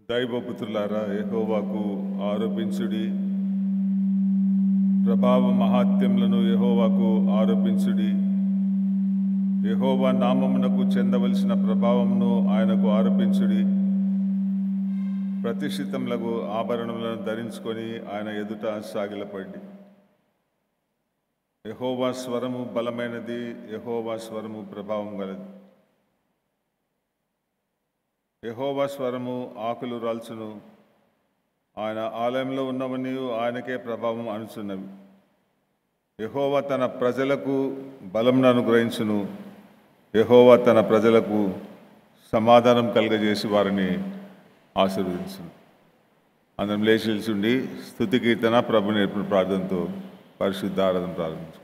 దైవపుత్రులారా యెహోవాకు ఆరోపించుడి ప్రభావ మహాత్యములను యెహోవాకు ఆరోపించుడి యెహోవా నామమునకు చెందవలసిన ప్రభావమును ఆయనకు ఆరోపించుడి ప్రతిష్ఠితములకు ఆభరణములను ధరించుకొని ఆయన ఎదుట సాగిలపడి యెహోవా స్వరము బలమైనది యెహోవా స్వరము ప్రభావం గలది యెహోవా స్వరము ఆకులు రాల్చును ఆయన ఆలయంలో ఉన్నవని ఆయనకే ప్రభావం అనుచున్నవి యెహోవా తన ప్రజలకు బలంను అనుగ్రహించును యెహోవా తన ప్రజలకు సమాధానం కలుగజేసి వారిని ఆశీర్వదించును అందరం లేచి నిల్చుండి స్థుతి కీర్తన ప్రభు నేర్పిన ప్రార్థనతో పరిశుద్ధ ఆరాధన ప్రారంభించుకుందాం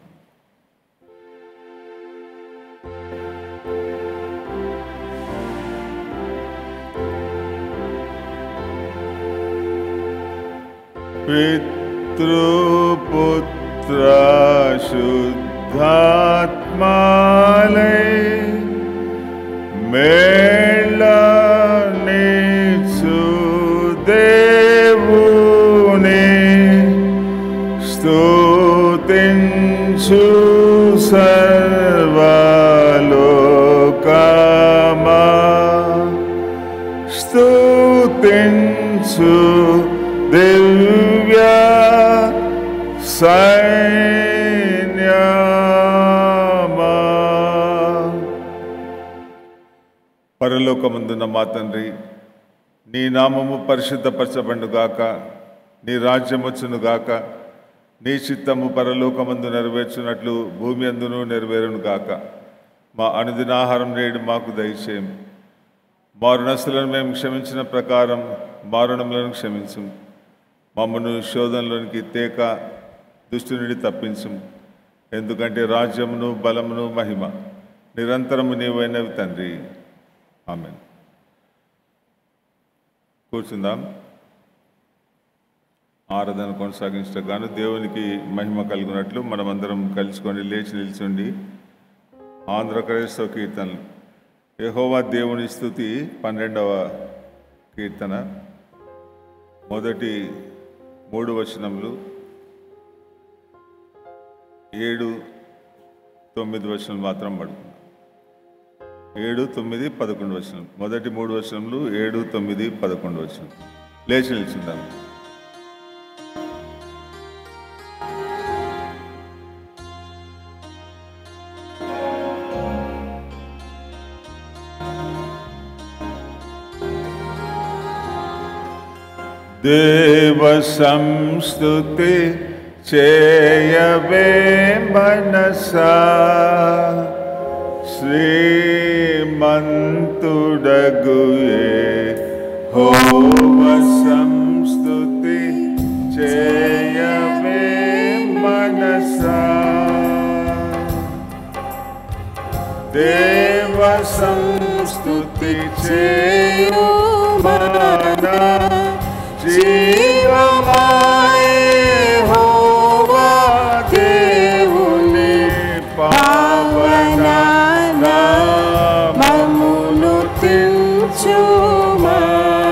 పితృపుత్ర శుద్ధాత్మాలై మేళనిచు దేవుని స్తుతించు సర్వలోకమా స్తుతించు దివ్య సైన్యమా పరలోకమందున్న మా తండ్రి నీ నామము పరిశుద్ధపరచబండుగాక నీ రాజ్యం వచ్చునుగాక నీ చిత్తము పరలోకమందు నెరవేర్చున్నట్లు భూమి అందును నెరవేరును గాక మా అనుదినాహారం నేడు మాకు దయచేయం మారునస్తులను మేము క్షమించిన ప్రకారం మారుణములను క్షమించు మమ్మను శోధనలోనికి తేక దుష్టు నుండి తప్పించు ఎందుకంటే రాజ్యమును బలమును మహిమ నిరంతరము నీవైనవి తండ్రి ఆమె కూర్చుందాం ఆరాధన కొనసాగించడం గాను దేవునికి మహిమ కలుగునట్లు మనమందరం కలుసుకొని లేచి నిల్చుండి ఆంధ్రప్రదేశ్తో కీర్తనలు యెహోవా దేవుని స్థుతి పన్నెండవ కీర్తన మొదటి మూడు వచనములు ఏడు తొమ్మిది వచనం మాత్రం పడుతుంది ఏడు తొమ్మిది పదకొండు వచనం మొదటి మూడు వచనములు ఏడు తొమ్మిది పదకొండు వచనం లేచి నిల్చుందాం దేవ సంస్థుతి చేయవే మనసా శ్రీమంతుడగుయే హోమ సంస్థుతి చేయవే మనసా దేవ సంస్థుతి చేయు మన జీవమాయే హోవా దేవుని పావన నామమును తెంచుమా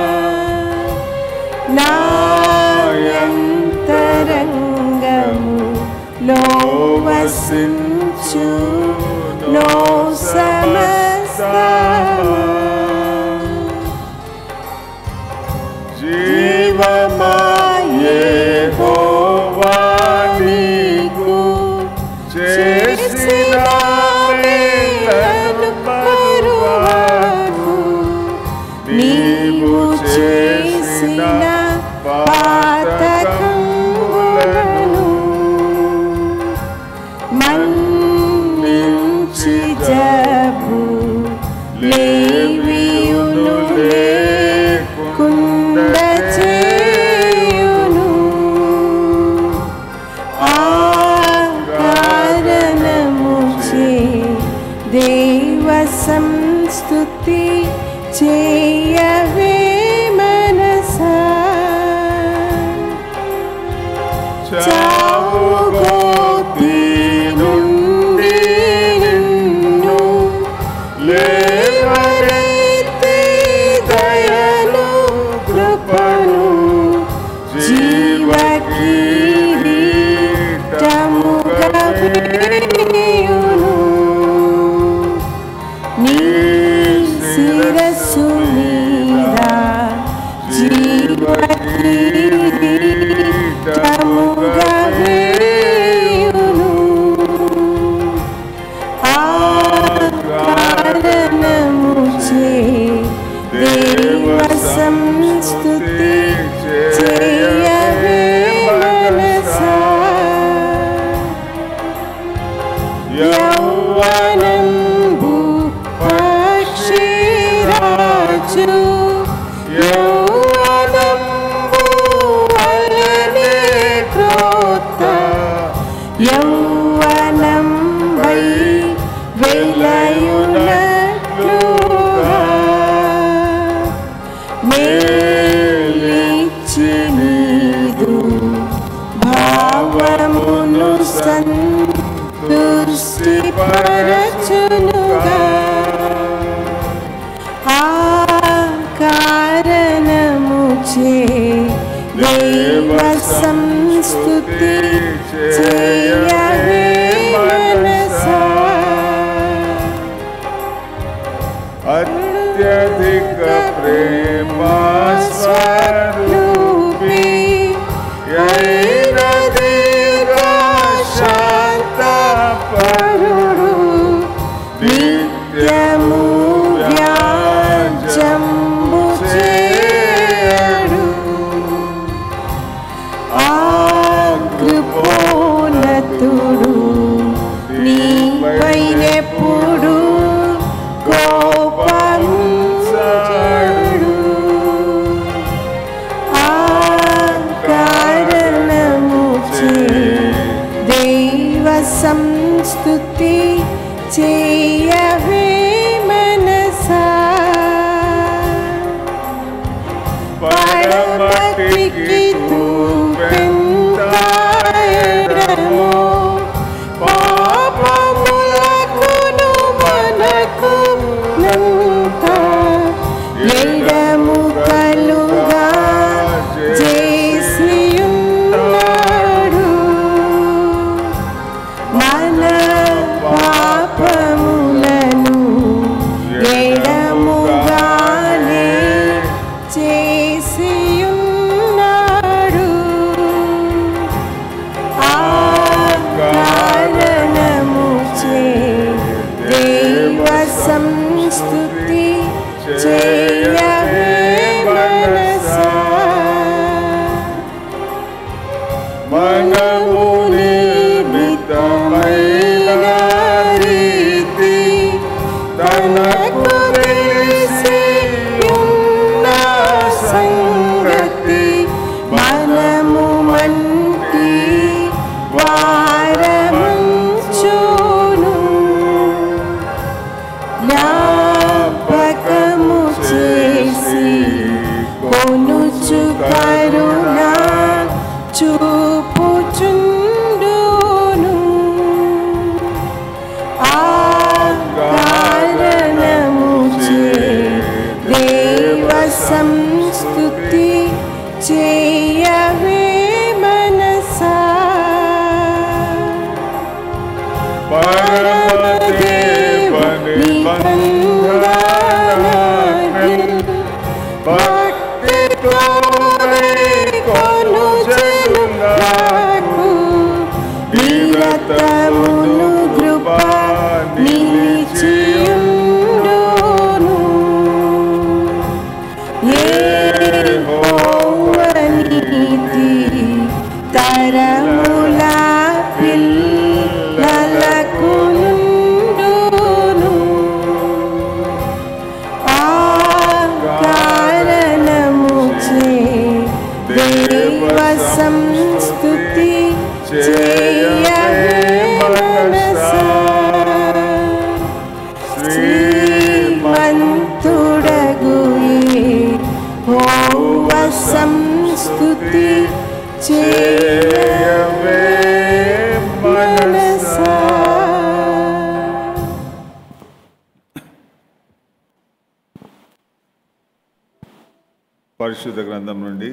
నాయంతరంగము లో వసించు నో సమస్తమా జీవమాయే హోవా నీకు చేసిన మేలను మరువకు. నీవు చేసిన పాతకములను మన్నించి జబు లేవియును లేకుండ చేయును ఆ కారణము చే దేవ సంస్తుతి చేయవే మనసా చావుగోతి నుండి నిన్ను లేవనెత్తి దయను గ్రహించు. సంస్తుతి చేయవే మనసా యౌవనంబు పక్షిరాజు యౌవనంబు వలనే క్రోత యౌవనం వై వెలయునట్లుగా మేలిచ్చి నీదు భావమును సంతుష్టిపరచునుగా ఆ కారణముచే దేవ సంస్తుతి చేయవే మనసా అత్యధిక ప్రేమ స్వరూపి అయినదిగా శాంత పరుడు నిత్యము వ్యాజంబు చేయడు ఆ కృపోన్నతుడు నీపైనెప్పుడు కోపంచాడు ఆ కారణముచే దైవ సంస్తుతి చేయవే మనసా పరమటికి తూపెంతాయడము పాపములకును మనకు నంత ఎడము కలుగా చేసియున్నాడు మన పాపములను ఎడముగానే చేసియున్నాడు ఆ కారణముచే దేవ సంస్తుతి చేయవే మనసా మనము నిర్మితమైన రీతి తనకు తెలిసి ఉన్న సంగతి మనము మంటి వారమంచును జ్ఞాపకము చేసి కొనుచు కరుణ చూపుచుండును ఆ కారణముచే దేవ సంస్తుతి చేయవే మనసా పరమదేవని బంధనాన్ని భక్తితోనే కొనుచెనుగాకు వీరతమును కృప నిలిచియుండును యెహోవా నీతి తరముల పిల్లలకు నుండును ఆ కారణముచే దేవ సంస్తుతి చేయవే మనసా శ్రీమంతుడగు హోవ సంస్తుతి చేయవే మనసా పరిశుద్ధ గ్రంథం నుండి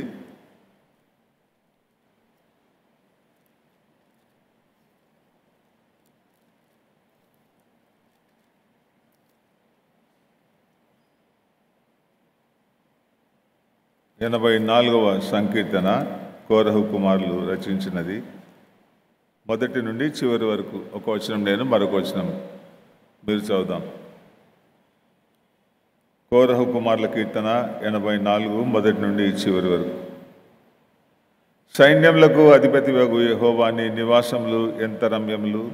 ఎనభై నాలుగవ సంకీర్తన కోరహు కుమారులు రచించినది మొదటి నుండి చివరి వరకు ఒక వచనం నేను మరొక వచనం మీరు చదువుదాం కోరహు కుమారుల కీర్తన ఎనభై నాలుగు మొదటి నుండి చివరి వరకు సైన్యములకు అధిపతి వగు యెహోవాని నివాసములు ఎంత రమ్యములు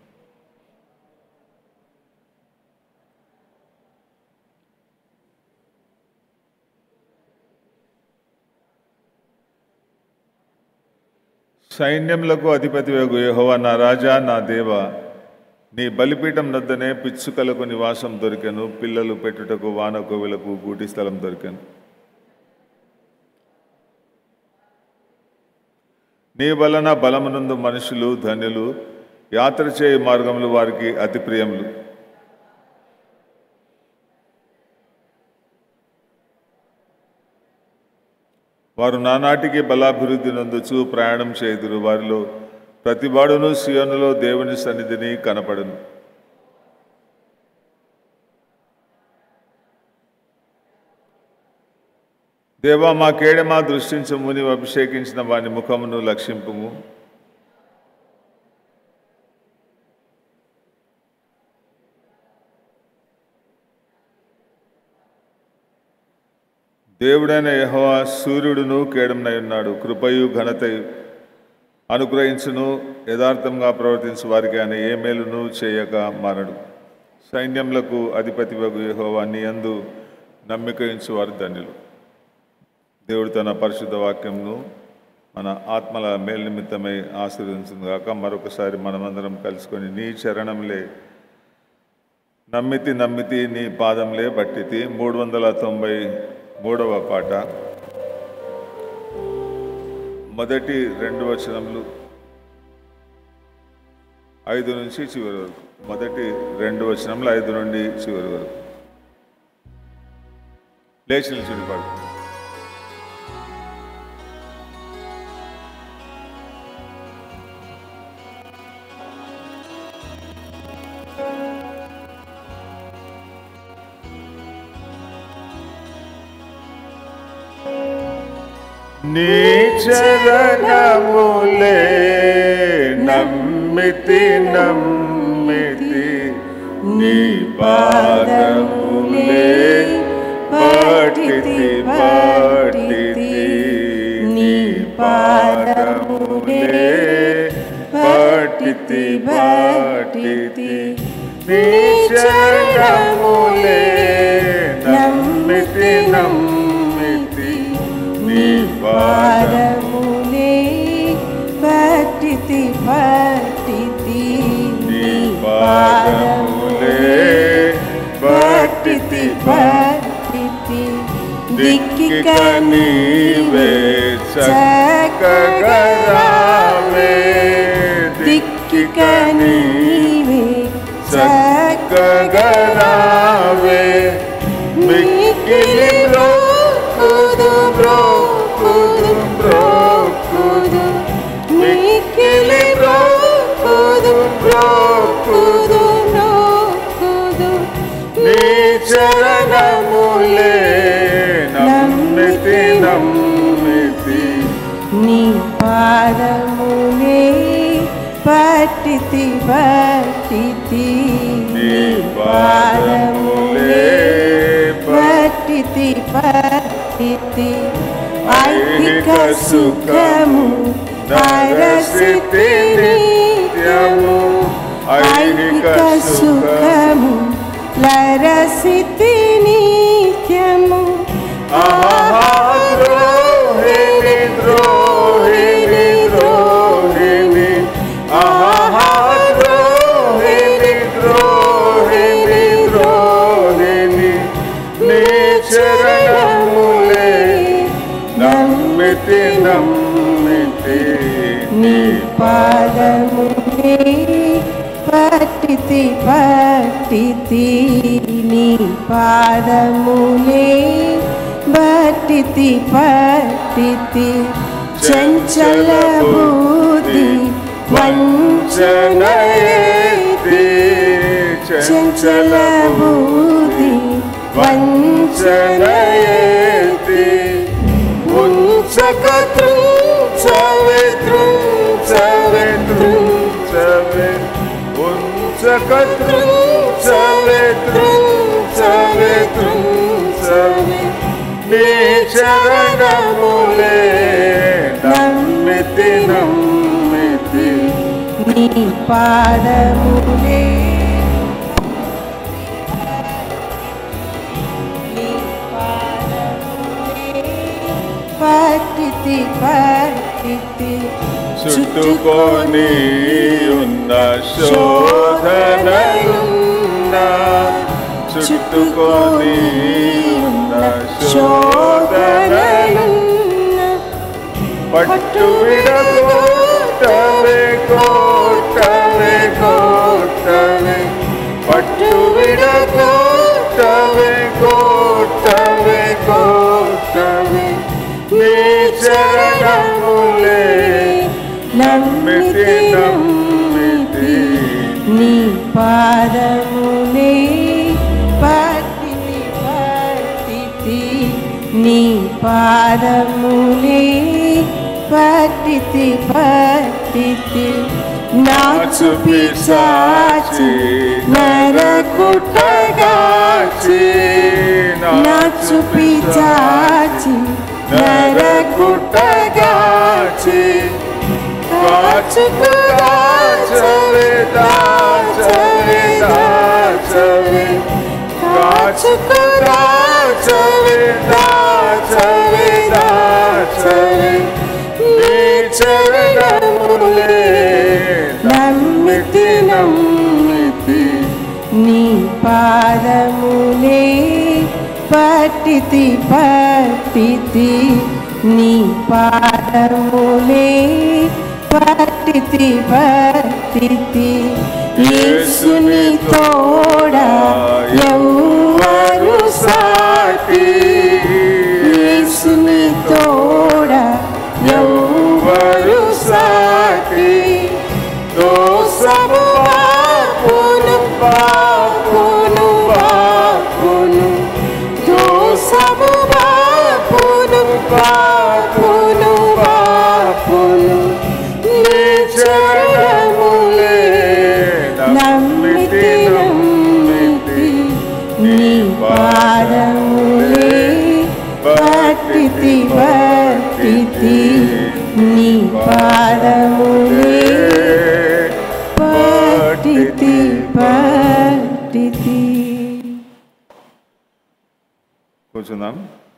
సైన్యములకు అధిపతి వగు యెహోవా నా రాజా నా దేవ నీ బలిపీఠం నద్దనే పిచ్చుకలకు నివాసం దొరికెను పిల్లలు పెట్టుటకు వానకోవిలకు గూటి స్థలం దొరికెను నీ వలన బలమునందు మనుషులు ధన్యులు యాత్ర చేయి మార్గములు వారికి అతి ప్రియములు వారు నానాటికి బలాభివృద్ధి నందుచు ప్రయాణం చేయుదురు వారిలో ప్రతివాడును సియోనులో దేవుని సన్నిధిని కనపడును దేవా మా కేడమా దృష్టించము నీవు అభిషేకించిన వాని ముఖమును లక్షింపుము దేవుడైన యెహోవా సూర్యుడును కేడమునై ఉన్నాడు కృపయు ఘనతయు అనుగ్రహించును యథార్థంగా ప్రవర్తించు వారికి ఆయన ఏ మేలును చేయక మారడు సైన్యములకు అధిపతి వగు యెహోవా నీ యందు నమ్మికయించు వారు ధన్యులు దేవుడు తన పరిశుద్ధ వాక్యంను మన ఆత్మల మేలు నిమిత్తమై ఆశీర్వదించింది కాక మరొకసారి మనమందరం కలుసుకొని నీ చరణంలే నమ్మితి నమ్మితి నీ పాదంలే బట్టితి మూడు వందల తొంభై మూడవ పాట మొదటి రెండు వచనములు ఐదు నుంచి చివరి వరకు మొదటి రెండు వచనములు ఐదు నుండి చివరి వరకు లేచి నిల్చుని పాడు నీ చరణములే నమ్మితి నమ్మితి నీ పాదములే పఠితి పఠితి నీ పాదములే పఠితి పఠితి నీ చరణములే నమ్మితి నమ్మితి నీ పాదము పాదములే పట్టితి పట్టితి నీ పాదములే పట్టితి పట్టితి దిక్కిక నీవే చక్కగరావే దిక్కిక నీవే చక్కగరావే మిక్కిలి బ్రోకుదు బ్రోకుదు బ్రోకుదు మిక్కిలి బ్రోకుదు బ్రోకుదు నోకుదు నీ చరణములే నమ్మితి నమ్మితి నీ పాదములే పట్టితి పట్టితి నీ పాదములే పట్టితి పట్టితి ఐహిక సుఖము అరసితి నిత్యము ఐహిక సుఖము లరసితి నిత్యము ఆహా ద్రోహిణి ద్రోహిణి ద్రోహిణి ఆహా ద్రోహిణి ద్రోహిణి ద్రోహిణి నీ చరణములే నమ్మితి నమ్మితి నీ పాదములే పట్టితి పట్టితి నీ పాదములే పట్టితి పట్టితి చంచల బుద్ధి వంచనయేతి చంచల బుద్ధి వంచనయేతి ఉంచక త్రుంచవే త్రుంచవే త్రుంచవే ఉంచక త్రుంచవే త్రుంచవే త్రుంచవే చరణములే నమ్మితి నమ్మితి నీ పాదములే నీ పాదములే పట్టితి పట్టితి చుట్టుకొని ఉన్న శోధనలున్న చుట్టుకొని ఉన్న శోధనలు పట్టు విడగొట్టవే కోట్టవే కోట్టవే పట్టు విడగొట్టవే కోట్టవే కోట్టవే నీ చరణములే నమ్మితి నమ్మితి నీ పాదములే పట్టితి పట్టితి నీ పాదములే పట్టితి పట్టితి నాచు పిశాచి నరకుటగాచి నాచు పిశాచి నరకుటగాచి కాచుకు దాచవే దాచవే దాచవే కాచుకు దాచవే దాచవే దాచవే నీ చరణములే నమ్మితి నమ్మితి నీ పాదములే పట్టితి పట్టితి నీ పాదములే పట్టితి పట్టితి యేసుని తోడా ఎవ్వరు సాటి యేసుని తోడా ఎవ్వరు సాటి దోసము పాపును పాపును పాపును దోసము పాపును పాపును పాపును నీ చరణములే నమ్మితి నమ్మితి నీ పాదములే పట్టితి పట్టితి నీ పాదములే పట్టితి పట్టితి కూర్చుందాం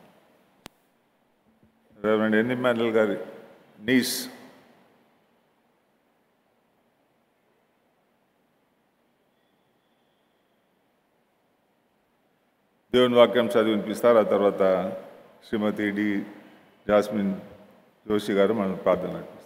రెవరెండ్ ఎన్ని మెండల్ గారి నీస్ దేవుని వాక్యం చదివి వినిపిస్తారు ఆ తర్వాత శ్రీమతి డి జాస్మిన్ జోషి గారు మనం ప్రార్థన నడిపిస్తారు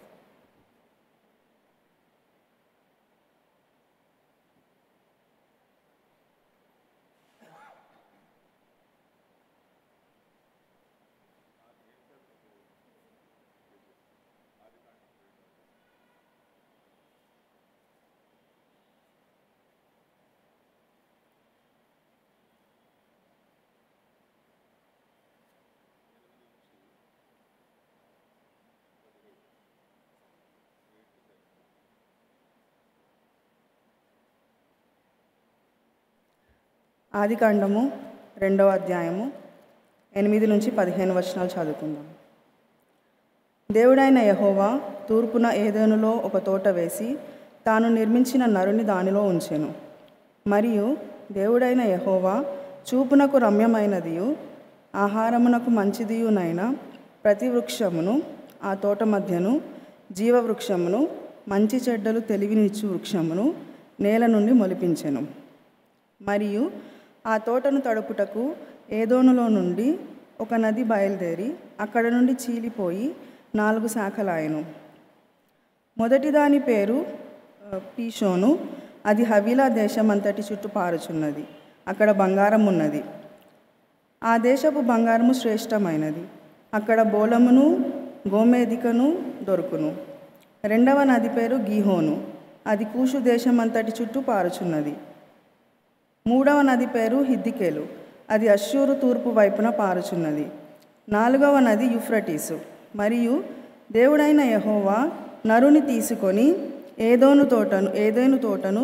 ఆదికాండము రెండవ అధ్యాయము ఎనిమిది నుంచి పదిహేను వచనాలు చదువుకుందాం దేవుడైన యహోవా తూర్పున ఏదేనులో ఒక తోట వేసి తాను నిర్మించిన నరుని దానిలో ఉంచెను మరియు దేవుడైన యహోవా చూపునకు రమ్యమైనదియు ఆహారమునకు మంచిదియునైన ప్రతి వృక్షమును ఆ తోట మధ్యను జీవవృక్షమును మంచి చెడ్డలు తెలివినిచ్చు వృక్షమును నేల నుండి మొలిపించెను మరియు ఆ తోటను తడుపుటకు ఏదోనులో నుండి ఒక నది బయలుదేరి అక్కడ నుండి చీలిపోయి నాలుగు శాఖలాయను మొదటి దాని పేరు ఆ, పీషోను అది హవీలా దేశమంతటి చుట్టూ పారుచున్నది అక్కడ బంగారం ఉన్నది ఆ దేశపు బంగారము శ్రేష్టమైనది అక్కడ బోలమును గోమేదికను దొరుకును రెండవ నది పేరు గీహోను అది కూషు దేశమంతటి చుట్టూ పారుచున్నది మూడవ నది పేరు హిద్దికేలు అది అశ్షూరు తూర్పు వైపున పారుచున్నది నాలుగవ నది యుఫ్రటీసు మరియు దేవుడైన యహోవా నరుని తీసుకొని ఏదోను తోటను ఏదేను తోటను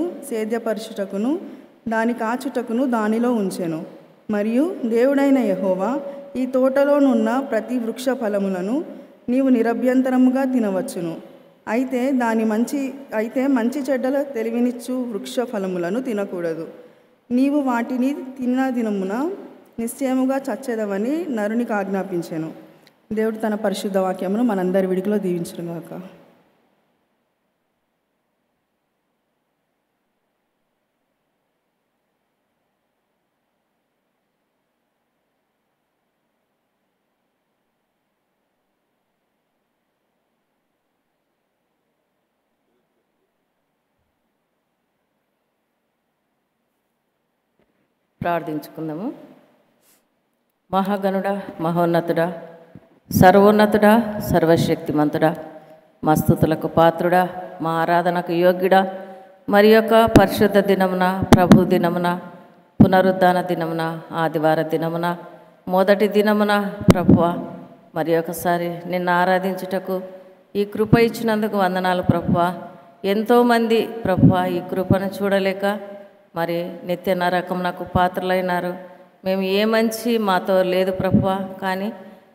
సేద్యపరచుటకును దాని కాచుటకును దానిలో ఉంచెను మరియు దేవుడైన యహోవా ఈ తోటలోనున్న ప్రతి వృక్ష ఫలములను నీవు నిరభ్యంతరముగా తినవచ్చును అయితే దాని మంచి అయితే మంచి చెడ్డల తెలివినిచ్చు వృక్ష ఫలములను తినకూడదు నీవు వాటిని తిన్న దినమున నిశ్చయముగా చచ్చేదవని నరునికి ఆజ్ఞాపించాను దేవుడు తన పరిశుద్ధ వాక్యమును మనందరి విడికిలో దీవించునుగాక ప్రార్థించుకుందాము మహాగణుడా మహోన్నతుడా సర్వోన్నతుడా సర్వశక్తిమంతుడా మా స్తుతులకు పాత్రుడా మా ఆరాధనకు యోగ్యుడా మరి యొక్క పరిశుద్ధ దినమున ప్రభు దినమున పునరుద్ధాన దినమున ఆదివార దినమున మొదటి దినమున ప్రభువ మరి ఒకసారి నిన్ను ఆరాధించుటకు ఈ కృప ఇచ్చినందుకు వందనాలు ప్రభువ ఎంతోమంది ప్రభువ ఈ కృపను చూడలేక మరి నిత్య నరకం నాకు పాత్రలైనారు మేము ఏ మంచి మాతో లేదు ప్రభువ కానీ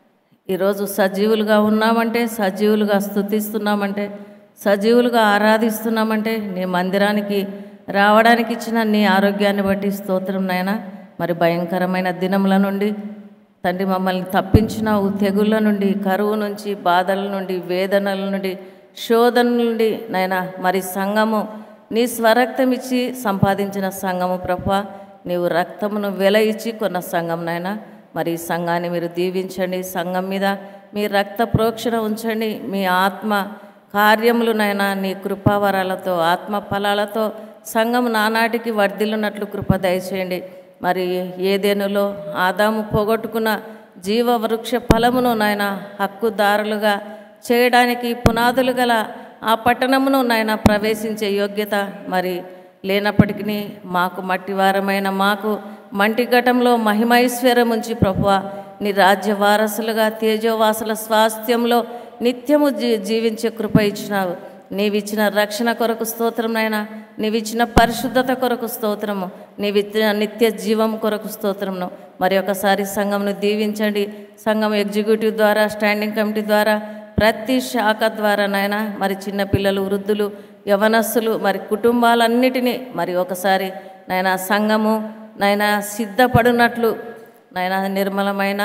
ఈరోజు సజీవులుగా ఉన్నామంటే సజీవులుగా స్థుతిస్తున్నామంటే సజీవులుగా ఆరాధిస్తున్నామంటే నీ మందిరానికి రావడానికి ఇచ్చిన నీ ఆరోగ్యాన్ని బట్టి స్తోత్రం నాయన మరి భయంకరమైన దినముల నుండి తండ్రి మమ్మల్ని తప్పించినావు తెగుళ్ళ నుండి కరువు నుంచి బాధల నుండి వేదనల నుండి శోధన నుండి నాయన మరి సంఘము నీ స్వరక్తం ఇచ్చి సంపాదించిన సంఘము ప్రభ నీవు రక్తమును వెల ఇచ్చి కొన్న సంఘం నాయన మరి ఈ సంఘాన్ని మీరు దీవించండి సంఘం మీద మీ రక్త ప్రోక్షణ ఉంచండి మీ ఆత్మ కార్యములు నైనా నీ కృపావరాలతో ఆత్మ ఫలాలతో సంఘం నానాటికి వర్ధిల్లున్నట్లు కృప దయచేయండి మరి ఏదేనులో ఆదాము పోగొట్టుకున్న జీవ వృక్ష ఫలమును నాయన హక్కుదారులుగా చేయడానికి పునాదులు గల ఆ పట్టణమును నాయన ప్రవేశించే యోగ్యత మరి లేనప్పటికీ మాకు మట్టివారమైన మాకు మంటి ఘటంలో మహిమైశ్వర్యం ఉంచి ప్రభువ నీ రాజ్య వారసులుగా తేజోవాసుల స్వాస్థ్యంలో నిత్యము జీ జీవించే కృప ఇచ్చినావు నీవిచ్చిన రక్షణ కొరకు స్తోత్రం నాయన నీవిచ్చిన పరిశుద్ధత కొరకు స్తోత్రము నీవిచ్చిన నిత్య జీవం కొరకు స్తోత్రమును మరి ఒకసారి సంఘంను దీవించండి సంఘం ఎగ్జిక్యూటివ్ ద్వారా స్టాండింగ్ కమిటీ ద్వారా ప్రతి శాఖ ద్వారా నాయన మరి చిన్నపిల్లలు వృద్ధులు యవనస్సులు మరి కుటుంబాలన్నిటినీ మరి ఒకసారి నాయన సంఘము నాయన సిద్ధపడినట్లు నాయన నిర్మలమైన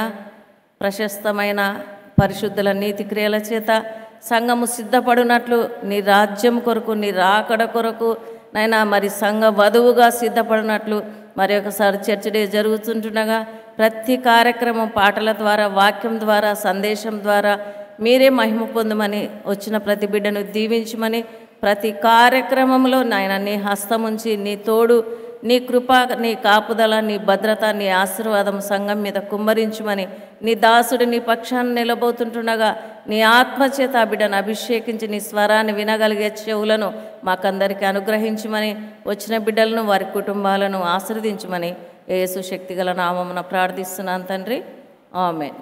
ప్రశస్తమైన పరిశుద్ధుల నీతి క్రియల చేత సంఘము సిద్ధపడినట్లు నీ రాజ్యం కొరకు నీ రాకడ కొరకు నైనా మరి సంఘ వధువుగా సిద్ధపడినట్లు మరి ఒకసారి చర్చ డే జరుగుతుంటుండగా ప్రతి కార్యక్రమం పాటల ద్వారా వాక్యం ద్వారా సందేశం ద్వారా మీరే మహిమ పొందమని వచ్చిన ప్రతి బిడ్డను దీవించమని ప్రతి కార్యక్రమంలో నాయన నీ హస్తం ఉంచి నీ తోడు నీ కృప నీ కాపుదల నీ భద్రత నీ ఆశీర్వాదం సంఘం మీద కుమ్మరించమని నీ దాసుడు నీ పక్షాన్ని నిలబోతుంటుండగా నీ ఆత్మచేత ఆ బిడ్డను అభిషేకించి నీ స్వరాన్ని వినగలిగే చెవులను మాకందరికీ అనుగ్రహించమని వచ్చిన బిడ్డలను వారి కుటుంబాలను ఆశీర్వదించమని యేసు శక్తిగల నామమున ప్రార్థిస్తున్నాను తండ్రి amen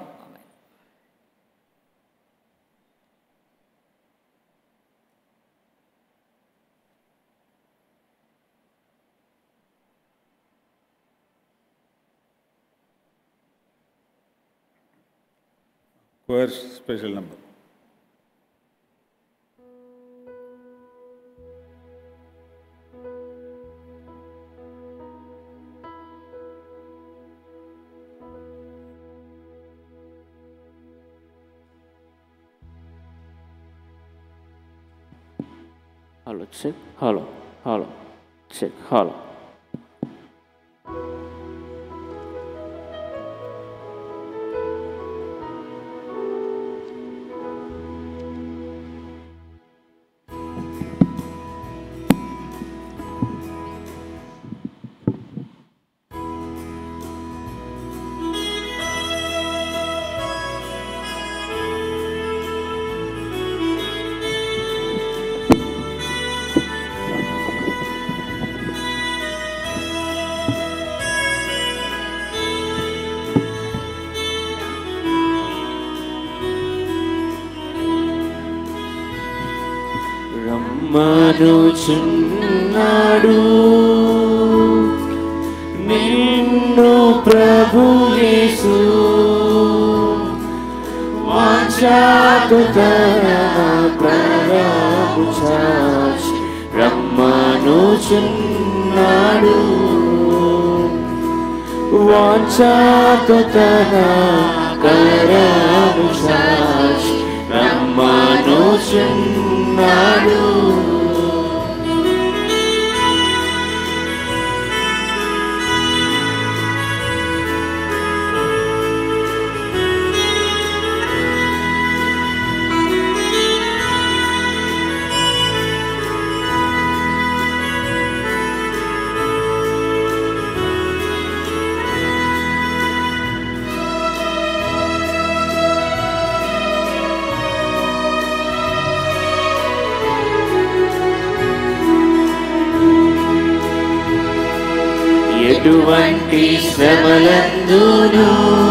Choir special number. Hello, check. Hello, hello, check. Hello. రమ్మనుచున్నాడు నిన్ను ప్రభు యేసు వాచాతు తన కరము చాచి రమ్మనుచున్నాడు వాచాతు తన కరము చాచి రమ్మనుచున్నాడు ఎటువంటి శ్రమలందును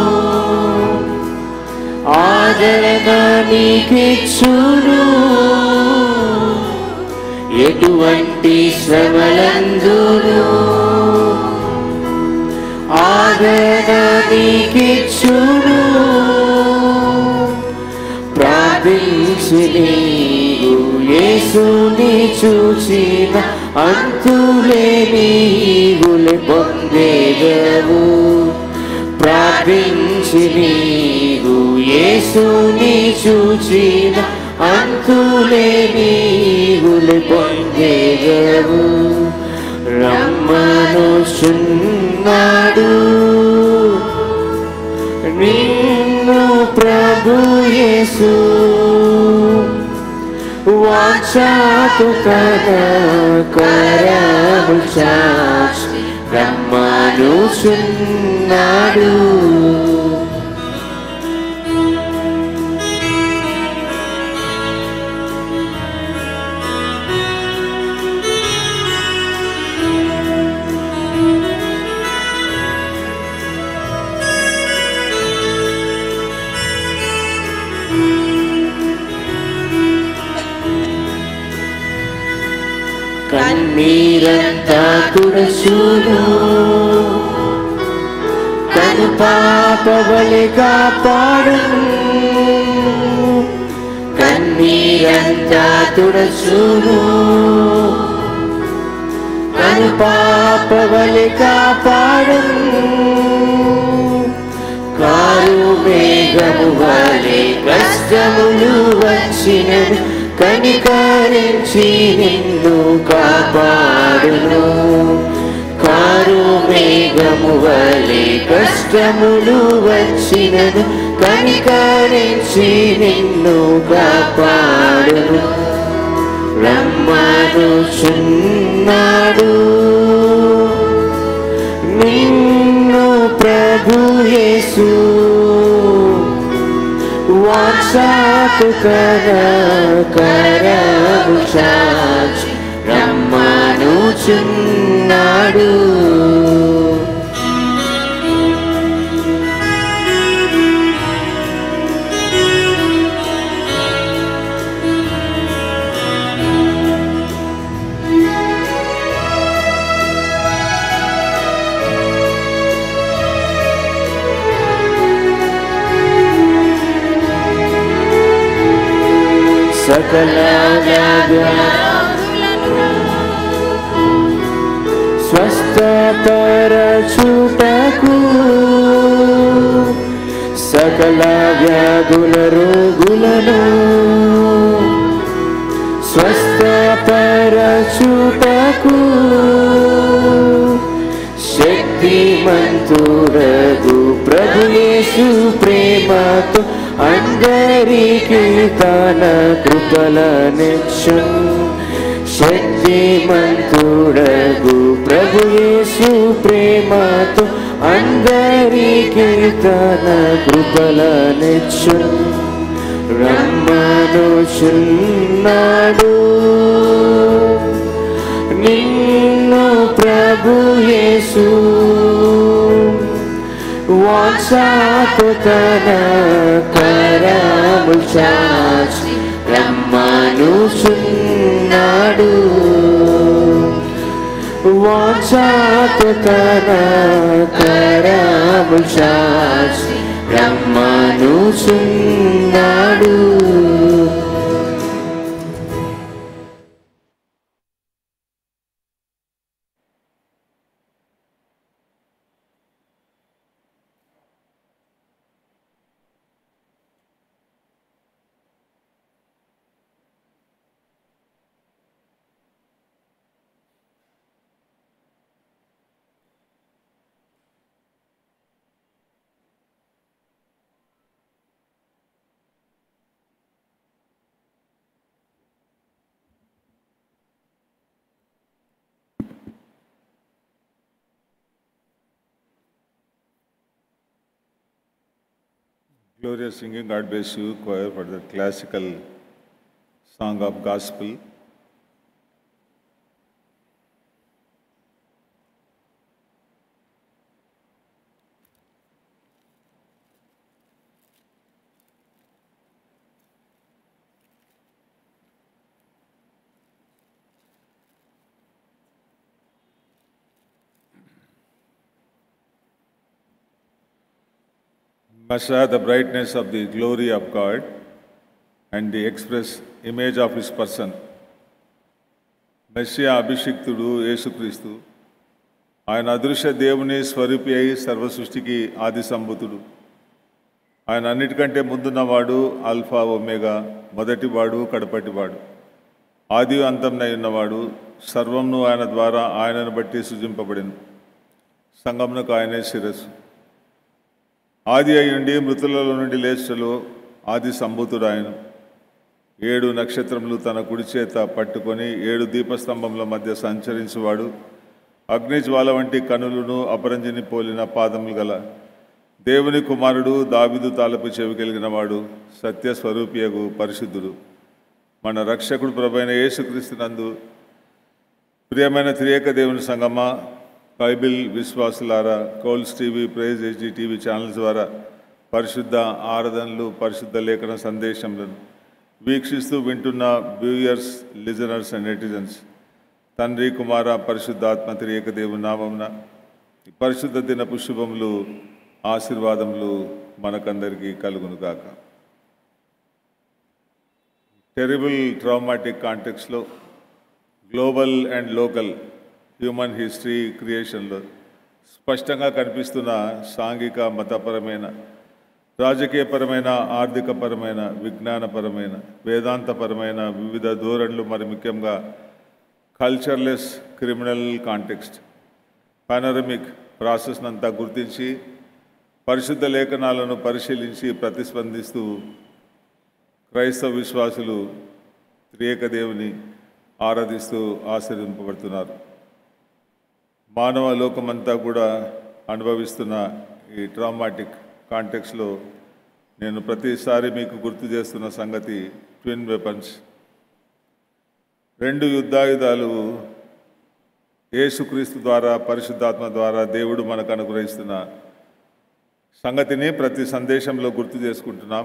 ఆదరణ నీకిచ్చును ఎటువంటి శ్రమలందును ఆదరణ నీకిచ్చును ప్రార్థించి నీవు యేసుని చూచిన అంతులేని ఈవులు పొందేగవు ప్రార్థించి నీవు యేసుని చూచిన అంతులేని ఈవులు పొందేగవు రమ్మను చున్నాడు నిన్ను ప్రభు యేసు వాచాతు కద కరము చాచి రమ్మనుచున్నాడు కన్నీరంతా తుడసును కను పాపవలి కాపాడును కన్నీరంతా తుడసును కను పాపవలి కాపాడును కారు మేఘము వలె కష్టములు వచ్చినను కనికరించి నిన్ను కాపాడును కారు మేఘము వలె కష్టములు వచ్చినను కనికరించి నిన్ను కాపాడును రమ్మను చున్నాడు నిన్ను ప్రభు యేసు వాచాతు కర కరము చాచి రమ్మనుచున్నాడు సకల స్వస్థపరచుటకు సకల వ్యాధుల రోగులను స్వస్థపరచుటకు శక్తిమంతుడగు ప్రభు యేసు ప్రేమతో అందరికీ తన కృపలనిచ్చు శక్తిమంతుడగు ప్రభు యేసు ప్రేమతో అందరికీ తన కృపలనిచ్చు రమ్మనుచున్నాడు నిన్ను ప్రభు యేసు వాచాతు తన కరము చాచి రమ్మనుచున్నాడు వాచాతు తన కరము చాచి రమ్మను వచ్చుచున్నాడు Glorious singing, God bless you, choir, for the classical song of gospel. Messiah, the brightness of the glory of God and the express image of his person. Messiah అభిషిక్తుడు యేసుక్రీస్తు ఆయన అదృశ్య దేవుని స్వరూపి అయి సర్వ సృష్టికి ఆది సంభూతుడు ఆయన అన్నిటికంటే ముందున్నవాడు ఆల్ఫా ఒమేగా మొదటివాడు కడపటివాడు ఆది అంతంనై ఉన్నవాడు సర్వంను ఆయన ద్వారా ఆయనను బట్టి సృజింపబడింది సంగమునకు ఆయనే శిరస్సు ఆది అయ్యుండి మృతులలో నుండి లేచలో ఆది సంభూతుడు ఆయన ఏడు నక్షత్రములు తన కుడి చేత పట్టుకొని ఏడు దీపస్తంభముల మధ్య సంచరించువాడు అగ్నిజ్వాల వంటి కనులను అపరంజిని పోలిన పాదములు గల దేవుని కుమారుడు దావిదు తాలపు చెవి కలిగిన వాడు సత్యస్వరూపియగు పరిశుద్ధుడు మన రక్షకుడు ప్రభైన యేసుక్రీస్తునందు ప్రియమైన త్రియేక దేవుని సంగమా బైబిల్ విశ్వాసులారా కోల్స్ TV praise HD TV channels ద్వారా పరిశుద్ధ ఆరాధనలు పరిశుద్ధ లేఖన సందేశములను వీక్షిస్తూ వింటున్న వ్యూయర్స్ లిజనర్స్ అండ్ నెటిజన్స్ తండ్రి కుమార పరిశుద్ధాత్మ త్రియేక దేవుని నామమున ఈ పరిశుద్ధ దినపు శుభములు ఆశీర్వాదములు మనకందరికీ కలుగును గాక టెరిబుల్ ట్రామాటిక్ కాంటెక్స్లో global and local human history క్రియేషన్లో స్పష్టంగా కనిపిస్తున్న సాంఘిక మతపరమైన రాజకీయపరమైన ఆర్థికపరమైన విజ్ఞానపరమైన వేదాంతపరమైన వివిధ ధోరణులు మరి ముఖ్యంగా cultureless criminal context panoramic process అంతా గుర్తించి పరిశుద్ధ లేఖనాలను పరిశీలించి ప్రతిస్పందిస్తూ క్రైస్తవ విశ్వాసులు త్రియేక దేవుని ఆరాధిస్తూ ఆశీర్వింపబడుతున్నారు మానవ లోకమంతా కూడా అనుభవిస్తున్న ఈ ట్రామాటిక్ కాంటెక్స్లో నేను ప్రతిసారి మీకు గుర్తు చేస్తున్న సంగతి ట్విన్ వెపన్స్ రెండు యుద్ధాయుధాలు యేసుక్రీస్తు ద్వారా పరిశుద్ధాత్మ ద్వారా దేవుడు మనకు అనుగ్రహిస్తున్న సంగతిని ప్రతి సందేశంలో గుర్తు చేసుకుంటున్నాం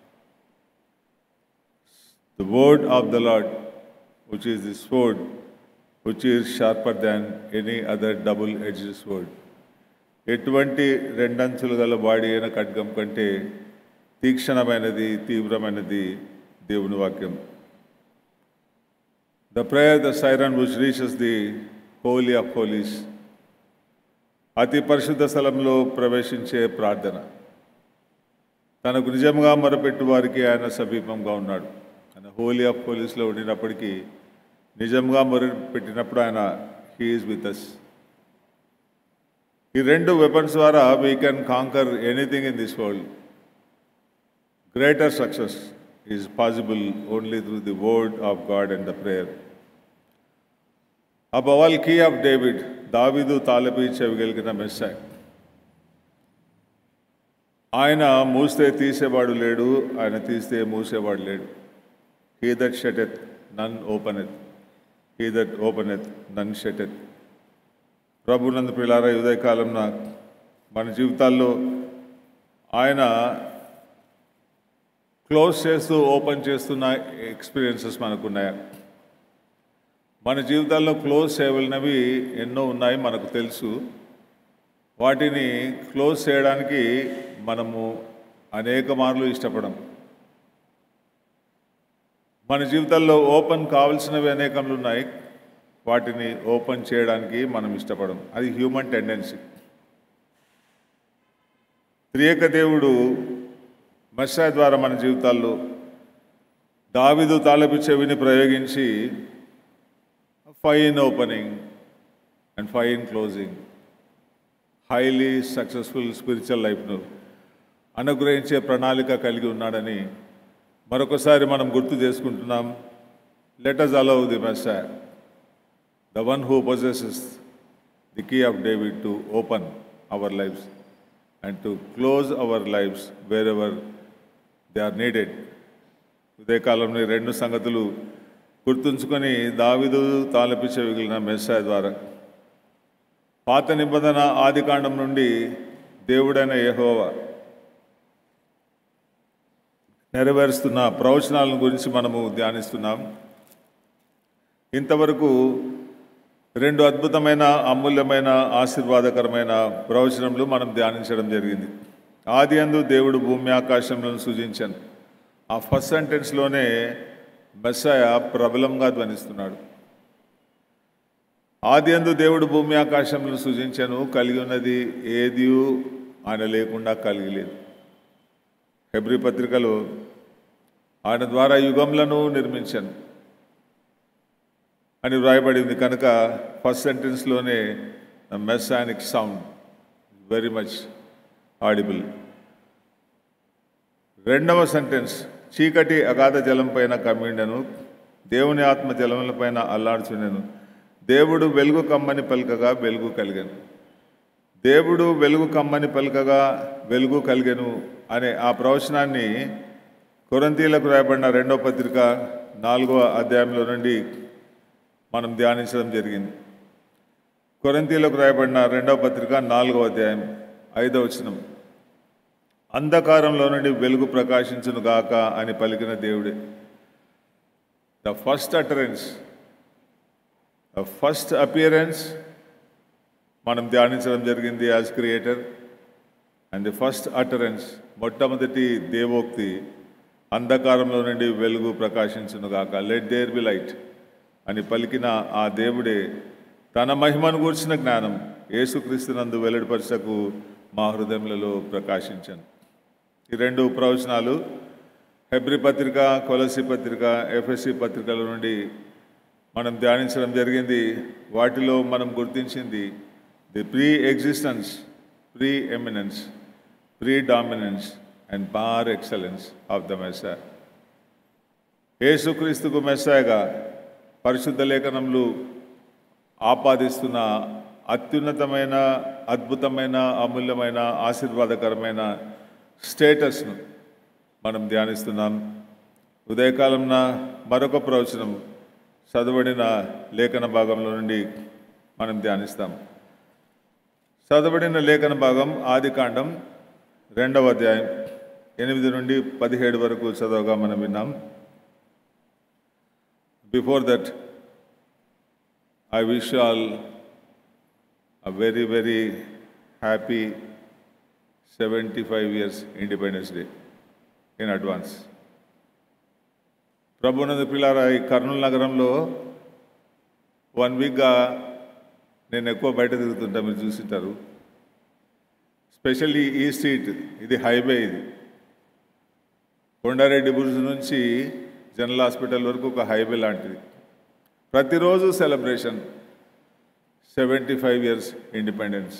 the word of the Lord which is the sword which is sharper than any other double edge sword ఎటువంటి రెండంచులు గల వాడి అయిన ఖడ్గం కంటే తీక్షణమైనది తీవ్రమైనది దేవుని వాక్యం the prayer the siren which reaches the holy of holies అతి పరిశుద్ధ స్థలంలో ప్రవేశించే ప్రార్థన తనకు నిజంగా మొరపెట్టు వారికి ఆయన సమీపంగా ఉన్నాడు ఆయన హోలీ ఆఫ్ హోలీస్లో ఉండినప్పటికీ నిజంగా మొరపెట్టినప్పుడు ఆయన హీఈస్ విత్ అస్ ఈ రెండు వెపన్స్ ద్వారా we can conquer anything in this world greater success is possible only through the word of God and the prayer above all key of David దావిదు తాలపి చెవిగలిగిన messiah ఆయన మూస్తే తీసేవాడు లేడు ఆయన తీస్తే మూసేవాడు లేడు he that shuteth none openeth he that openeth none shuteth ప్రభునందు పిల్లారా ఈ ఉదయకాలంన మన జీవితాల్లో ఆయన క్లోజ్ చేస్తూ ఓపెన్ చేస్తున్న ఎక్స్పీరియన్సెస్ మనకున్నాయా మన జీవితాల్లో క్లోజ్ చేయవలసినవి ఎన్నో ఉన్నాయి మనకు తెలుసు వాటిని క్లోజ్ చేయడానికి మనము అనేక మార్లు ఇష్టపడం మన జీవితాల్లో ఓపెన్ కావాల్సినవి అనేకములు ఉన్నాయి వాటిని ఓపెన్ చేయడానికి మనం ఇష్టపడం అది హ్యూమన్ టెండెన్సీ త్రియేక దేవుడు మస్సాయ్ ద్వారా మన జీవితాల్లో దావిదు తాళపు చెవిని ప్రయోగించి fine opening and fine closing highly successful spiritual లైఫ్ను అనుగ్రహించే ప్రణాళిక కలిగి ఉన్నాడని మరొకసారి మనం గుర్తు చేసుకుంటున్నాం let us allow the messiah the one who possesses the key of David to open our lives and to close our lives wherever they are needed ఉదయకాలంలో ఈ రెండు సంగతులు గుర్తుంచుకొని దావిదు తాలపించే మిగిలిన మెస్సాయ్ ద్వారా పాత నిబంధన ఆదికాండం నుండి దేవుడైన యెహోవా నెరవేరుస్తున్న ప్రవచనాల గురించి మనము ధ్యానిస్తున్నాం ఇంతవరకు రెండు అద్భుతమైన అమూల్యమైన ఆశీర్వాదకరమైన ప్రవచనములు మనం ధ్యానించడం జరిగింది ఆది అందు దేవుడు భూమి ఆకాశంలను సూచించాను ఆ ఫస్ట్ సెంటెన్స్లోనే మెస్సాయ ప్రబలంగా ధ్వనిస్తున్నాడు ఆది అందు దేవుడు భూమి ఆకాశంలను సూచించాను కలిగి ఉన్నది ఏది ఆయన లేకుండా కలిగి లేదు హెబ్రి పత్రికలో ఆయన ద్వారా యుగంలను నిర్మించాను అని వ్రాయబడింది కనుక ఫస్ట్ సెంటెన్స్లోనే messianic sound very much audible రెండవ సెంటెన్స్ చీకటి అగాధ జలం పైన కమ్మిండను దేవుని ఆత్మ జలములపైన అల్లాడుచుండెను దేవుడు వెలుగు కమ్మని పలుకగా వెలుగు కలిగాను దేవుడు వెలుగు కమ్మని పలుకగా వెలుగు కలిగెను అనే ఆ ప్రవచనాన్ని కొరంతీలకు రాయబడిన రెండవ పత్రిక నాలుగవ అధ్యాయంలో నుండి మనం ధ్యానించడం జరిగింది కొరంతీలకు రాయబడిన రెండవ పత్రిక నాలుగవ అధ్యాయం ఐదవ వచనం అంధకారంలో నుండి వెలుగు ప్రకాశించును గాక అని పలికిన దేవుడే the first utterance the first appearance మనం ధ్యానించడం జరిగింది as creator and the first utterance మొట్టమొదటి దేవోక్తి అంధకారంలో నుండి వెలుగు ప్రకాశించును గాక లెట్ దేర్ బి లైట్ అని పలికిన ఆ దేవుడే తన మహిమను గూర్చిన జ్ఞానం యేసుక్రీస్తునందు వెల్లడిపరచకు మా హృదయములలో ప్రకాశించను ఈ రెండు ప్రవచనాలు హెబ్రి పత్రిక కొలసి పత్రిక ఎఫ్ఎస్సి పత్రికల నుండి మనం ధ్యానించడం జరిగింది వాటిలో మనం గుర్తించింది the pre existence pre eminence pre dominance and par excellence of the messiah యేసుక్రీస్తుకు మెస్సాయగా పరిశుద్ధ లేఖనములు ఆపాదిస్తున్న అత్యున్నతమైన అద్భుతమైన అమూల్యమైన ఆశీర్వాదకరమైన స్టేటస్ను మనం ధ్యానిస్తున్నాం ఉదయకాలంన మరొక ప్రవచనం చదవబడిన లేఖన భాగంలో నుండి మనం ధ్యానిస్తాం చదవబడిన లేఖన భాగం ఆదికాండం రెండవ అధ్యాయం ఎనిమిది నుండి పదిహేడు వరకు చదవగా మనం విన్నాం before that I wish all a very, very happy 75 years Independence Day in advance. ప్రభునంద పిల్లారా ఈ కర్నూలు నగరంలో వన్ వీక్గా నేను ఎక్కువ బయట తిరుగుతుంటా మీరు చూసింటారు స్పెషల్లీ ఈ స్ట్రీట్ ఇది హైవే ఇది కొండారెడ్డి బుర్జ్ నుంచి జనరల్ హాస్పిటల్ వరకు ఒక హైవే లాంటిది ప్రతిరోజు celebration seventy five years independence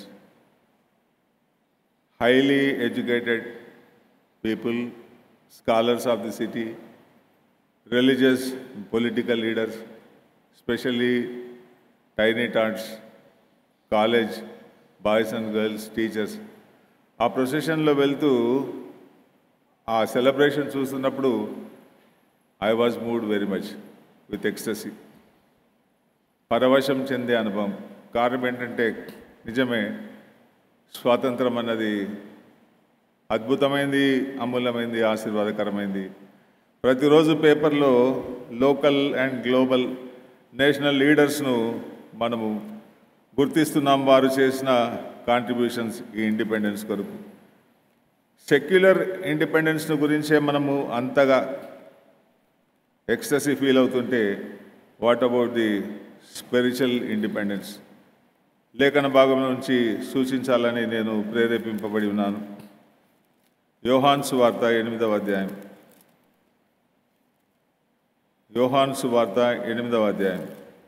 highly educated people, scholars of the city, religious, political leaders, especially tiny tots, college, boys and girls teachers ఆ ప్రొసెషన్లో వెళ్తూ ఆ సెలబ్రేషన్ చూస్తున్నప్పుడు I was mood very much with ecstasy పరవశం చెందే అనుభవం కారణం ఏంటంటే నిజమే స్వాతంత్రం అన్నది అద్భుతమైంది అమూల్యమైంది ఆశీర్వాదకరమైంది ప్రతిరోజు పేపర్లో లోకల్ అండ్ గ్లోబల్ నేషనల్ లీడర్స్ను మనము గుర్తిస్తున్నాం వారు చేసిన కాంట్రిబ్యూషన్స్ ఈ ఇండిపెండెన్స్ కొరకు సెక్యులర్ ఇండిపెండెన్స్ను గురించే మనము అంతగా ఎక్స్టసీ ఫీల్ అవుతుంటే what about the spiritual independence లేఖన భాగం నుంచి సూచించాలని నేను ప్రేరేపింపబడి ఉన్నాను యోహాన్ సువార్త ఎనిమిదవ అధ్యాయం యోహాన్ సువార్త ఎనిమిదవ అధ్యాయం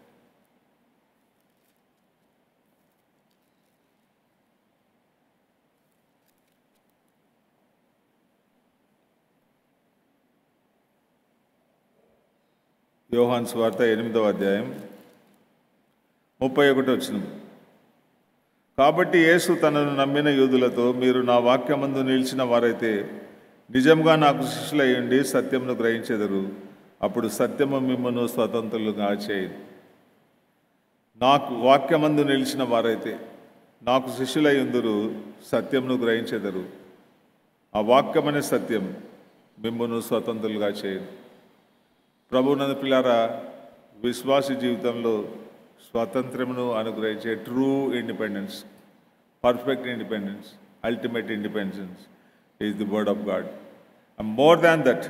యోహాన్ స్వార్త ఎనిమిదవ అధ్యాయం ముప్పై ఒకటి వచ్చిన కాబట్టి యేసు తనను నమ్మిన యూదులతో మీరు నా వాక్యమందు నిలిచిన వారైతే నిజంగా నాకు శిష్యులయ్యండి సత్యమును గ్రహించెదరు అప్పుడు సత్యము మిమ్మను స్వతంత్రులుగా చేయదు నాకు వాక్యమందు నిలిచిన వారైతే నాకు శిష్యులయ్యుందురు సత్యమును గ్రహించెదరు ఆ వాక్యమనే సత్యం మిమ్మను స్వతంత్రులుగా చేయదు ప్రభునందు పిల్లారా విశ్వాసి జీవితంలో స్వాతంత్రమును అనుగ్రహించే true independence perfect independence ultimate independence is the word of God and more than that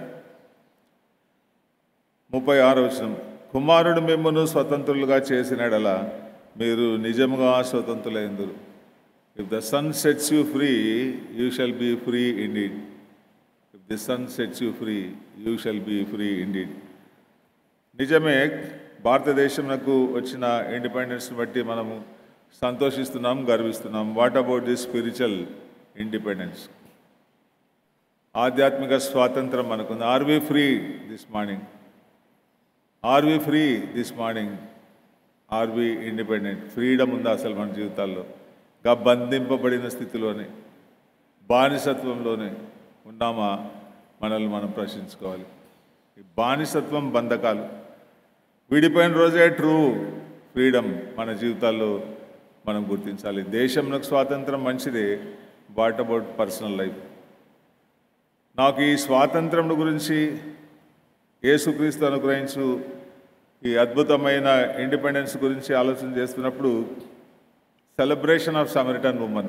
ముప్పై ఆరు వచనం కుమారుడు మిమ్మను స్వతంత్రులుగా చేసినడల మీరు నిజముగా స్వతంత్రులైందురు if the son sets you free you shall be free indeed if the son sets you free you shall be free indeed నిజమే భారతదేశంకు వచ్చిన ఇండిపెండెన్స్ని బట్టి మనము సంతోషిస్తున్నాం గర్విస్తున్నాం what about the spiritual independence ఆధ్యాత్మిక స్వాతంత్రం మనకుంది are we free this morning are we free this morning are we independent freedom ఉందా అసలు మన జీవితాల్లో గా బంధింపబడిన స్థితిలోనే బానిసత్వంలోనే ఉన్నామా మనల్ని మనం ప్రశ్నించుకోవాలి ఈ బానిసత్వం బంధకాలు విడిపోయిన రోజే ట్రూ ఫ్రీడమ్ మన జీవితాల్లో మనం గుర్తించాలి దేశంలో స్వాతంత్రం మంచిదే వాట్ అబౌట్ పర్సనల్ లైఫ్ నాకు ఈ స్వాతంత్రం గురించి యేసుక్రీస్తు అనుగ్రహించు ఈ అద్భుతమైన ఇండిపెండెన్స్ గురించి ఆలోచన చేస్తున్నప్పుడు సెలబ్రేషన్ ఆఫ్ సమరిటన్ ఉమెన్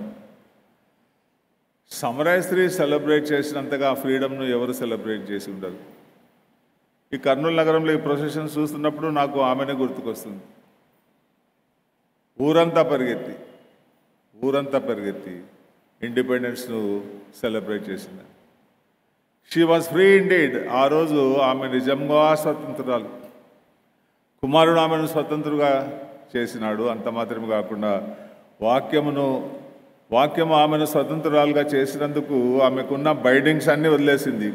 సమరాయ స్త్రీ సెలబ్రేట్ చేసినంతగా ఆ ఫ్రీడమ్ను ఎవరు సెలబ్రేట్ చేసి ఉండరు ఈ కర్నూలు నగరంలో ఈ ప్రొసెషన్ చూస్తున్నప్పుడు నాకు ఆమెనే గుర్తుకొస్తుంది ఊరంతా పరిగెత్తి ఊరంతా పరిగెత్తి ఇండిపెండెన్స్ను సెలబ్రేట్ చేసింది షీ వాజ్ ఫ్రీ ఇండీడ్ ఆ రోజు ఆమె నిజంగా స్వతంత్రాలు కుమారుడు ఆమెను స్వతంత్రుగా చేసినాడు అంత మాత్రమే కాకుండా వాక్యమును వాక్యము ఆమెను స్వతంత్రాలుగా చేసినందుకు ఆమెకున్న బైడింగ్స్ అన్నీ వదిలేసింది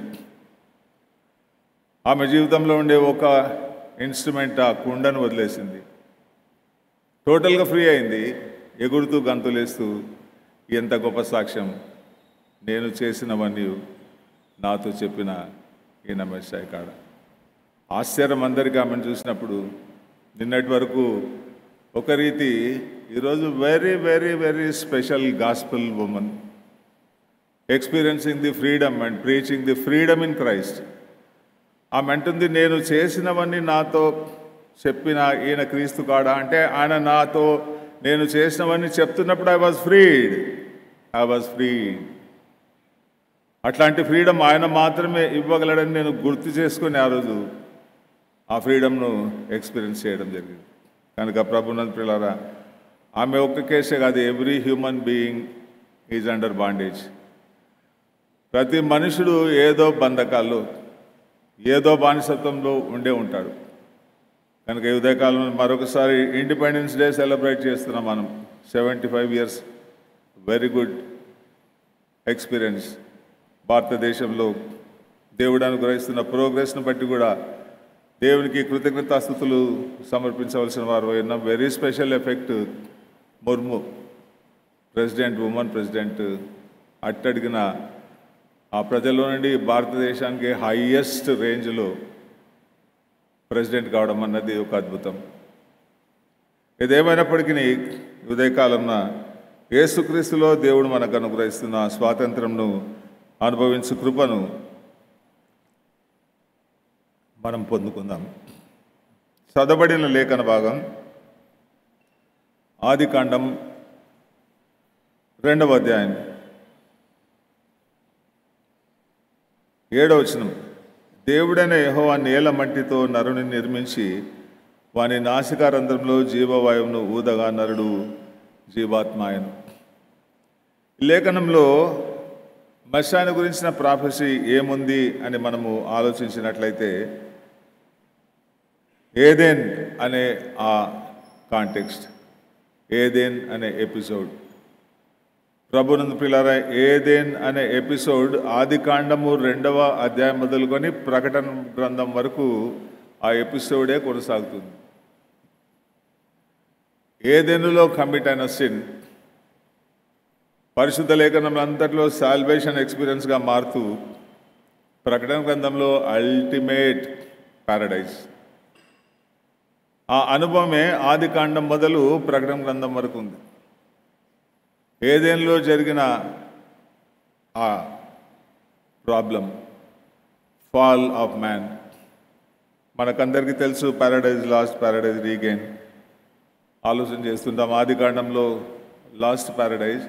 ఆమె జీవితంలో ఉండే ఒక ఇన్స్ట్రుమెంట్ ఆ కుండను వదిలేసింది టోటల్గా ఫ్రీ అయింది ఎగురుతూ గంతులేస్తూ ఎంత గొప్ప సాక్ష్యం నేను చేసినవన్నీ నాతో చెప్పిన ఈయన మెస్సాయి కాడ ఆశ్చర్యం అందరికీ ఆమెను చూసినప్పుడు నిన్నటి వరకు ఒక రీతి ఈరోజు very very very special gospel women experiencing the freedom and preaching the freedom in Christ ఆమె అంటుంది నేను చేసినవన్నీ నాతో చెప్పిన ఈయన క్రీస్తు కాడా అంటే ఆయన నాతో నేను చేసినవన్నీ చెప్తున్నప్పుడు I was freed I was freed అట్లాంటి ఫ్రీడమ్ ఆయన మాత్రమే ఇవ్వగలడని నేను గుర్తు చేసుకుని ఆ రోజు ఆ ఫ్రీడమ్ను ఎక్స్పీరియన్స్ చేయడం జరిగింది కనుక ప్రభునంద్ పిల్లరా ఆమె ఒక్క కేసే కాదు every human being is under bondage ప్రతి మనుషుడు ఏదో బంధకాల్లో ఏదో బానిసత్వంలో ఉండే ఉంటాడు కనుక ఈ ఉదయకాలంలో మరొకసారి ఇండిపెండెన్స్ డే సెలబ్రేట్ చేస్తున్నాం మనం seventy five years very good experience భారతదేశంలో దేవుడు అనుగ్రహిస్తున్న ప్రోగ్రెస్ను బట్టి కూడా దేవునికి కృతజ్ఞతాస్థుతులు సమర్పించవలసిన వారు అయిన very special effect Murmu president women president అట్టడిగిన ఆ ప్రజల్లో నుండి భారతదేశానికి హైయెస్ట్ రేంజ్లో ప్రెసిడెంట్ కావడం అన్నది ఒక అద్భుతం ఏదేమైనప్పటికీ ఉదయకాలంన యేసుక్రీస్తులో దేవుడు మనకు అనుగ్రహిస్తున్న స్వాతంత్రంను అనుభవించు కృపను మనం పొందుకుందాం చదవబడిన లేఖన భాగం ఆదికాండం రెండవ అధ్యాయం ఏడవచనం దేవుడైన యెహోవా నేల మట్టితో నరుని నిర్మించి వాని నాసికారంధ్రంలో జీవవాయువును ఊదగా నరుడు జీవాత్మాయను ఈ లేఖనంలో మశాని గురించిన ప్రాఫెసీ ఏముంది అని మనము ఆలోచించినట్లయితే ఏదెన్ అనే ఆ కాంటెక్స్ట్ ఏదెన్ అనే ఎపిసోడ్ ప్రభునందు పిల్లరా ఏదేన్ అనే ఎపిసోడ్ ఆది కాండము రెండవ అధ్యాయం మొదలుకొని ప్రకటన గ్రంథం వరకు ఆ ఎపిసోడే కొనసాగుతుంది ఏదేనులో కమిట్ అయిన సిన్ పరిశుద్ధ లేఖనంలో అంతట్లో సాల్వేషన్ ఎక్స్పీరియన్స్గా మారుతూ ప్రకటన గ్రంథంలో అల్టిమేట్ పారడైజ్ ఆ అనుభవమే ఆది కాండం మొదలు ప్రకటన గ్రంథం వరకు ఉంది ఏదేంలో జరిగిన ఆ ప్రాబ్లం ఫాల్ ఆఫ్ మ్యాన్ మనకందరికీ తెలుసు పారాడైజ్ లాస్ట్ పారాడైజ్ రీగైన్ ఆలోచన చేస్తుంటాం ఆది కాండంలో లాస్ట్ పారాడైజ్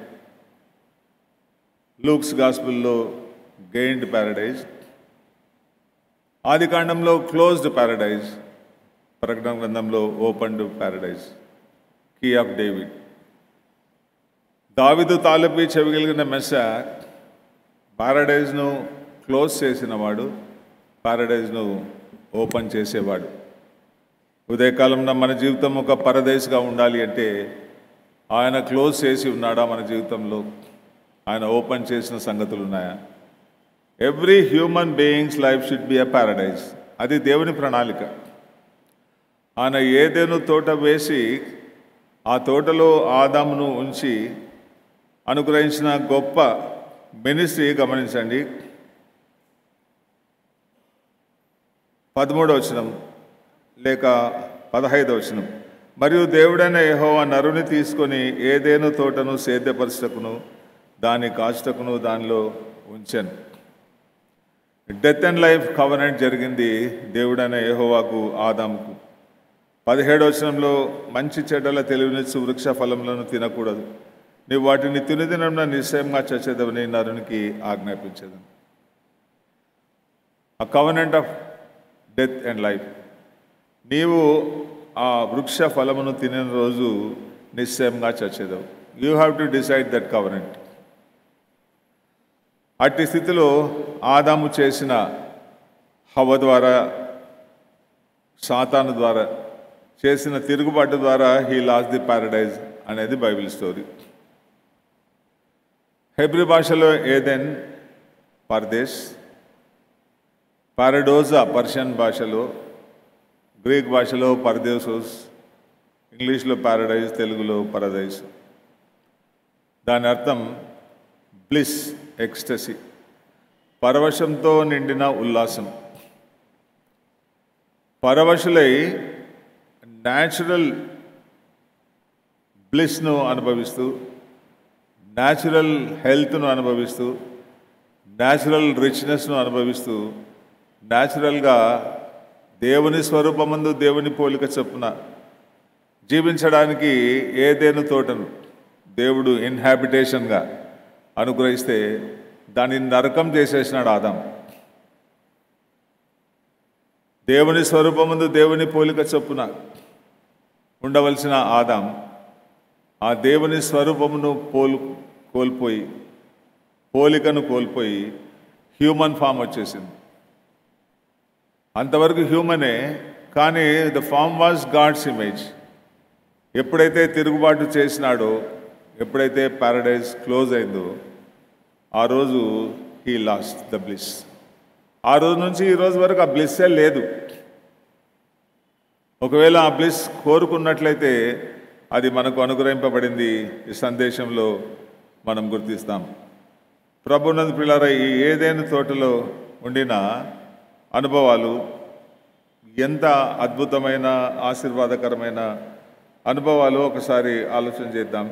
లూక్స్ గాస్పుల్లో గెయిన్డ్ పారాడైజ్ ఆది కాండంలో క్లోజ్డ్ పారాడైజ్ ప్రకటన గ్రంథంలో opened paradise key of David దావిదు తాలపి చెవిగలిగిన మెస్స పారాడైజ్ను క్లోజ్ చేసినవాడు పారాడైజ్ను ఓపెన్ చేసేవాడు ఉదయకాలంలో మన జీవితం ఒక పరదేశ్గా ఉండాలి అంటే ఆయన క్లోజ్ చేసి ఉన్నాడా మన జీవితంలో ఆయన ఓపెన్ చేసిన సంగతులు ఉన్నాయా every human beings life should be a paradise అది దేవుని ప్రణాళిక ఆయన ఏదేను తోట వేసి ఆ తోటలో ఆదామును ఉంచి అనుగ్రహించిన గొప్ప మినిస్ట్రీ గమనించండి పదమూడవ వచనం లేక పదహైదవ వచనం మరియు దేవుడైన యెహోవా నరుని తీసుకొని ఏదేను తోటను సేద్యపరచటకును దాని కాచుటకును దానిలో ఉంచాను డెత్ అండ్ లైఫ్ కవనెంట్ జరిగింది దేవుడైన యెహోవాకు ఆదాముకు పదిహేడు వచనంలో మంచి చెడ్డల తెలివినిచ్చు వృక్ష ఫలములను తినకూడదు నీవు వాటిని తినుదినంలో నిశ్చయంగా చచ్చేదవని నరునికి ఆజ్ఞాపించదు ఆ covenant of death and life నీవు ఆ వృక్ష ఫలమును తినిన రోజు నిశ్చయంగా చచ్చేదవు you have to decide that covenant అట్టి స్థితిలో ఆదాము చేసిన హవ ద్వారా సాతాను ద్వారా చేసిన తిరుగుబాటు ద్వారా హీ లాస్ ది పారడైజ్ అనేది బైబిల్ స్టోరీ హెబ్రి భాషలో ఏదెన్ పర్దేశ్ పారడోజా పర్షియన్ భాషలో గ్రీక్ భాషలో పరదేశోస్ ఇంగ్లీష్లో పారడైజ్ తెలుగులో పరదైజ్ దాని అర్థం బ్లిస్ ఎక్స్టసీ పరవశంతో నిండిన ఉల్లాసం పరవశులై న్యాచురల్ బ్లిస్ను అనుభవిస్తూ న్యాచురల్ హెల్త్ను అనుభవిస్తూ న్యాచురల్ రిచ్నెస్ను అనుభవిస్తూ న్యాచురల్గా దేవుని స్వరూపమందు దేవుని పోలిక చొప్పున జీవించడానికి ఏదేను తోటను దేవుడు ఇన్హాబిటేషన్గా అనుగ్రహిస్తే దానిని నరకం చేసేసినాడు ఆదాం దేవుని స్వరూపముందు దేవుని పోలిక చొప్పున ఉండవలసిన ఆదాం ఆ దేవుని స్వరూపమును పోలు కోల్పోయి పోలికను కోల్పోయి హ్యూమన్ ఫామ్ వచ్చేసింది అంతవరకు హ్యూమనే కానీ the form was God's image ఎప్పుడైతే తిరుగుబాటు చేసినాడో ఎప్పుడైతే పారడైజ్ క్లోజ్ అయిందో ఆ రోజు హీ లాస్ట్ ద బ్లిస్ ఆ రోజు నుంచి ఈ రోజు వరకు ఆ బ్లిస్సే లేదు ఒకవేళ ఆ బ్లిస్ కోరుకున్నట్లయితే అది మనకు అనుగ్రహింపబడింది ఈ సందేశంలో మనం గుర్తిస్తాం ప్రభునందు పిల్లర ఈ ఏదైనా తోటలో ఉండిన అనుభవాలు ఎంత అద్భుతమైన ఆశీర్వాదకరమైన అనుభవాలు ఒకసారి ఆలోచన చేద్దాం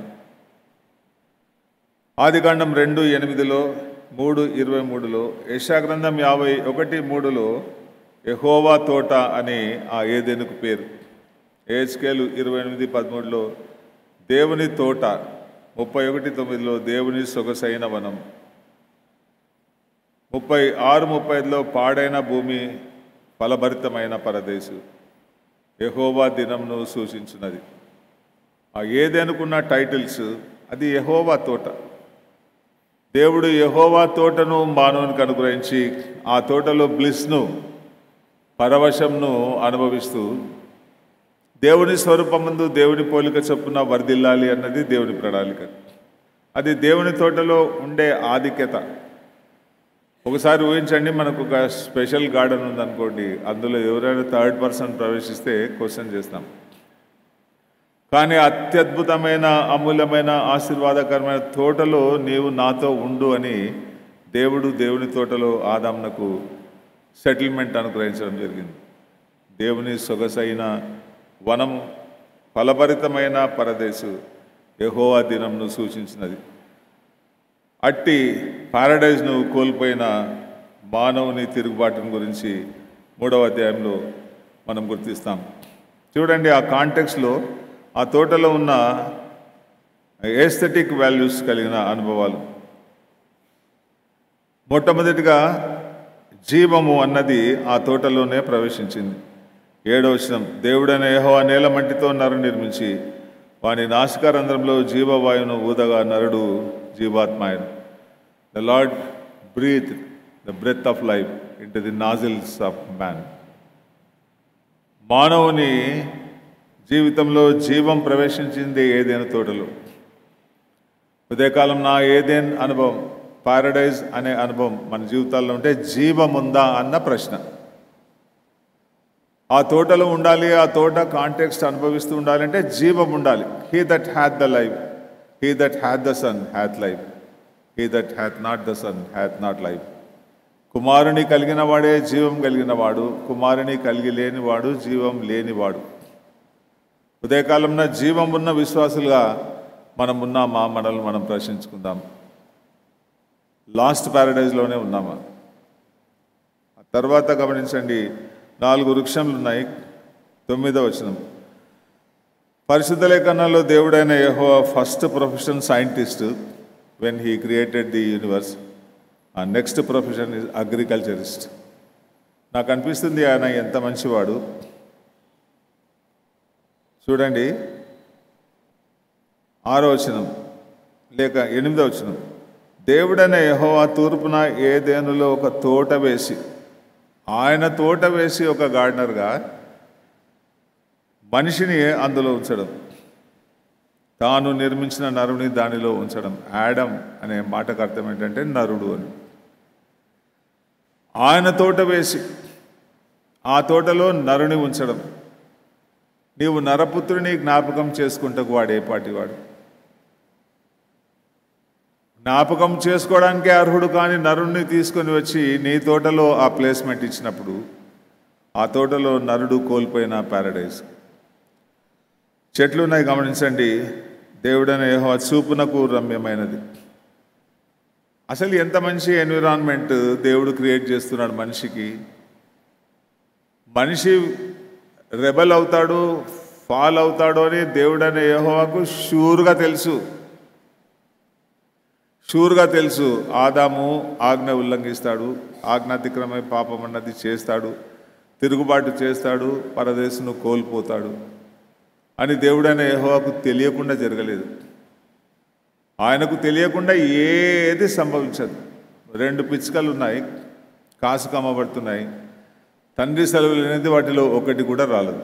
ఆదికాండం రెండు ఎనిమిదిలో మూడు ఇరవై మూడులో యశాగ్రంథం యాభై ఒకటి మూడులో ఎహోవా తోట అని ఆ ఏదెనుకు పేరు ఏజ్కేలు ఇరవై ఎనిమిది పదమూడులో దేవుని తోట ముప్పై ఒకటి తొమ్మిదిలో దేవుని సొగసైన వనం ముప్పై ఆరు ముప్పై ఐదులో పాడైన భూమి ఫలభరితమైన పరదేశు యహోవా దినంను సూచించినది ఆ ఏదనుకున్న టైటిల్స్ అది యహోవా తోట దేవుడు యహోవా తోటను మానవునికి అనుగ్రహించి ఆ తోటలో బ్లిస్ను పరవశంను అనుభవిస్తూ దేవుని స్వరూపమందు దేవుని పోలిక చొప్పున వర్ధిల్లాలి అన్నది దేవుని ప్రణాళిక అది దేవుని తోటలో ఉండే ఆధిక్యత ఒకసారి ఊహించండి మనకు ఒక స్పెషల్ గార్డెన్ ఉందనుకోండి అందులో ఎవరైనా థర్డ్ పర్సన్ ప్రవేశిస్తే క్వశ్చన్ చేస్తాం కానీ అత్యద్భుతమైన అమూల్యమైన ఆశీర్వాదకరమైన తోటలో నీవు నాతో ఉండు అని దేవుడు దేవుని తోటలో ఆదామునకు సెటిల్మెంట్ అనుగ్రహించడం జరిగింది దేవుని సొగసైన వనం ఫలభరితమైన పరదేశు యెహోవా దినంను సూచించినది అట్టి పారడైజ్ను కోల్పోయిన మానవుని తిరుగుబాటును గురించి మూడవ అధ్యాయంలో మనం గుర్తిస్తాం చూడండి ఆ కాంటెక్స్లో ఆ తోటలో ఉన్న ఏస్థెటిక్ వాల్యూస్ కలిగిన అనుభవాలు మొట్టమొదటిగా జీవము అన్నది ఆ తోటలోనే ప్రవేశించింది ఏడవ వచనం దేవుడైన యెహోవా నేల మట్టితో నరు నిర్మించి వాని నాసికారంధ్రంలో జీవవాయువును ఊదగా నరుడు జీవాత్మాయను the Lord breathe the breath of life into the nostrils of man మానవుని జీవితంలో జీవం ప్రవేశించింది ఏదైనా తోటలో ఉదయకాలం నా ఏదేన్ అనుభవం పారడైజ్ అనే అనుభవం మన జీవితాల్లో ఉంటే జీవం ఉందా అన్న ప్రశ్న ఆ తోటలో ఉండాలి ఆ తోట కాంటెక్స్ట్ అనుభవిస్తూ ఉండాలి అంటే జీవం ఉండాలి he that hath the life he that hath the son hath life he that hath not the son hath not life కుమారుని కలిగిన వాడే జీవం కలిగిన వాడు కుమారుని కలిగి లేనివాడు జీవం లేనివాడు ఉదయకాలంలో జీవం ఉన్న విశ్వాసులుగా మనం ఉన్నామా మనల్ని మనం ప్రశ్నించుకుందాం లాస్ట్ ప్యారడైజ్లోనే ఉన్నామా ఆ తర్వాత గమనించండి నాలుగు వృక్షములు ఉన్నాయి తొమ్మిదో వచనం పరిశుద్ధ లేఖనాల్లో దేవుడైన Jehovah first profession scientist when he created the universe ఆ నెక్స్ట్ ప్రొఫెషన్ ఇస్ అగ్రికల్చరిస్ట్ నాకు అనిపిస్తుంది ఆయన ఎంత మంచివాడు చూడండి ఆరో వచనం లేక ఎనిమిదో వచనం దేవుడైన యెహోవా తూర్పున ఏదేనులో ఒక తోట వేసి ఆయన తోట వేసి ఒక గార్డెనర్గా మనిషిని అందులో ఉంచడం తాను నిర్మించిన నరుని దానిలో ఉంచడం యాడమ్ అనే మాటకు అర్థం ఏంటంటే నరుడు అని ఆయన తోట వేసి ఆ తోటలో నరుని ఉంచడం నీవు నరపుత్రుని జ్ఞాపకం చేసుకుంటకు వాడు ఏ పాటి వాడు జ్ఞాపకం చేసుకోవడానికే అర్హుడు కానీ నరుణ్ణి తీసుకొని వచ్చి నీ తోటలో ఆ ప్లేస్మెంట్ ఇచ్చినప్పుడు ఆ తోటలో నరుడు కోల్పోయిన ప్యారడైజ్ చెట్లు ఉన్నాయి గమనించండి దేవుడైన యెహోవా చూపునకు రమ్యమైనది అసలు ఎంత మంచి ఎన్విరాన్మెంట్ దేవుడు క్రియేట్ చేస్తున్నాడు మనిషికి మనిషి రెబల్ అవుతాడు ఫాల్ అవుతాడు అని దేవుడైన యెహోవాకు షూర్గా తెలుసు షూర్గా తెలుసు ఆదాము ఆజ్ఞ ఉల్లంఘిస్తాడు ఆజ్ఞాతిక్రమై పాపం అన్నది చేస్తాడు తిరుగుబాటు చేస్తాడు పరదేశును కోల్పోతాడు అని దేవుడైన యెహోవాకు తెలియకుండా జరగలేదు ఆయనకు తెలియకుండా ఏది సంభవించదు రెండు పిచ్చుకలు ఉన్నాయి కాసు కమ్మబడుతున్నాయి తండ్రి సెలవులు అనేది వాటిలో ఒకటి కూడా రాలేదు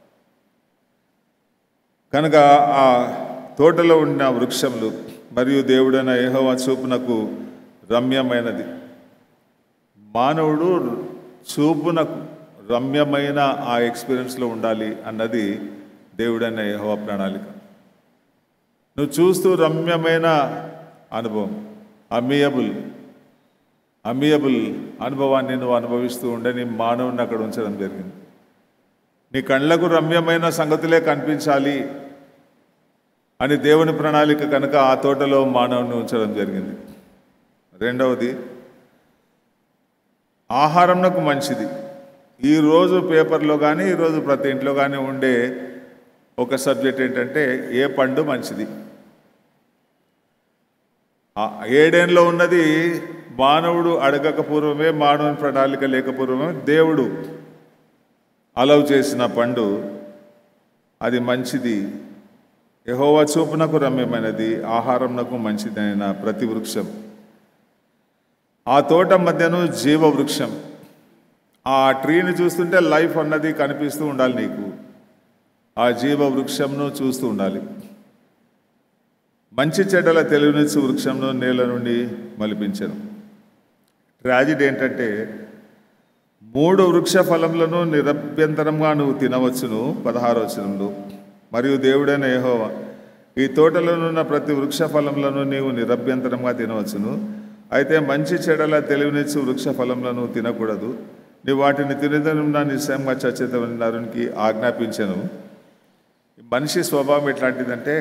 కనుక ఆ తోటలో ఉన్న వృక్షములు మరియు దేవుడైన యెహోవా చూపునకు రమ్యమైనది మానవుడు చూపునకు రమ్యమైన ఆ ఎక్స్పీరియన్స్లో ఉండాలి అన్నది దేవుడైన యెహోవా ప్రణాళిక నువ్వు చూస్తూ రమ్యమైన అనుభవం అమియబుల్ అమియబుల్ అనుభవాన్ని నువ్వు అనుభవిస్తూ ఉండే నీ మానవుని అక్కడ ఉంచడం జరిగింది నీ కళ్ళకు రమ్యమైన సంగతులే కనిపించాలి అని దేవుని ప్రణాళిక కనుక ఆ తోటలో మానవుని ఉంచడం జరిగింది రెండవది ఆహారంకు మంచిది ఈరోజు పేపర్లో కానీ ఈరోజు ప్రతి ఇంట్లో కానీ ఉండే ఒక సబ్జెక్ట్ ఏంటంటే ఏ పండు మంచిది ఆ ఏడేంలో ఉన్నది మానవుడు అడగక పూర్వమే మానవుని ప్రణాళిక లేకపూర్వమే దేవుడు అలవ్ చేసిన పండు అది మంచిది యహోవా చూపునకు రమ్యమైనది ఆహారంనకు మంచిదైన ప్రతి వృక్షం ఆ తోట మధ్యను జీవ వృక్షం ఆ ట్రీని చూస్తుంటే లైఫ్ అన్నది కనిపిస్తూ ఉండాలి నీకు ఆ జీవ వృక్షంను చూస్తూ ఉండాలి మంచి చెడ్డల తెలివినిచ్చు వృక్షంను నేల నుండి మలిపించను ట్రాజిడీ ఏంటంటే మూడు వృక్ష ఫలములను నిరభ్యంతరంగా నువ్వు తినవచ్చును పదహారు వచనంలో మరియు దేవుడైన యెహోవా ఈ తోటలోనున్న ప్రతి వృక్ష ఫలములను నీవు నిరభ్యంతరంగా తినవచ్చును అయితే మంచి చెడల తెలివినిచ్చు వృక్ష ఫలములను తినకూడదు నీవు వాటిని తినదనున్న నిశ్చయంగా చచ్చేతమని నరునికి ఆజ్ఞాపించను మనిషి స్వభావం ఎట్లాంటిదంటే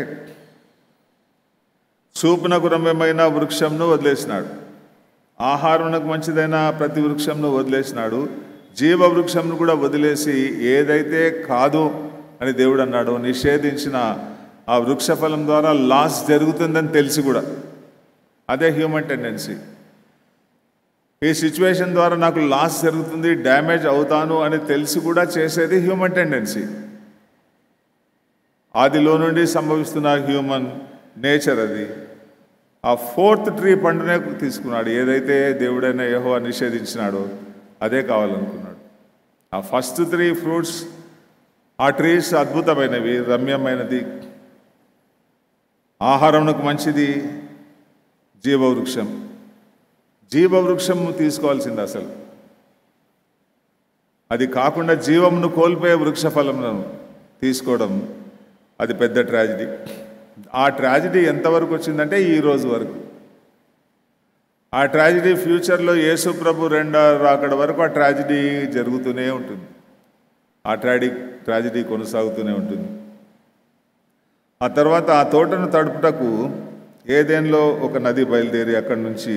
చూపునకు రమ్యమైన వృక్షంను వదిలేసినాడు ఆహారంకు మంచిదైన ప్రతి వృక్షంను వదిలేసినాడు జీవ వృక్షంను కూడా వదిలేసి ఏదైతే కాదు అని దేవుడు అన్నాడు నిషేధించిన ఆ వృక్ష ఫలం ద్వారా లాస్ జరుగుతుందని తెలిసి కూడా అదే హ్యూమన్ టెండెన్సీ ఈ సిచ్యువేషన్ ద్వారా నాకు లాస్ జరుగుతుంది డ్యామేజ్ అవుతాను అని తెలిసి కూడా చేసేది హ్యూమన్ టెండెన్సీ ఆదిలో నుండి సంభవిస్తున్న హ్యూమన్ నేచర్ అది ఆ ఫోర్త్ ట్రీ పండునే తీసుకున్నాడు ఏదైతే దేవుడైన యహో నిషేధించినాడో అదే కావాలనుకున్నాడు ఆ ఫస్ట్ త్రీ ఫ్రూట్స్ ఆ ట్రీస్ అద్భుతమైనవి రమ్యమైనది ఆహారంకు మంచిది జీవవృక్షం జీవవృక్షం తీసుకోవాల్సింది అసలు అది కాకుండా జీవమును కోల్పోయే వృక్ష ఫలములను తీసుకోవడం అది పెద్ద ట్రాజిడీ ఆ ట్రాజిడీ ఎంతవరకు వచ్చిందంటే ఈ రోజు వరకు ఆ ట్రాజిడీ ఫ్యూచర్లో యేసు ప్రభు రెండో రాకడ వరకు ఆ ట్రాజిడీ జరుగుతూనే ఉంటుంది ఆ ట్రాడి ట్రాజిడీ కొనసాగుతూనే ఉంటుంది ఆ తర్వాత ఆ తోటను తడుపుటకు ఏదేన్లో ఒక నది బయలుదేరి అక్కడి నుంచి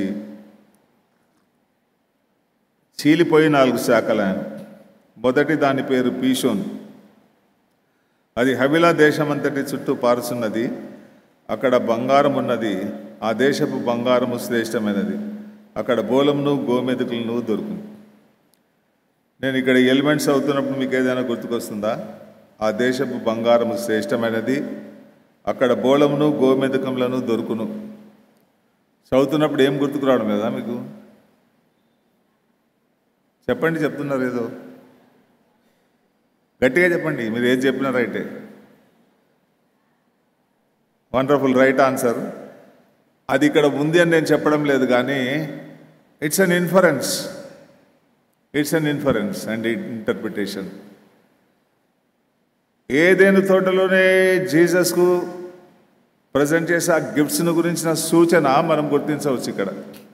చీలిపోయి నాలుగు శాఖలాయను మొదటి దాని పేరు పీషోన్ అది హవిలా దేశమంతటి చుట్టూ పారుచున్నది అక్కడ బంగారం ఉన్నది ఆ దేశపు బంగారము శ్రేష్టమైనది అక్కడ బోలమును గోమెదుకులను దొరుకును నేను ఇక్కడ ఎలిమెంట్స్ అవుతున్నప్పుడు మీకు ఏదైనా గుర్తుకొస్తుందా ఆ దేశపు బంగారము శ్రేష్టమైనది అక్కడ బోళమును గోమెదకములను దొరుకును చదువుతున్నప్పుడు ఏం గుర్తుకు రావడం లేదా మీకు చెప్పండి చెప్తున్నారు ఏదో గట్టిగా చెప్పండి మీరు ఏది చెప్పినా రైటే వండర్ఫుల్ రైట్ ఆన్సర్ అది ఇక్కడ ఉంది అని నేను చెప్పడం లేదు కానీ it's an inference it's an inference and interpretation Eden తోటలోనే జీసస్కు ప్రజెంట్ చేసే ఆ గిఫ్ట్స్ను గురించిన సూచన మనం గుర్తించవచ్చు ఇక్కడ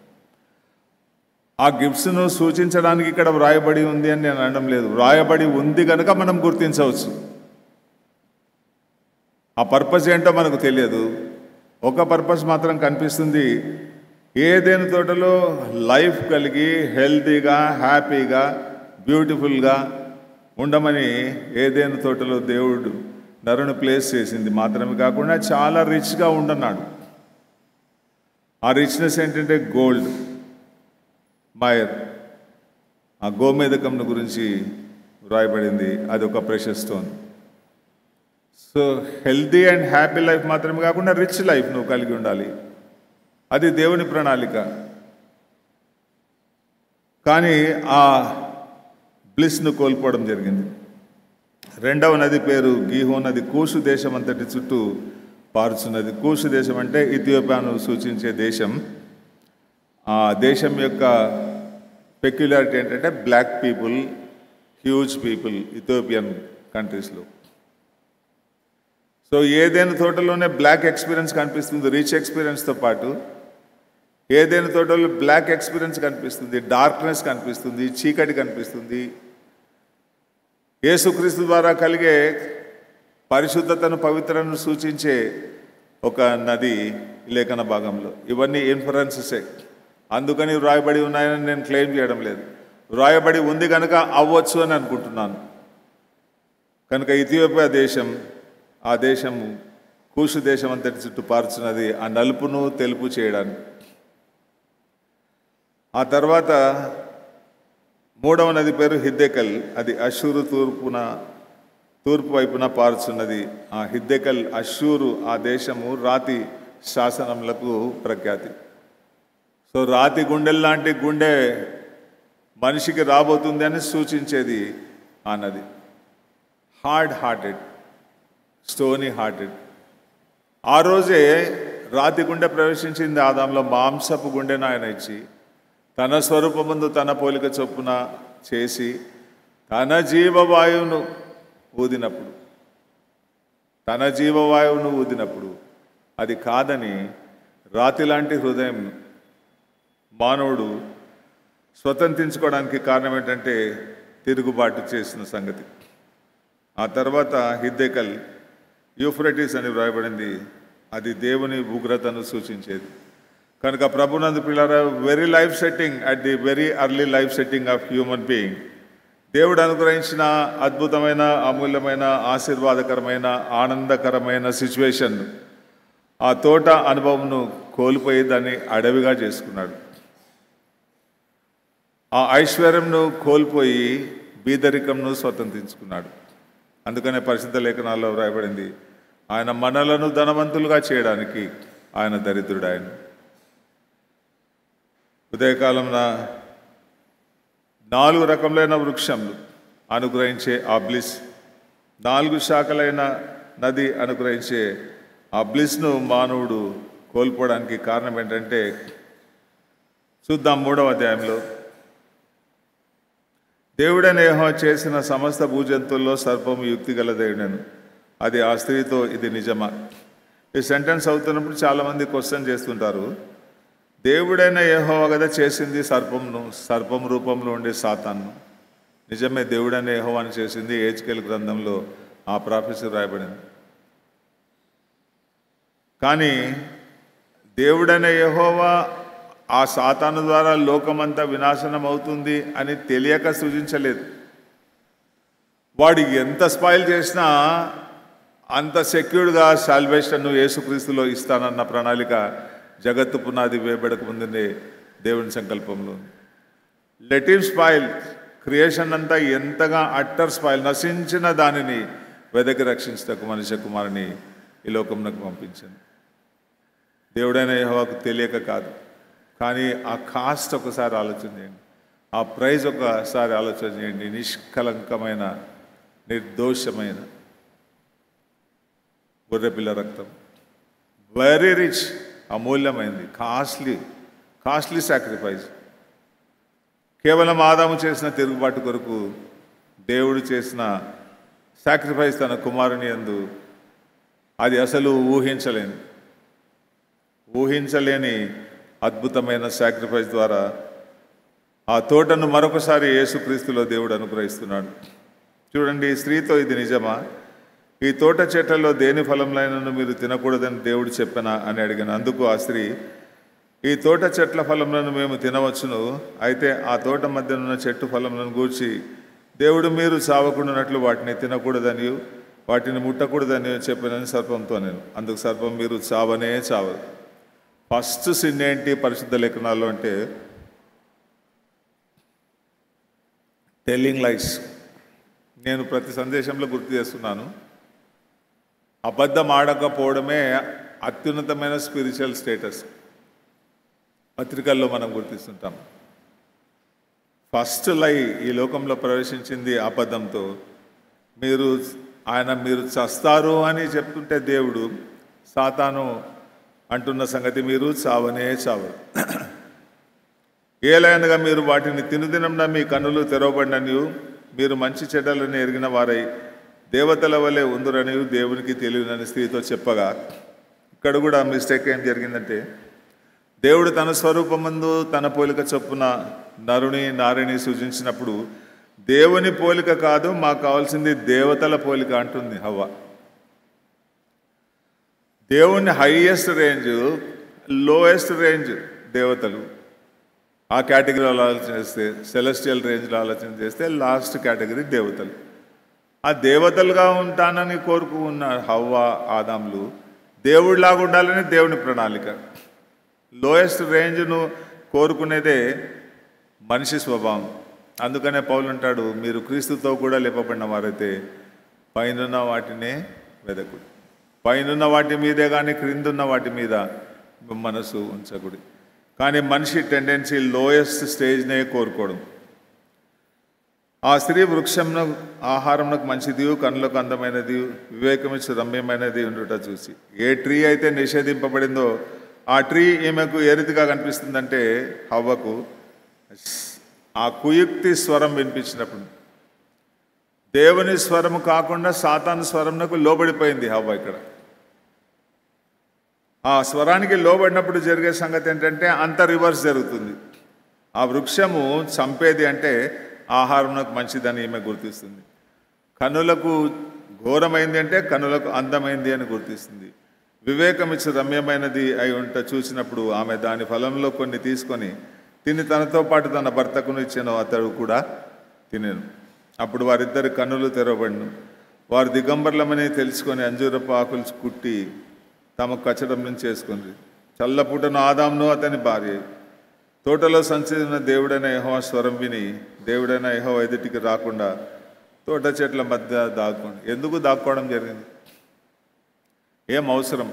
ఆ గిఫ్ట్స్ను సూచించడానికి ఇక్కడ వ్రాయబడి ఉంది అని నేను అనడం లేదు వ్రాయబడి ఉంది కనుక మనం గుర్తించవచ్చు ఆ పర్పస్ ఏంటో మనకు తెలియదు ఒక పర్పస్ మాత్రం కనిపిస్తుంది ఏదైనా తోటలో లైఫ్ కలిగి హెల్తీగా హ్యాపీగా బ్యూటిఫుల్గా ఉండమని ఏదైనా తోటలో దేవుడు నరుని ప్లేస్ చేసింది మాత్రమే కాకుండా చాలా రిచ్గా ఉండన్నాడు ఆ రిచ్నెస్ ఏంటంటే గోల్డ్ మాయర్ ఆ గోమేదకంను గురించి వ్రాయబడింది అది ఒక precious stone so healthy and happy life మాత్రమే కాకుండా రిచ్ లైఫ్ నువ్వు కలిగి ఉండాలి అది దేవుని ప్రణాళిక కానీ ఆ బ్లిస్ను కోల్పోవడం జరిగింది రెండవ నది పేరు గీహో నది కూషు దేశం అంతటి చుట్టూ పారుచున్నది కూషు దేశం అంటే ఇథియోపియాను సూచించే దేశం ఆ దేశం యొక్క పెక్యులారిటీ ఏంటంటే black people huge people Ethiopian కంట్రీస్లో సో ఏదైనా తోటలోనే బ్లాక్ ఎక్స్పీరియన్స్ కనిపిస్తుంది రిచ్ ఎక్స్పీరియన్స్తో పాటు ఏదైనా తోటలో బ్లాక్ ఎక్స్పీరియన్స్ కనిపిస్తుంది డార్క్నెస్ కనిపిస్తుంది చీకటి కనిపిస్తుంది యేసుక్రీస్తు ద్వారా కలిగే పరిశుద్ధతను పవిత్రను సూచించే ఒక నది లేఖన భాగంలో ఇవన్నీ ఇన్ఫరెన్సెసే అందుకని వ్రాయబడి ఉన్నాయని నేను క్లెయిమ్ చేయడం లేదు వ్రాయబడి ఉంది కనుక అవ్వచ్చు అని అనుకుంటున్నాను కనుక ఇథియోపియా దేశం ఆ దేశము కూషు దేశం అంతటి చుట్టూ పార్చున్నది ఆ నలుపును తెలుపు చేయడానికి ఆ తర్వాత మూడవ నది పేరు హిద్దెకల్ అది అషూరు తూర్పున తూర్పు వైపున పారుచున్నది ఆ హిద్దెకల్ అషూరు ఆ దేశము రాతి శాసనములకు ప్రఖ్యాతి సో రాతి గుండెల్లాంటి గుండె మనిషికి రాబోతుంది అని సూచించేది ఆ నది హార్డ్ హార్టెడ్ స్టోనీ హార్టెడ్ ఆ రోజే రాతి గుండె ప్రవేశించింది ఆదాంలో మాంసపు గుండెను ఆయన ఇచ్చి తన స్వరూపముందు తన పోలిక చొప్పున చేసి తన జీవవాయువును ఊదినప్పుడు తన జీవవాయువును ఊదినప్పుడు అది కాదని రాతి లాంటి హృదయం మానవుడు స్వతంత్రించుకోవడానికి కారణం ఏంటంటే తిరుగుబాటు చేసిన సంగతి ఆ తర్వాత హిద్దెకల్ యూఫ్రటిస్ అని వ్రాయబడింది అది దేవుని ఉగ్రతను సూచించేది కనుక ప్రభునందు పిల్లల very life setting at the very early life setting of human being దేవుడు అనుగ్రహించిన అద్భుతమైన అమూల్యమైన ఆశీర్వాదకరమైన ఆనందకరమైన సిచ్యువేషన్ ఆ తోట అనుభవంను కోల్పోయి దాన్ని అడవిగా చేసుకున్నాడు ఆ ఐశ్వర్యంను కోల్పోయి బీదరికంను స్వతంత్రించుకున్నాడు అందుకనే పరిశుద్ధ లేఖనాల్లో వ్రాయబడింది ఆయన మనలను ధనవంతులుగా చేయడానికి ఆయన దరిద్రుడు ఆయన ఉదయకాలంన నాలుగు రకములైన వృక్షములు అనుగ్రహించే ఆ బ్లిస్ నాలుగు శాఖలైన నది అనుగ్రహించే ఆ బ్లిస్ను మానవుడు కోల్పోవడానికి కారణం ఏంటంటే చూద్దాం మూడవ అధ్యాయంలో దేవుడనే యెహోవా చేసిన సమస్త భూజంతువుల్లో సర్పము యుక్తి గల దేవుడను అది ఆ స్త్రీతో ఇది నిజమా ఈ సెంటెన్స్ అవుతున్నప్పుడు చాలామంది క్వశ్చన్ చేస్తుంటారు దేవుడైన యెహోవా కదా చేసింది సర్పంను సర్పం రూపంలో ఉండే సాతాన్ను నిజమే దేవుడైన యెహోవాని చేసింది ఏజ్కెల్ గ్రంథంలో ఆ ప్రాఫెసర్ రాయబడింది కానీ దేవుడైన యెహోవా ఆ సాతాను ద్వారా లోకమంతా వినాశనం అవుతుంది అని తెలియక సృజించలేదు వాడు ఎంత స్పాయిల్ చేసినా అంత సెక్యూర్డ్గా సాల్వేషన్ను యేసుక్రీస్తులో ఇస్తానన్న ప్రణాళిక జగత్తు పునాది వేయబడక ముందునే దేవుని సంకల్పంలో ఉంది లెట్ ఇమ్ స్పాయిల్ క్రియేషన్ అంతా ఎంతగా అట్టర్ స్పాయిల్ నశించిన దానిని వెదకి రక్షించటకు మనిషి కుమారుని ఈ లోకంలోకి పంపించింది దేవుడైన యెహోవాకు తెలియక కాదు కానీ ఆ కాస్ట్ ఒకసారి ఆలోచన చేయండి ఆ ప్రైజ్ ఒకసారి ఆలోచన చేయండి నిష్కలంకమైన నిర్దోషమైన గొర్రెపిల్ల రక్తం వెరీ రిచ్ అమూల్యమైంది కాస్ట్లీ కాస్ట్లీ సాక్రిఫైస్ కేవలం ఆదాము చేసిన తిరుగుబాటు కొరకు దేవుడు చేసిన సాక్రిఫైస్ తన కుమారుని యందు అది అసలు ఊహించలేని ఊహించలేని అద్భుతమైన సాక్రిఫైస్ ద్వారా ఆ తోటను మరొకసారి యేసుక్రీస్తులో దేవుడు అనుగ్రహిస్తున్నాడు చూడండి ఈ స్త్రీతో ఇది నిజమా ఈ తోట చెట్లలో దేని ఫలంలైనను మీరు తినకూడదని దేవుడు చెప్పనా అని అడిగాను అందుకు ఆ స్త్రీ ఈ తోట చెట్ల ఫలములను మేము తినవచ్చును అయితే ఆ తోట మధ్యనున్న చెట్టు ఫలములను గూర్చి దేవుడు మీరు చావకుండానట్లు వాటిని తినకూడదని వాటిని ముట్టకూడదని చెప్పినని సర్పంతో నేను అందుకు సర్పం మీరు చావనే చావరు ఫస్ట్ సిన్ ఏంటి పరిశుద్ధ లేఖనాల్లో అంటే టెల్లింగ్ లైస్ నేను ప్రతి సందేశంలో గుర్తు చేస్తున్నాను అబద్ధం ఆడకపోవడమే అత్యున్నతమైన స్పిరిచువల్ స్టేటస్ పత్రికల్లో మనం గుర్తిస్తుంటాం ఫస్ట్ లై ఈ లోకంలో ప్రవేశించింది అబద్ధంతో మీరు ఆయన మీరు చస్తారు అని చెప్తుంటే దేవుడు సాతాను అంటున్న సంగతి మీరు చావనే చావరు ఏలైనగా మీరు వాటిని తినుదినంన మీ కన్నులు తెరవబడిననియు మీరు మంచి చెడ్డలని ఎరిగిన వారై దేవతల వలె ఉందురని దేవునికి తెలియనని స్త్రీతో చెప్పగా ఇక్కడ కూడా మిస్టేక్ ఏం జరిగిందంటే దేవుడు తన స్వరూపమందు తన పోలిక చొప్పున నరుని నారిని సూచించినప్పుడు దేవుని పోలిక కాదు మాకు కావాల్సింది దేవతల పోలిక అంటుంది హవ్వ దేవుని హైయెస్ట్ రేంజ్ లోయెస్ట్ రేంజ్ దేవతలు ఆ కేటగిరీలో ఆలోచన చేస్తే సెలెస్టియల్ రేంజ్లో ఆలోచన చేస్తే లాస్ట్ కేటగిరీ దేవతలు ఆ దేవతలుగా ఉంటానని కోరుకున్న హవ్వ ఆదాములు దేవుడిలాగా ఉండాలని దేవుని ప్రణాళిక లోయెస్ట్ రేంజ్ను కోరుకునేదే మనిషి స్వభావం అందుకనే పౌలు అంటాడు మీరు క్రీస్తుతో కూడా లేపబడిన వారైతే పైనున్న వాటినే వెదకుడు పైనున్న వాటి మీదే కానీ క్రిందున్న వాటి మీద మీ మనసు ఉంచకుడి కానీ మనిషి టెండెన్సీ లోయెస్ట్ స్టేజ్నే కోరుకోవడం ఆ స్త్రీ వృక్షంను ఆహారంకు మంచిది కన్నులకు అందమైనది వివేకమిచ్చు రమ్యమైనది ఉండుట చూసి ఏ ట్రీ అయితే నిషేధింపబడిందో ఆ ట్రీ ఈమెకు ఏ రీతిగా కనిపిస్తుందంటే హవ్వకు ఆ కుయుక్తి స్వరం వినిపించినప్పుడు దేవుని స్వరము కాకుండా సాతాను స్వరంనకు లోబడిపోయింది హవ్వ ఇక్కడ ఆ స్వరానికి లోబడినప్పుడు జరిగే సంగతి ఏంటంటే అంత రివర్స్ జరుగుతుంది ఆ వృక్షము చంపేది అంటే ఆహారంకు మంచిదని ఈమె గుర్తిస్తుంది కనులకు ఘోరమైంది అంటే కనులకు అందమైంది అని గుర్తిస్తుంది వివేకం ఇచ్చి రమ్యమైనది అయి ఉంట చూసినప్పుడు ఆమె దాని ఫలంలో కొన్ని తీసుకొని తిని తనతో పాటు తన భర్తకును ఇచ్చిన అతడు కూడా తినెను అప్పుడు వారిద్దరి కన్నులు తెరవబడిను వారు దిగంబర్లమని తెలుసుకొని అంజూరపు ఆకులు కుట్టి తమ కచ్చడం నుంచి చేసుకుంది చల్లపూటను ఆదామును అతని భార్య తోటలో సంచరిన దేవుడైన యహో స్వరం విని దేవుడైన యహో ఎదుటికి రాకుండా తోట చెట్ల మధ్య దాక్కోండి ఎందుకు దాక్కోవడం జరిగింది ఏం అవసరం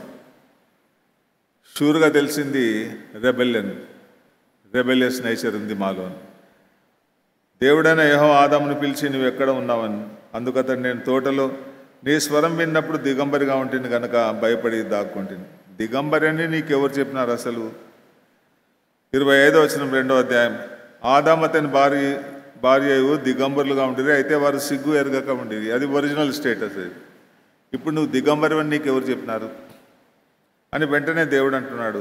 షూర్గా తెలిసింది రెబెల్లెన్ రెబెలియస్ నేచర్ ఉంది మాలో దేవుడైన యహో ఆదామును పిలిచి నువ్వు ఎక్కడ ఉన్నావని అందుకతడు నేను తోటలో నీ స్వరం విన్నప్పుడు దిగంబరిగా ఉంటుంది కనుక భయపడి దాక్కుంటుంది దిగంబరి అని నీకెవరు చెప్పినారు అసలు ఇరవై ఐదో వచ్చిన రెండో అధ్యాయం ఆదాం అతని భార్య భార్యయు దిగంబరులుగా ఉండేది అయితే వారు సిగ్గు ఎరగక ఉండేది అది ఒరిజినల్ స్టేటస్ అది ఇప్పుడు నువ్వు దిగంబరి అని నీకు ఎవరు చెప్పినారు అని వెంటనే దేవుడు అంటున్నాడు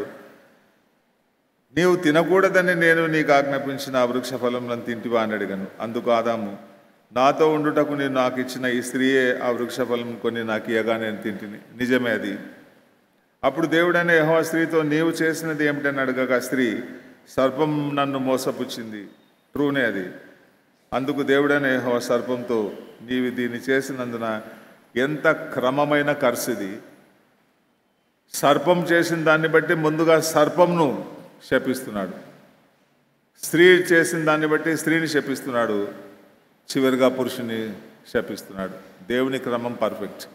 నీవు తినకూడదని నేను నీకు ఆజ్ఞాపించిన ఆ వృక్ష ఫలంలను తింటివా అని అడిగాను అందుకు ఆదాము నాతో ఉండుటకు నేను నాకు ఇచ్చిన ఈ స్త్రీయే ఆ వృక్ష ఫలం కొన్ని నాకు ఇయ్యగా నేను తింటిని నిజమే అది అప్పుడు దేవుడైన యెహోవా స్త్రీతో నీవు చేసినది ఏమిటని అడగగా స్త్రీ సర్పం నన్ను మోసపుచ్చింది ట్రూనే అది అందుకు దేవుడైన యెహోవా సర్పంతో నీవు దీన్ని చేసినందున ఎంత క్రమమైన కర్సిది సర్పం చేసిన దాన్ని బట్టి ముందుగా సర్పంను శపిస్తున్నాడు స్త్రీ చేసిన దాన్ని బట్టి స్త్రీని శపిస్తున్నాడు చివరిగా పురుషుని శపిస్తున్నాడు దేవుని క్రమం పర్ఫెక్ట్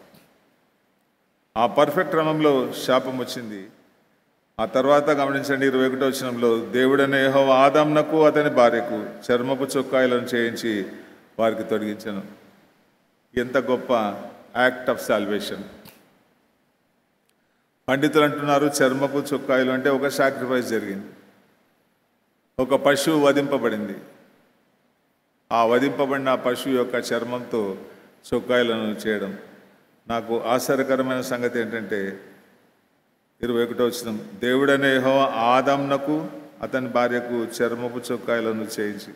ఆ పర్ఫెక్ట్ క్రమంలో శాపం వచ్చింది ఆ తర్వాత గమనించండి ఇరవై ఒకటో వచనంలో దేవుడనే యెహో ఆదాంనకు అతని భార్యకు చర్మపు చొక్కాయలను చేయించి వారికి తొలగించను ఎంత గొప్ప యాక్ట్ ఆఫ్ సాల్వేషన్ పండితులు అంటున్నారు చర్మపు చొక్కాయలు అంటే ఒక సాక్రిఫైస్ జరిగింది ఒక పశువు వధింపబడింది ఆ వధింపబడిన ఆ పశువు యొక్క చర్మంతో చొక్కాయలను చేయడం నాకు ఆశ్చర్యకరమైన సంగతి ఏంటంటే ఇరవై ఒకటో వచ్చిన దేవుడనే యెహో ఆదంనకు అతని భార్యకు చర్మపు చొక్కాయలను చేయించి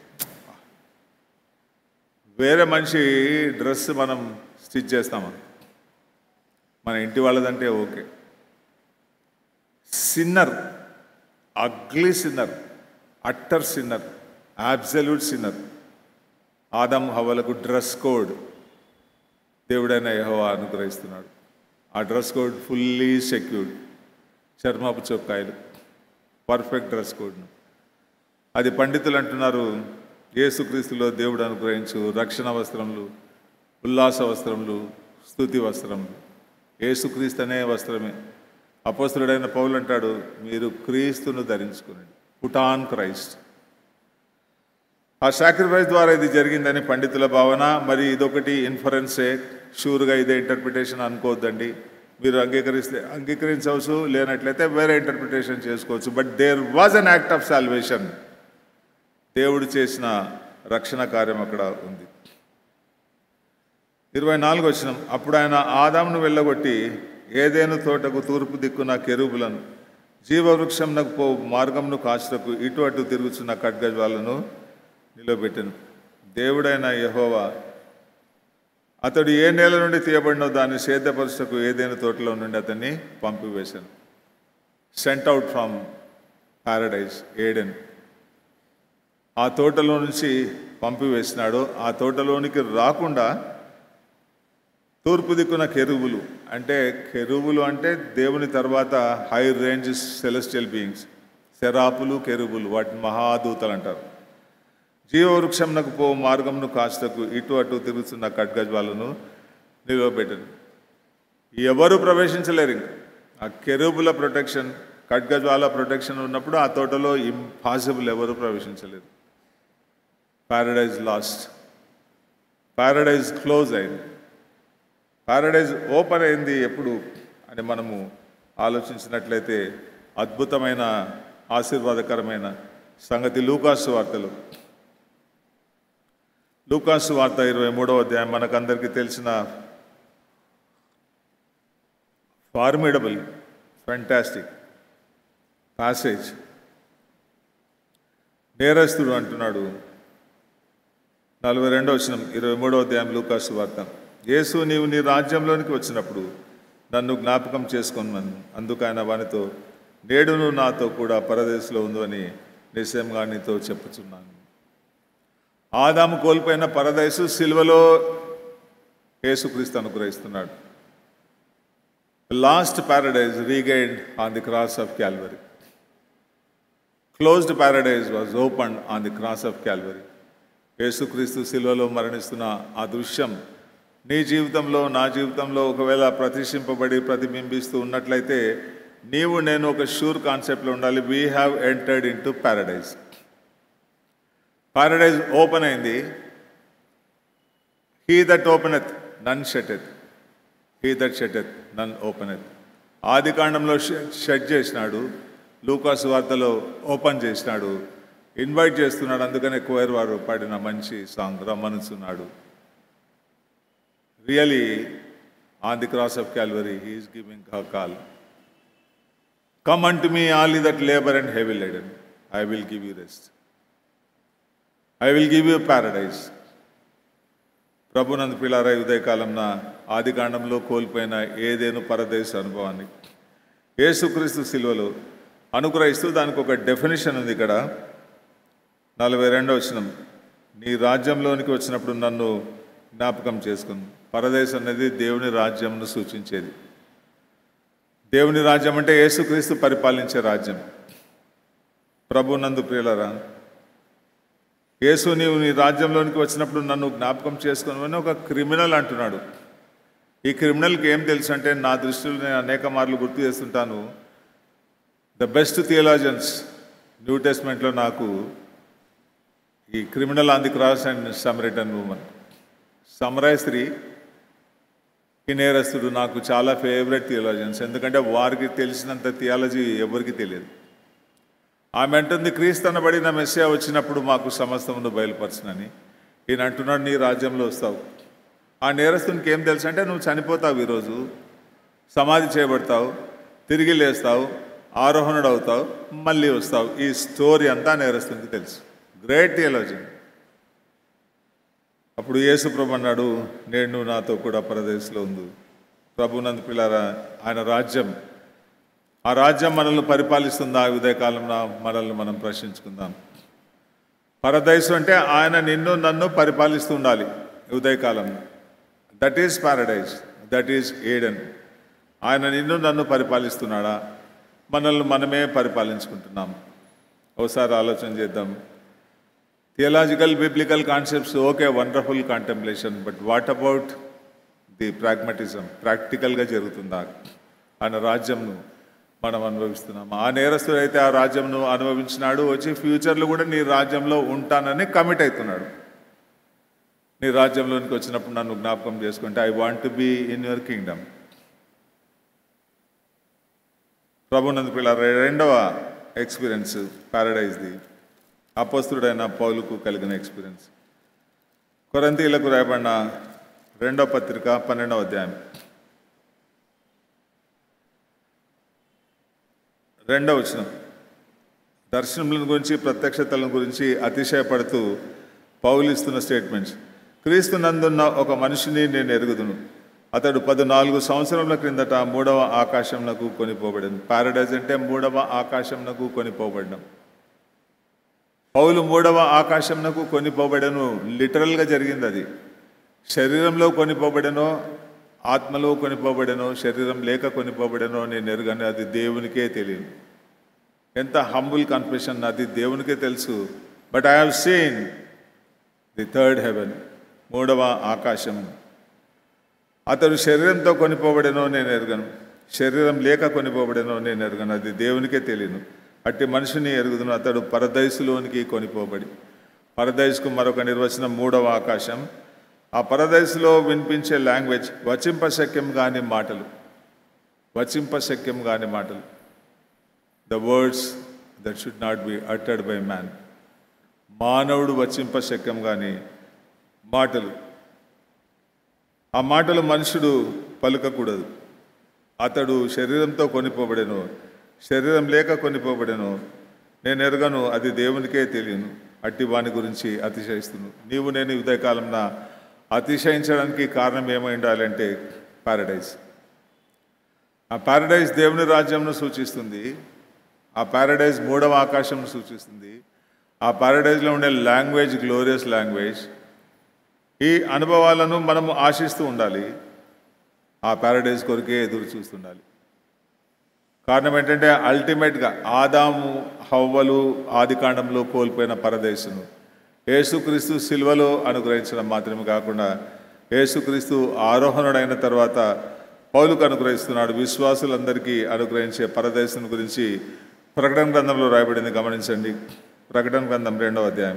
వేరే మనిషి డ్రెస్ మనం స్టిచ్ చేస్తామా మన ఇంటి వాళ్ళదంటే okay sinner ugly sinner utter sinner absolute sinner Adam హవలకు డ్రెస్ కోడ్ దేవుడైన యెహోవా అనుగ్రహిస్తున్నాడు ఆ డ్రెస్ కోడ్ ఫుల్లీ సెక్యూర్డ్ చర్మపు చొక్కాయలు పర్ఫెక్ట్ డ్రెస్ కోడ్ను అది పండితులు అంటున్నారు యేసుక్రీస్తులో దేవుడు అనుగ్రహించు రక్షణ వస్త్రములు ఉల్లాస వస్త్రములు స్థుతి వస్త్రములు యేసుక్రీస్తు అనే వస్త్రమే అపోస్తుడైన పౌలు అంటాడు మీరు క్రీస్తును ధరించుకునండి పుటాన్ క్రైస్ట్ ఆ సాక్రిఫైస్ ద్వారా ఇది జరిగిందని పండితుల భావన మరి ఇదొకటి ఇన్ఫరెన్సే షూర్గా ఇదే ఇంటర్ప్రిటేషన్ అనుకోవద్దండి మీరు అంగీకరిస్తే అంగీకరించవచ్చు లేనట్లయితే వేరే ఇంటర్ప్రిటేషన్ చేసుకోవచ్చు but there was an act of salvation దేవుడు చేసిన రక్షణ కార్యం అక్కడ ఉంది ఇరవై నాలుగు వచ్చిన అప్పుడు ఆయన ఆదామును వెళ్ళగొట్టి ఏదేను తోటకు తూర్పు దిక్కున కెరూబులను జీవవృక్షంనకు పో మార్గంను కాచుటకు ఇటు అటు తిరుగుతున్న ఖడ్గజ్వాలను నిలబెట్టెను దేవుడైన యెహోవా అతడు ఏ నేల నుండి తీయబడినో దాన్ని సేద్యపరుచుటకు ఏదైనా తోటలో నుండి అతన్ని పంపివేశాను sent out from paradise Eden ఆ తోటలో నుంచి పంపివేసినాడు ఆ తోటలోనికి రాకుండా తూర్పు దిక్కున కెరువులు అంటే కెరువులు అంటే దేవుని తర్వాత హై రేంజ్ సెలెస్టియల్ బీయింగ్స్ శరాపులు కెరువులు వాటిని మహాదూతలు అంటారు జీవవృక్షంనకు పో మార్గమును కాచుటకు ఇటు అటు తిరుగుతున్న ఖడ్గజ్వాలను నిలవబెట్టను ఎవరు ప్రవేశించలేరు ఇంక ఆ కెరూబుల ప్రొటెక్షన్ ఖడ్గజ్వాల ప్రొటెక్షన్ ఉన్నప్పుడు ఆ తోటలో ఇంపాసిబుల్ ఎవరు ప్రవేశించలేరు ప్యారడైజ్ లాస్ట్ ప్యారడైజ్ క్లోజ్ అయింది ప్యారడైజ్ ఓపెన్ అయింది ఎప్పుడు అని మనము ఆలోచించినట్లయితే అద్భుతమైన ఆశీర్వాదకరమైన సంగతి లూకాసు వార్తలు లూకాసు వార్త ఇరవై మూడవ అధ్యాయం మనకందరికీ తెలిసిన ఫార్మిడబుల్ ఫెంటాస్టిక్ ప్యాసేజ్ నేరస్తుడు అంటున్నాడు నలభై రెండో వచ్చిన ఇరవై మూడో అధ్యాయం లూకాసు వార్త యేసు నీవు నీ రాజ్యంలోనికి వచ్చినప్పుడు నన్ను జ్ఞాపకం చేసుకున్నాను అందుకు ఆయన వానితో నేడు నువ్వు నాతో కూడా పరదేశంలో ఉందో అని నిశ్చయంగా నీతో చెప్పుచున్నాను ఆదాము కోల్పోయిన పరదేశు సిల్వలో యేసుక్రీస్తు అనుగ్రహిస్తున్నాడు lost paradise regained on the cross of Calvary closed paradise was open on the cross of Calvary యేసుక్రీస్తు శిలువలో మరణిస్తున్న ఆ దృశ్యం నీ జీవితంలో నా జీవితంలో ఒకవేళ ప్రతిష్ఠింపబడి ప్రతిబింబిస్తూ ఉన్నట్లయితే నీవు నేను ఒక షూర్ కాన్సెప్ట్లో ఉండాలి we have entered into paradise paradise open అయింది he that openeth none shutteth he that shutteth none openeth ఆది కాండంలో షెడ్ చేసినాడు లూకాసు వార్తలో ఓపెన్ చేసినాడు ఇన్వైట్ చేస్తున్నాడు అందుకనే కోయర్ వారు పాడిన మంచి సాంగ్ రమ్మనుచున్నాడు really on the cross of Calvary he's giving a call come unto me all that labour and heavy laden I will give you rest I will give you paradise ప్రభునందు పిల్లారా ఉదయకాలంన ఆది కాండంలో కోల్పోయిన ఏదేను పరదేశ అనుభవాన్ని యేసుక్రీస్తు శిలువలో అనుగ్రహిస్తూ దానికి ఒక డెఫినేషన్ ఉంది ఇక్కడ నలభై రెండో వచనం నీ రాజ్యంలోనికి వచ్చినప్పుడు నన్ను జ్ఞాపకం చేసుకుంది పరదేశం అనేది దేవుని రాజ్యంను సూచించేది దేవుని రాజ్యం అంటే యేసుక్రీస్తు పరిపాలించే రాజ్యం ప్రభు నందు ప్రియులరా యేసు నీవు నీ రాజ్యంలోనికి వచ్చినప్పుడు నన్ను జ్ఞాపకం చేసుకుని ఒక క్రిమినల్ అంటున్నాడు ఈ క్రిమినల్కి ఏం తెలుసు అంటే నా దృష్టిలో నేను అనేక మార్లు గుర్తు చేస్తుంటాను ద బెస్ట్ థియలాజన్స్ న్యూ టెస్ట్మెంట్లో నాకు ఈ criminal on the cross and Samaritan woman సమరాయ్ స్త్రీ ఈ నేరస్తుడు నాకు చాలా ఫేవరెట్ థియాలజన్స్ ఎందుకంటే వారికి తెలిసినంత థియాలజీ ఎవరికి తెలియదు ఆమె అంటుంది క్రీస్తనబడిన మెస్సియా వచ్చినప్పుడు మాకు సమస్తమును బయలుపరచునని ఈయన అంటున్నాడు నీ రాజ్యంలో వస్తావు ఆ నేరస్తునికి ఏం తెలుసు అంటే నువ్వు చనిపోతావు ఈరోజు సమాధి చేయబడతావు తిరిగి లేస్తావు ఆరోహణుడు అవుతావు మళ్ళీ వస్తావు ఈ స్టోరీ అంతా నేరస్తునికి తెలుసు గ్రేట్ థియాలజీ అప్పుడు యేసు ప్రభు అన్నాడు నేను నువ్వు నాతో కూడా పరదేశంలో ఉంది ప్రభునందు పిల్లారా ఆయన రాజ్యం ఆ రాజ్యం మనల్ని పరిపాలిస్తుందా ఆ ఉదయకాలంలో మనల్ని మనం ప్రశ్నించుకుందాం పరదైసు అంటే ఆయన నిన్ను నన్ను పరిపాలిస్తూ ఉండాలి ఉదయకాలం that is paradise that is Eden ఆయన నిన్ను నన్ను పరిపాలిస్తున్నాడా మనల్ని మనమే పరిపాలించుకుంటున్నాం ఒకసారి ఆలోచన చేద్దాం theological biblical concepts okay wonderful contemplation but what about the pragmatism ప్రాక్టికల్గా జరుగుతుందా ఆయన రాజ్యంను మనం అనుభవిస్తున్నాం ఆ నేరస్తుడు అయితే ఆ రాజ్యంను అనుభవించినాడు వచ్చి ఫ్యూచర్లో కూడా నీ రాజ్యంలో ఉంటానని కమిట్ అవుతున్నాడు నీ రాజ్యంలోనికి వచ్చినప్పుడు నన్ను జ్ఞాపకం చేసుకుంటే I want to be in your kingdom ప్రభునందు పిల్ల రెండవ ఎక్స్పీరియన్స్ ప్యారడైజ్ది అపస్తుడైన పౌలుకు కలిగిన ఎక్స్పీరియన్స్ కొరంతీలకు రాయబడిన రెండవ పత్రిక పన్నెండవ అధ్యాయం రెండవ వచనం దర్శనముల గురించి ప్రత్యక్షతల గురించి అతిశయపడుతూ పౌలు ఇస్తున్న స్టేట్మెంట్స్ క్రీస్తు నందున్న ఒక మనిషిని నేను ఎరుగుదును అతడు పద్నాలుగు సంవత్సరముల క్రిందట మూడవ ఆకాశంనకు కొనిపోబడింది పారడైజ్ అంటే మూడవ ఆకాశంనకు కొనిపోబడడం పౌలు మూడవ ఆకాశంనకు కొనిపోబడను లిటరల్గా జరిగింది అది శరీరంలో కొనిపోబడనో ఆత్మలో కొనిపోబడనో శరీరం లేక కొనిపోబడనో నేను ఎరుగని అది దేవునికే తెలియదు ఎంత హంబుల్ కన్ఫెషన్ అది దేవునికే తెలుసు but I have seen the third heaven మూడవ ఆకాశం అతడు శరీరంతో కొనిపోబడెనో నేను ఎరగను శరీరం లేక కొనిపోబడెనో నేను ఎరగను అది దేవునికే తెలియను అట్టి మనిషిని ఎరుగుదును అతడు పరదైసులోనికి కొనిపోబడి పరదైసుకు మరొక నిర్వచనం మూడవ ఆకాశం ఆ పరదైసులో వినిపించే లాంగ్వేజ్ వచింపశక్యం కాని మాటలు వచింపశక్యం కాని మాటలు the words that should not be uttered by man మానవుడు వచింపశక్యం కాని మాటలు ఆ మాటలు మనుషుడు పలుకకూడదు అతడు శరీరంతో కొనిపోబడెను శరీరం లేక కొనిపోబడెను నేను ఎరగను అది దేవునికే తెలియను అట్టి వాని గురించి అతిశయిస్తును నీవు నేను ఉదయకాలంన అతిశయించడానికి కారణం ఏమై ఉండాలంటే పారడైజ్ ఆ పారడైజ్ దేవుని రాజ్యంను సూచిస్తుంది ఆ పారడైజ్ మూడవ ఆకాశంను సూచిస్తుంది ఆ పారడైజ్లో ఉండే లాంగ్వేజ్ గ్లోరియస్ లాంగ్వేజ్ ఈ అనుభవాలను మనము ఆశిస్తూ ఉండాలి ఆ ప్యారడైజ్ కొరికే ఎదురు చూస్తుండాలి కారణం ఏంటంటే అల్టిమేట్గా ఆదాము హవ్వలు ఆదికాండంలో కోల్పోయిన పరదేశును యేసుక్రీస్తు సిల్వలో అనుగ్రహించడం మాత్రమే కాకుండా యేసుక్రీస్తు ఆరోహణుడైన తర్వాత పౌలుకు అనుగ్రహిస్తున్నాడు విశ్వాసులందరికీ అనుగ్రహించే పరదేశం గురించి ప్రకటన గ్రంథంలో రాయబడింది గమనించండి ప్రకటన గ్రంథం రెండవ అధ్యాయం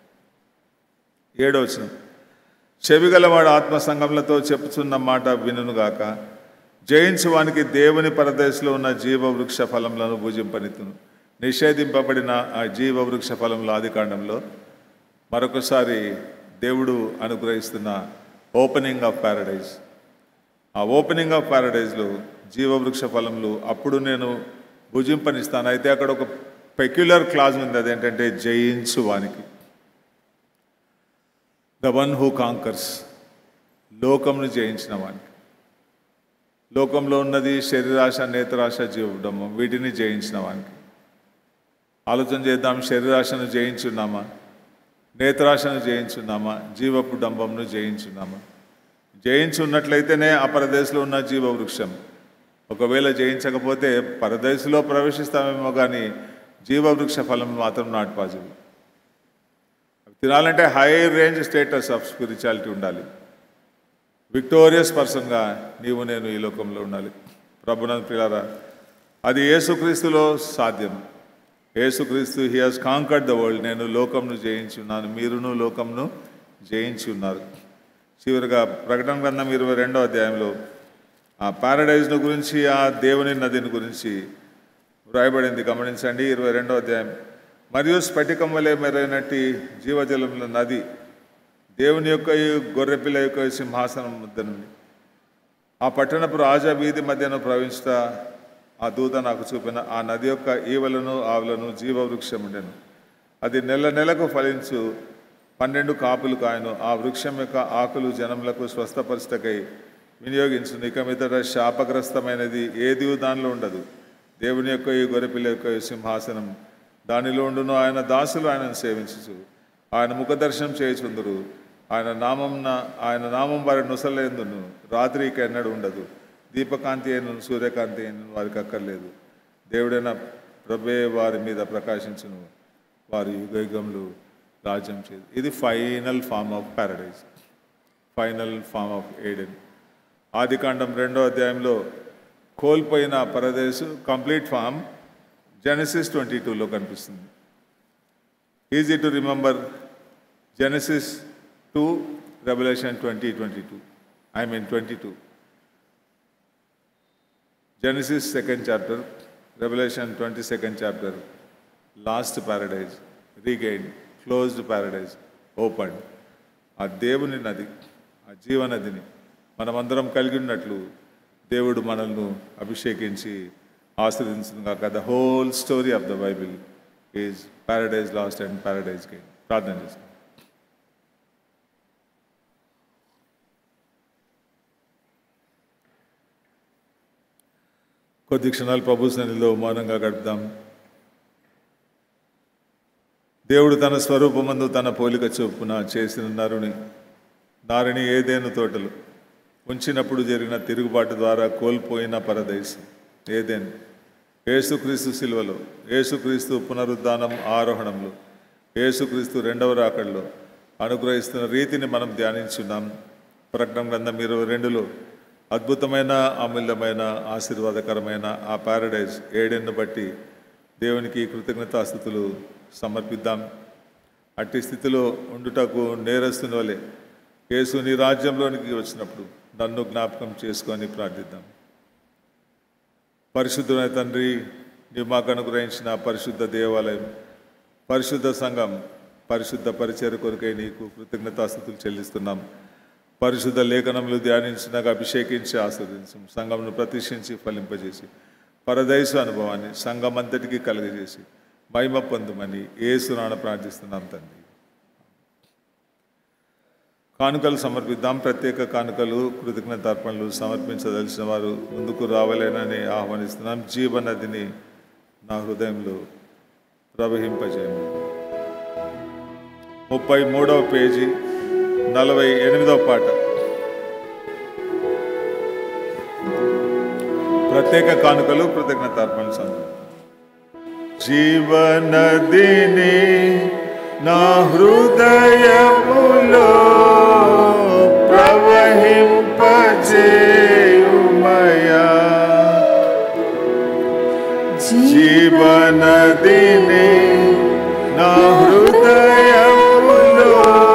ఏడవ వచనం చెవిగలవాడు ఆత్మ సంగములతో చెప్పుచున్న మాట వినుగాక జయించువానికి దేవుని పరదేశంలో ఉన్న జీవ వృక్ష ఫలములను భుజింపనితును నిషేధింపబడిన ఆ జీవ వృక్ష ఫలముల ఆదికాండంలో మరొకసారి దేవుడు అనుగ్రహిస్తున్న ఓపెనింగ్ ఆఫ్ ప్యారడైజ్ ఆ ఓపెనింగ్ ఆఫ్ ప్యారడైజ్లో జీవవృక్ష ఫలములు అప్పుడు నేను భుజింపనిస్తాను అయితే అక్కడ ఒక పెక్యులర్ క్లాజ్ ఉంది అదేంటంటే జయించు వానికి ద వన్ హూ కాంకర్స్ లోకంను జయించిన వానికి లోకంలో ఉన్నది శరీరాశ నేత్రాశ జీవడము వీటిని జయించిన వానికి ఆలోచన చేద్దాం శరీరాశను జయించున్నామా నేత్రాశను జయించున్నామా జీవపు డంబంను జయించున్నామా జయించున్నట్లయితేనే ఆ పరదేశంలో ఉన్న జీవవృక్షం ఒకవేళ జయించకపోతే పరదేశంలో ప్రవేశిస్తామేమో కానీ జీవవృక్ష ఫలం మాత్రం నాట్ పాసిబుల్ తినాలంటే high range status of spirituality victorious విక్టోరియస్ పర్సన్గా నీవు నేను ఈ లోకంలో ఉండాలి ప్రభునంద పిల్లారా అది యేసుక్రీస్తులో సాధ్యం యేసుక్రీస్తు he has conquered the world నేను లోకంను జయించి ఉన్నాను మీరును లోకంను జయించి ఉన్నారు చివరిగా ప్రకటన గ్రంథం ఇరవై రెండో అధ్యాయంలో ఆ పారడైజ్ను గురించి ఆ దేవుని నదిని గురించి వ్రాయబడింది గమనించండి ఇరవై రెండో అధ్యాయం మరియు స్ఫటికం వలె మెరైనట్టి జీవజలముల నది దేవుని యొక్క ఈ గొర్రెపిల్ల యొక్క సింహాసనం మధ్య నుండి ఆ పట్టణపు రాజా వీధి మధ్యన ప్రవహించుట ఆ దూత నాకు చూపిన ఆ నది యొక్క ఈవలను ఆవులను జీవవృక్షం ఉండెను అది నెల నెలకు ఫలించు పన్నెండు కాపులు కాయను ఆ వృక్షం యొక్క ఆకులు జనములకు స్వస్థపరిస్తకై వినియోగించు ఇక మీదట శాపగ్రస్తమైనది ఏది దానిలో ఉండదు దేవుని యొక్క ఈ గొర్రెపిల్ల యొక్క ఈ సింహాసనం దానిలో ఉండును ఆయన దాసులు ఆయనను సేవించు ఆయన ముఖదర్శనం చేయుచుందురు ఆయన నామంన ఆయన నామం వారి నుసలేందును రాత్రికి ఎన్నడూ ఉండదు దీపకాంతి అయిన సూర్యకాంతి అయిన వారికి అక్కర్లేదు దేవుడైన ప్రభే వారి మీద ప్రకాశించును వారి యుగయుగములు రాజ్యం చేయదు ఇది final form of paradise final form of Eden ఆదికాండం రెండో అధ్యాయంలో కోల్పోయిన పరదేశు కంప్లీట్ ఫామ్ జెనసిస్ ట్వంటీ టూలో కనిపిస్తుంది easy to remember Genesis two Revelation twenty twenty two I mean twenty two Genesis second chapter Revelation twenty second chapter lost paradise regain closed paradise open ఆ దేవుని నది ఆ జీవనదిని మనమందరం కలిగి ఉన్నట్లు దేవుడు మనల్ని అభిషేకించి ఆశ్రదించిన కాక the whole story of the Bible is paradise lost and paradise gain ప్రార్థన చేస్తాం కొద్ది క్షణాలు ప్రభు సన్నిధిలో మౌనంగా గడుపుదాం దేవుడు తన స్వరూపమందు తన పోలిక చొప్పున చేసిన నరుని నారిని ఏదేను తోటలు ఉంచినప్పుడు జరిగిన తిరుగుబాటు ద్వారా కోల్పోయిన పరదేశం ఏదేను యేసుక్రీస్తు శిల్వలో యేసుక్రీస్తు పునరుద్ధానం ఆరోహణంలో యేసుక్రీస్తు రెండవ రాకడలో అనుగ్రహిస్తున్న రీతిని మనం ధ్యానించున్నాం ప్రకటన గ్రంథం ఇరవై రెండులో అద్భుతమైన అమూల్యమైన ఆశీర్వాదకరమైన ఆ ప్యారడైజ్ ఏడెన్ను బట్టి దేవునికి కృతజ్ఞతాస్థుతులు సమర్పిద్దాం అట్టి స్థితిలో ఉండుటకు నేరస్తుని వలె యేసు నీ రాజ్యంలోనికి వచ్చినప్పుడు నన్ను జ్ఞాపకం చేసుకొని ప్రార్థిద్దాం పరిశుద్ధమైన తండ్రి నీవు మాకు అనుగ్రహించిన పరిశుద్ధ దేవాలయం పరిశుద్ధ సంఘం పరిశుద్ధ పరిచయ కొరకై నీకు కృతజ్ఞతాస్థుతులు చెల్లిస్తున్నాం పరిశుద్ధ లేఖనములు ధ్యానించినాక అభిషేకించి ఆస్వాదించం సంఘంను ప్రతిష్ఠించి ఫలింపజేసి పరదైసు అనుభవాన్ని సంఘం అంతటికీ కలుగజేసి మహిమ పొందుమని ఏసునాన ప్రార్థిస్తున్నాం తండ్రి కానుకలు సమర్పిద్దాం ప్రత్యేక కానుకలు కృతజ్ఞతార్పణలు సమర్పించదలిసిన వారు ముందుకు రావాలేనని ఆహ్వానిస్తున్నాం జీవనదిని నా హృదయంలో ప్రవహింపజేయము ముప్పై మూడవ పేజీ నలభై ఎనిమిదవ పాట ప్రత్యేక కానుకలు కృతజ్ఞతార్పణలు సమర్పిద్దాం జీవనదిని నా హృదయములో ప్రవహింపజేయుమయా జీవనదిని నా హృదయములో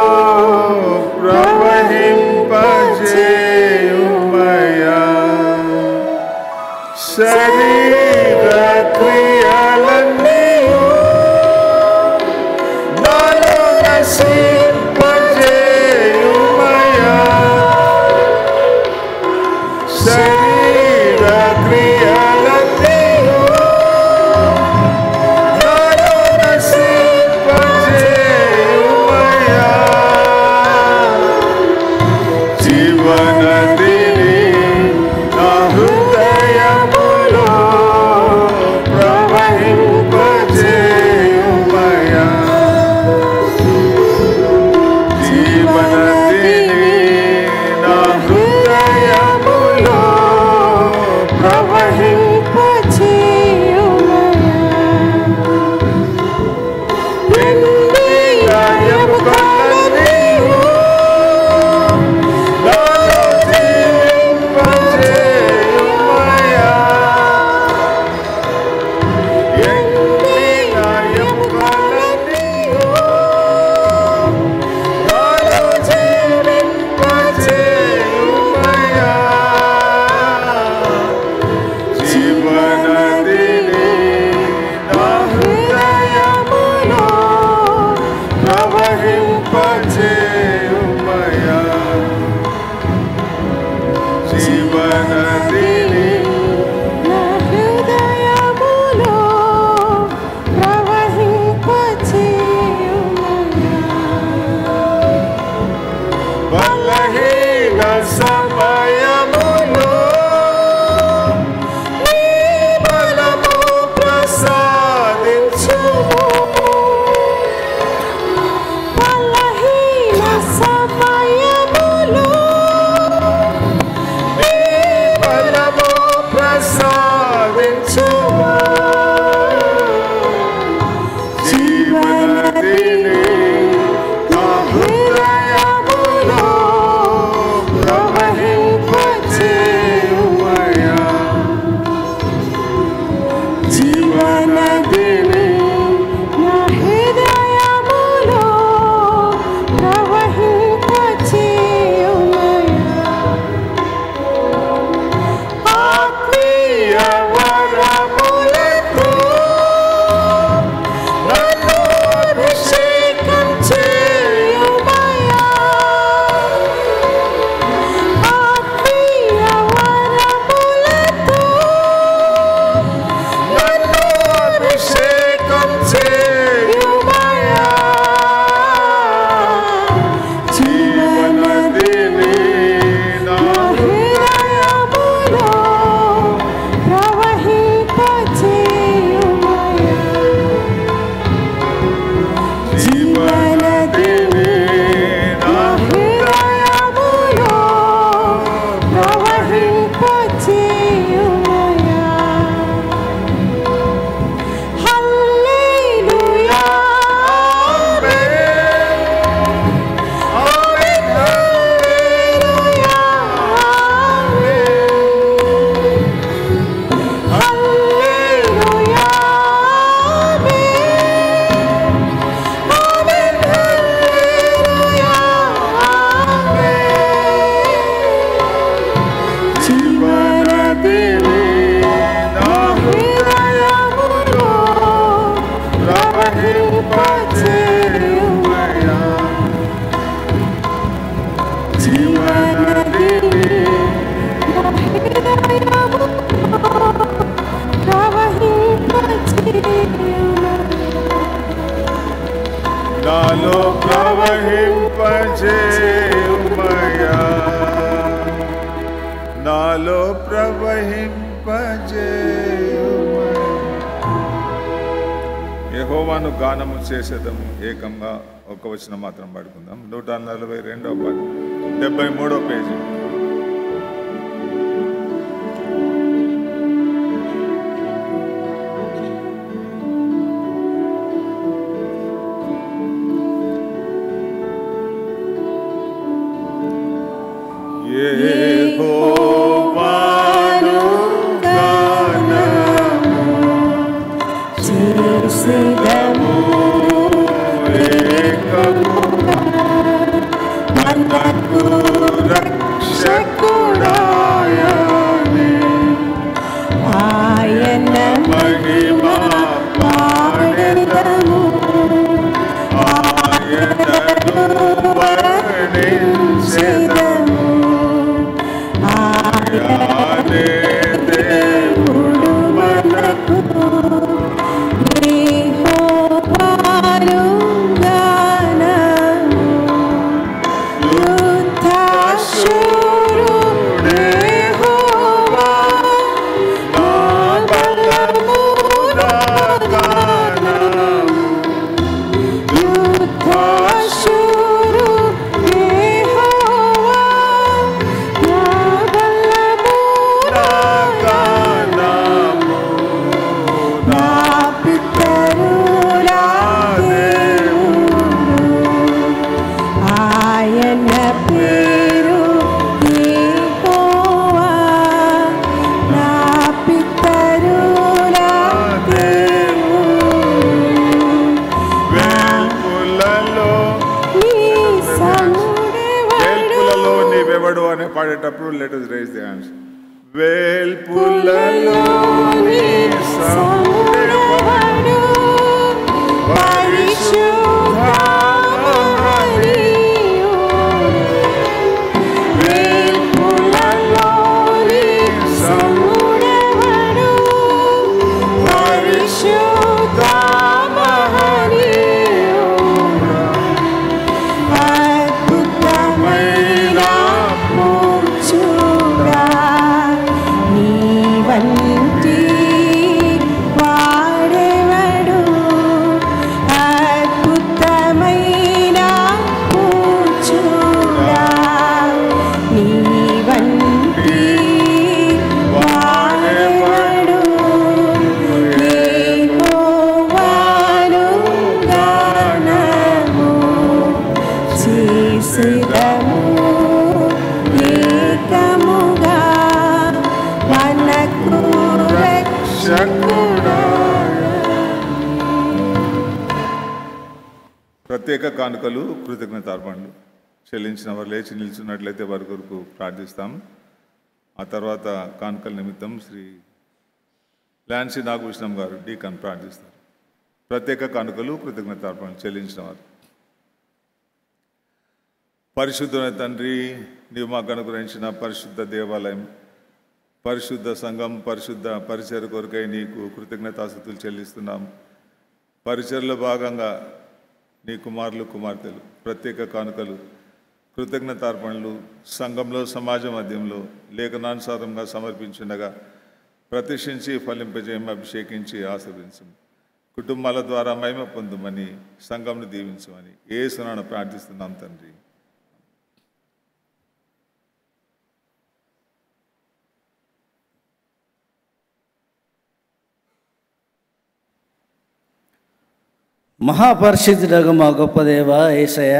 ప్రవహింపజేయుమయా శరీర క్రియలన్నీ నాలో నశింపజేయుమయా శరీర క్రియలన్నీ నాలో నశింపజేయుమయా జీవనదిని నా హృదయములో ప్రవహింపజేయుమయా జీవనదిని నా హృదయములో ఎండిన ఎముకలన్నీ నాలో జీవనదిని నా హృదయములో ప్రవహింపచేయును. నాలో ప్రవహింపజేయుమయ్యా నాలో ప్రవహింపజేయుమయ్యా యెహోవాను గానము చేసేదము ఏకంగా ఒక వచనం మాత్రం పడుకుందాం నూట నలభై రెండో పది డెబ్బై మూడో పేజీ యెహోవాను గానము చేసేదము ఏకముగా మనకు రక్షకుడాయని ఆయన మహిమ పాడెదము ఆయనను వర్ణించెదము. ఆయనే దేవుడు మనకు యెహోవాను గానము యుద్ధశూరుడు యెహోవా నా బలము నా గానము. యుద్ధశూరుడు యెహోవా నా బలము నా గానము. నా పితరులా దేవుడు ఆయన పేరు యెహోవా నా పితరులా వేల్పులలో నీ సముడెవడు వేల్పులలో నీవెవడు అని పాడేటప్పుడు let us raise the hands వేల్పులలో నీ సముడెవడు సముడెవడు పరిశుద్ధమనియు వేల్పులలో నీ సముడెవడు పరిశుద్ధమనియు అద్భుతమైన పూచుడా నీ వంటి వాడెవడు అద్భుతమైన పూచుడా నీ వంటి వాడెవడు యెహోవాను గానము చేసేదము ఏకముగా మనకు రక్షకుడా ప్రత్యేక కానుకలు కృతజ్ఞతార్పణలు చెల్లించిన వారు లేచి నిల్చున్నట్లయితే వారి కొరకు ప్రార్థిస్తాం ఆ తర్వాత కానుకల నిమిత్తం శ్రీ లాన్సీ నాగభూషణం గారు డీకన్ ప్రార్థిస్తారు ప్రత్యేక కానుకలు కృతజ్ఞతార్పణలు చెల్లించిన వారు పరిశుద్ధమైన తండ్రి నీవు మాకు అనుగ్రహించిన పరిశుద్ధ దేవాలయం పరిశుద్ధ సంఘం పరిశుద్ధ పరిచయ కొరకై నీకు కృతజ్ఞతాస్థుతులు చెల్లిస్తున్నాం పరిచయలో భాగంగా నీ కుమారులు కుమార్తెలు ప్రత్యేక కానుకలు కృతజ్ఞతార్పణలు సంఘంలో సమాజ మధ్యంలో లేఖనానుసారంగా సమర్పించుండగా ప్రతిష్ఠించి ఫలింపజేయం అభిషేకించి ఆశీర్వించు కుటుంబాల ద్వారా మహిమ పొందుమని సంఘంను దీవించమని ఏ సునాను ప్రార్థిస్తున్నాం తండ్రి మహాపరిశుద్ధుడగు మా గొప్ప దేవ ఏసయ్య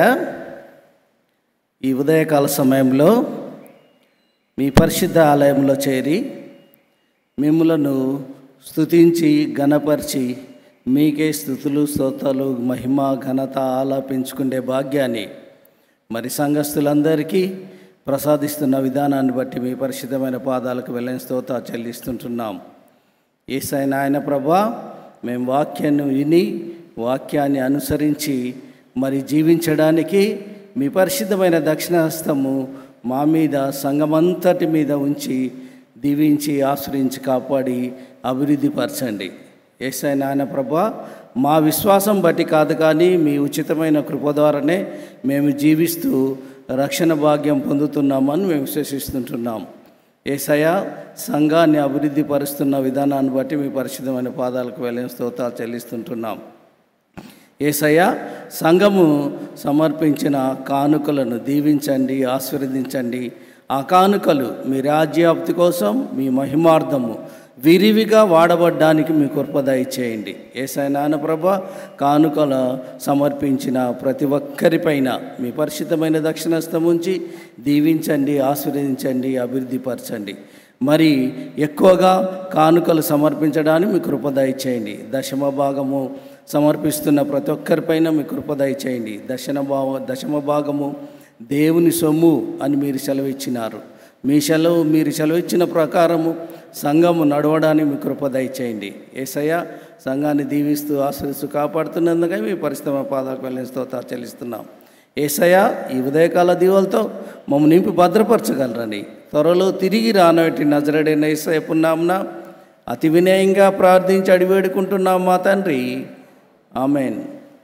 ఈ ఉదయకాల సమయంలో మీ పరిశుద్ధ ఆలయంలో చేరి మిమ్మలను స్తుతించి ఘనపరిచి మీకే స్థుతులు స్తోతాలు మహిమ ఘనత ఆలాపించుకునే భాగ్యాన్ని మరి సంఘస్థులందరికీ ప్రసాదిస్తున్న విధానాన్ని బట్టి మీ పరిశుద్ధమైన పాదాలకు వెళ్ళని స్తోత చెల్లిస్తుంటున్నాం ఏసైన ఆయన ప్రభా మేము వాక్యాన్ని విని వాక్యాన్ని అనుసరించి మరి జీవించడానికి మీ పరిశుద్ధమైన దక్షిణహస్తము మా మీద సంఘమంతటి మీద ఉంచి దీవించి ఆశ్రయించి కాపాడి అభివృద్ధి పరచండి ఏసై నాయన ప్రభా మా విశ్వాసం బట్టి కాదు కానీ మీ ఉచితమైన కృప ద్వారానే మేము జీవిస్తూ రక్షణ భాగ్యం పొందుతున్నామని మేము విశ్వసిస్తుంటున్నాం ఏసయ సంఘాన్ని అభివృద్ధి పరుస్తున్న విధానాన్ని బట్టి మీ పరిశుద్ధమైన పాదాలకు వెళ్ళిన స్తోత్రాలు చెల్లిస్తుంటున్నాం ఏసయ్య సంఘము సమర్పించిన కానుకలను దీవించండి ఆశీర్వదించండి ఆ కానుకలు మీ రాజ్యాప్తి కోసం మీ మహిమార్థము విరివిగా వాడబడ్డానికి మీ కృప దయచేయండి ఏసై నానప్రభ కానుకల సమర్పించిన ప్రతి ఒక్కరిపైన మీ పరిశుద్ధమైన దక్షిణస్థం ఉంచి దీవించండి ఆశీర్వదించండి అభివృద్ధిపరచండి మరి ఎక్కువగా కానుకలు సమర్పించడానికి మీ కృప దయచేయండి దశమ భాగము సమర్పిస్తున్న ప్రతి ఒక్కరిపైన మీ కృప దయచేయండి దశమ భావ దశమ భాగము దేవుని సొమ్ము అని మీరు సెలవిచ్చినారు మీ సెలవు మీరు సెలవిచ్చిన ప్రకారము సంఘము నడవడానికి మీ కృప దయచేయండి ఏసయ్య సంఘాన్ని దీవిస్తూ ఆశ్రయిస్తూ కాపాడుతున్నందుకే మీ పరిశ్రమ పాదాలకు వెళ్ళిన స్తోత్రాలు చెల్లిస్తున్నాం ఏసయ్య ఈ ఉదయకాల దీవులతో మమ్మల్ని నింపి భద్రపరచగలరని త్వరలో తిరిగి రానటి నజరడైన ఏసయ్య పున్నామున అతి వినయంగా ప్రార్థించి అడివేడుకుంటున్నాం మా తండ్రి ఆమెన్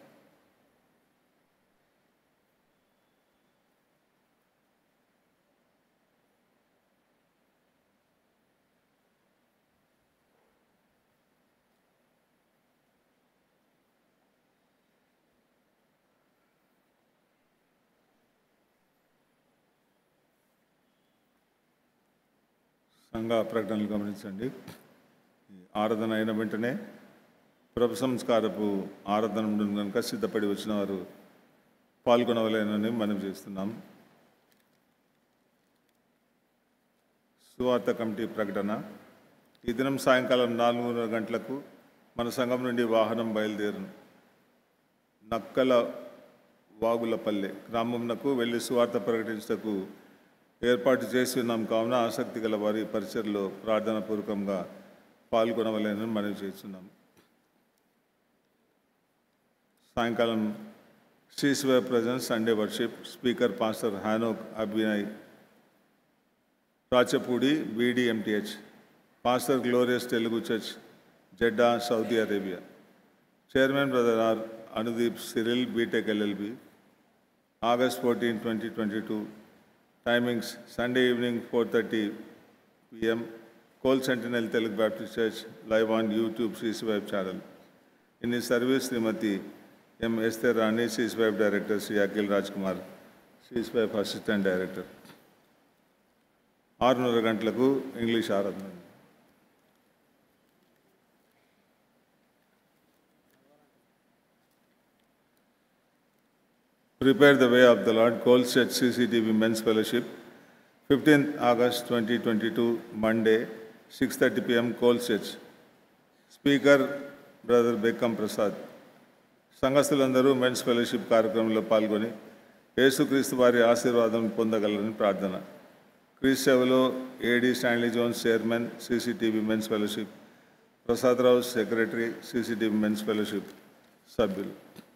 సంఘ ప్రకటనలు గమనించండి ఈ ఆరాధన అయిన వెంటనే ప్రభు సంస్కారపు ఆరాధన ఉంటుంది కనుక సిద్ధపడి వచ్చిన వారు పాల్గొనవలేనని మనం చేస్తున్నాం సువార్త కమిటీ ప్రకటన ఈ దినం సాయంకాలం నాలుగున్నర గంటలకు మన సంఘం నుండి వాహనం బయలుదేరును నక్కల వాగులపల్లె గ్రామంనకు వెళ్ళి సువార్త ప్రకటించటకు ఏర్పాటు చేసి ఉన్నాం కావున ఆసక్తి గల వారి పరిచయలో ప్రార్థన పూర్వకంగా పాల్గొనవలేనని మనవి చేస్తున్నాం సాయంకాలం శ్రీశివ presence Sunday worship speaker pastor Hanok Abhinay Rachapudi BDMTh pastor glorious Telugu church Jeddah Saudi Arabia chairman brother R Anudeep Cyril BTech LLB August fourteen twenty twenty two timings Sunday evening four thirty PM Coles Centennial Telugu Baptist church live on YouTube CC vibe channel in ఈ service Shrimati M Esther Rani CCs vibe director Shri Akhil Raj Kumar CCs vibe assistant director ఆరున్నర గంటలకు English ఆరాధన Prepare the way of the Lord, Coles Church CCTV Men's Fellowship, 15th August 2022, Monday, 6:30 p.m. Coles Church. Speaker brother Bekkam Prasad సంఘస్థులందరూ men's fellowship కార్యక్రమంలో పాల్గొని యేసుక్రీస్తు వారి ఆశీర్వాదం పొందగలరని ప్రార్థన క్రీస్తు సేవలో AD Stanley Jones chairman CCTV men's fellowship Prasadarao secretary CCTV men's fellowship సభ్యులు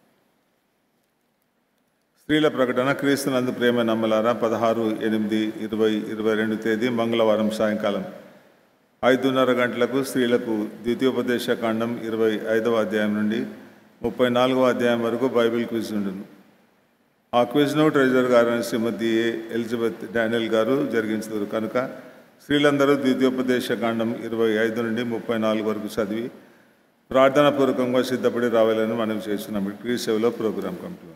స్త్రీల ప్రకటన క్రీస్తునందు ప్రేమ నమ్మలారా పదహారు ఎనిమిది ఇరవై ఇరవై రెండు తేదీ మంగళవారం సాయంకాలం ఐదున్నర గంటలకు స్త్రీలకు ద్వితీయోపదేశ కాండం ఇరవై ఐదవ అధ్యాయం నుండి ముప్పై నాలుగవ అధ్యాయం వరకు బైబిల్ క్విజ్ ఉండును ఆ క్విజ్ను ట్రెజర్ గారు శ్రీమతి ఏ ఎలిజబెత్ డానియల్ గారు జరిగించారు కనుక స్త్రీలందరూ ద్వితీయోపదేశ కాండం ఇరవై ఐదు నుండి ముప్పై నాలుగు వరకు చదివి ప్రార్థనాపూర్వకంగా సిద్ధపడి రావాలని మనం చేస్తున్నాం క్రీ సేవలో ప్రోగ్రాం కమిటీ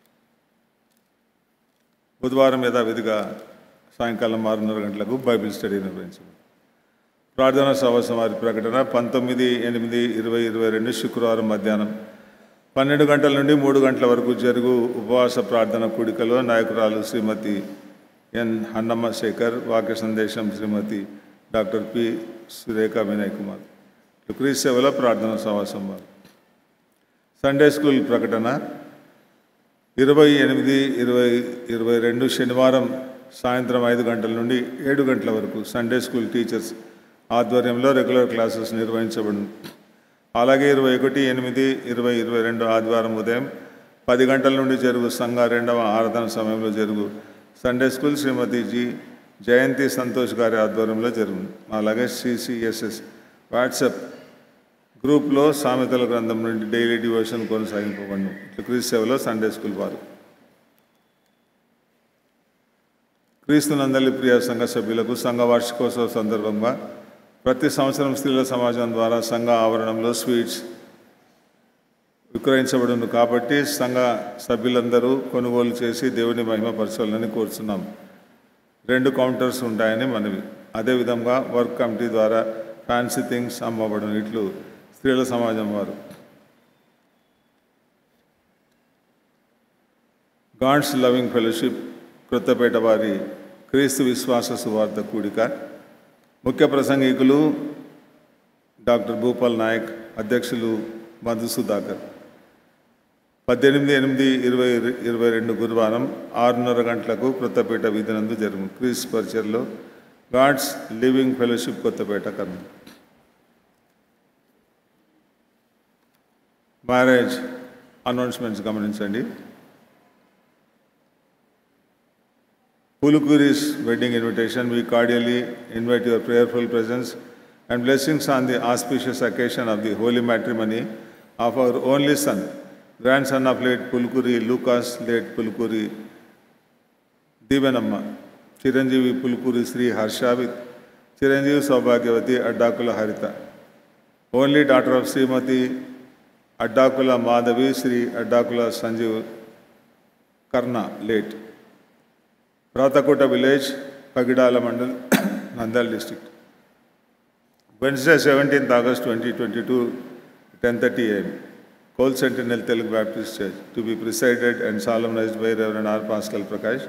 బుధవారం యథావిధిగా సాయంకాలం ఆరున్నర గంటలకు బైబిల్ స్టడీ నిర్వహించారు ప్రార్థనా సహవాసం వారి ప్రకటన పంతొమ్మిది ఎనిమిది ఇరవై ఇరవై రెండు శుక్రవారం మధ్యాహ్నం పన్నెండు గంటల నుండి మూడు గంటల వరకు జరుగు ఉపవాస ప్రార్థన కూడికలో నాయకురాలు శ్రీమతి ఎన్ హన్నమ్మ శేఖర్ వాక్య సందేశం శ్రీమతి డాక్టర్ పి సురేఖ వినయ్ కుమార్ క్రీస్ సేవలో ప్రార్థనా సహవాసం వారు సండే స్కూల్ ప్రకటన ఇరవై ఎనిమిది ఇరవై ఇరవై రెండు శనివారం సాయంత్రం ఐదు గంటల నుండి ఏడు గంటల వరకు సండే స్కూల్ టీచర్స్ ఆధ్వర్యంలో రెగ్యులర్ క్లాసెస్ నిర్వహించబడింది అలాగే ఇరవై ఒకటి ఎనిమిది ఇరవై ఇరవై రెండు ఆదివారం ఉదయం పది గంటల నుండి జరుగు సంఘ రెండవ ఆరాధన సమయంలో జరుగు Sunday school Shrimati G Jayanthi Santosh గారి ఆధ్వర్యంలో జరుగును అలాగే సిసిఎస్ఎస్ వాట్సాప్ గ్రూప్లో సామెతల గ్రంథం నుండి డైలీ డివోషన్ కొనసాగింపబడిన ఇట్లా క్రీస్తు సేవలో సండే స్కూల్ వారు క్రీస్తు నందలి ప్రియ సంఘ సభ్యులకు సంఘ వార్షికోత్సవ సందర్భంగా ప్రతి సంవత్సరం స్త్రీల సమాజం ద్వారా సంఘ ఆవరణంలో స్వీట్స్ విక్రయించబడును కాబట్టి సంఘ సభ్యులందరూ కొనుగోలు చేసి దేవుని మహిమపరచాలని కోరుతున్నాం రెండు కౌంటర్స్ ఉంటాయని మనవి అదేవిధంగా వర్క్ కమిటీ ద్వారా ఫ్యాన్సీ థింగ్స్ అమ్మబడును ఇట్లు స్త్రీల సమాజం వారు గాడ్స్ లవింగ్ ఫెలోషిప్ క్రొత్తపేట వారి క్రీస్తు విశ్వాస సువార్త కూడిక ముఖ్య ప్రసంగికులు డాక్టర్ భూపాల్ నాయక్ అధ్యక్షులు మధు సుధాకర్ పద్దెనిమిది ఎనిమిది ఇరవై ఇరవై రెండు గురువారం ఆరున్నర గంటలకు కొత్తపేట వీధినందు జరుగు క్రీస్ పరిచర్లో God's living fellowship Kothapeta Kurnool marriage announcements గమనించండి Pulukuris wedding invitation, we cordially invite your prayerful presence and blessings on the auspicious occasion of the holy matrimony of our only son, grandson of late Pulukuri, Lucas, late Pulukuri, Divanamma, Chiranjeevi Pulukuri Sri Harsha with Chiranjeevi Saubhagyavati Addakula Harita, only daughter of Srimati Addakula Madhavi Sri Addakula Sanjeev Karna, late. Pratakota village, Pagidala Mandal, Nandal district. Wednesday, 17th August 2022, 10:30 a.m. Cole Sentinel Telugu Baptist Church to be presided and solemnized by Reverend R. Pascal Prakash.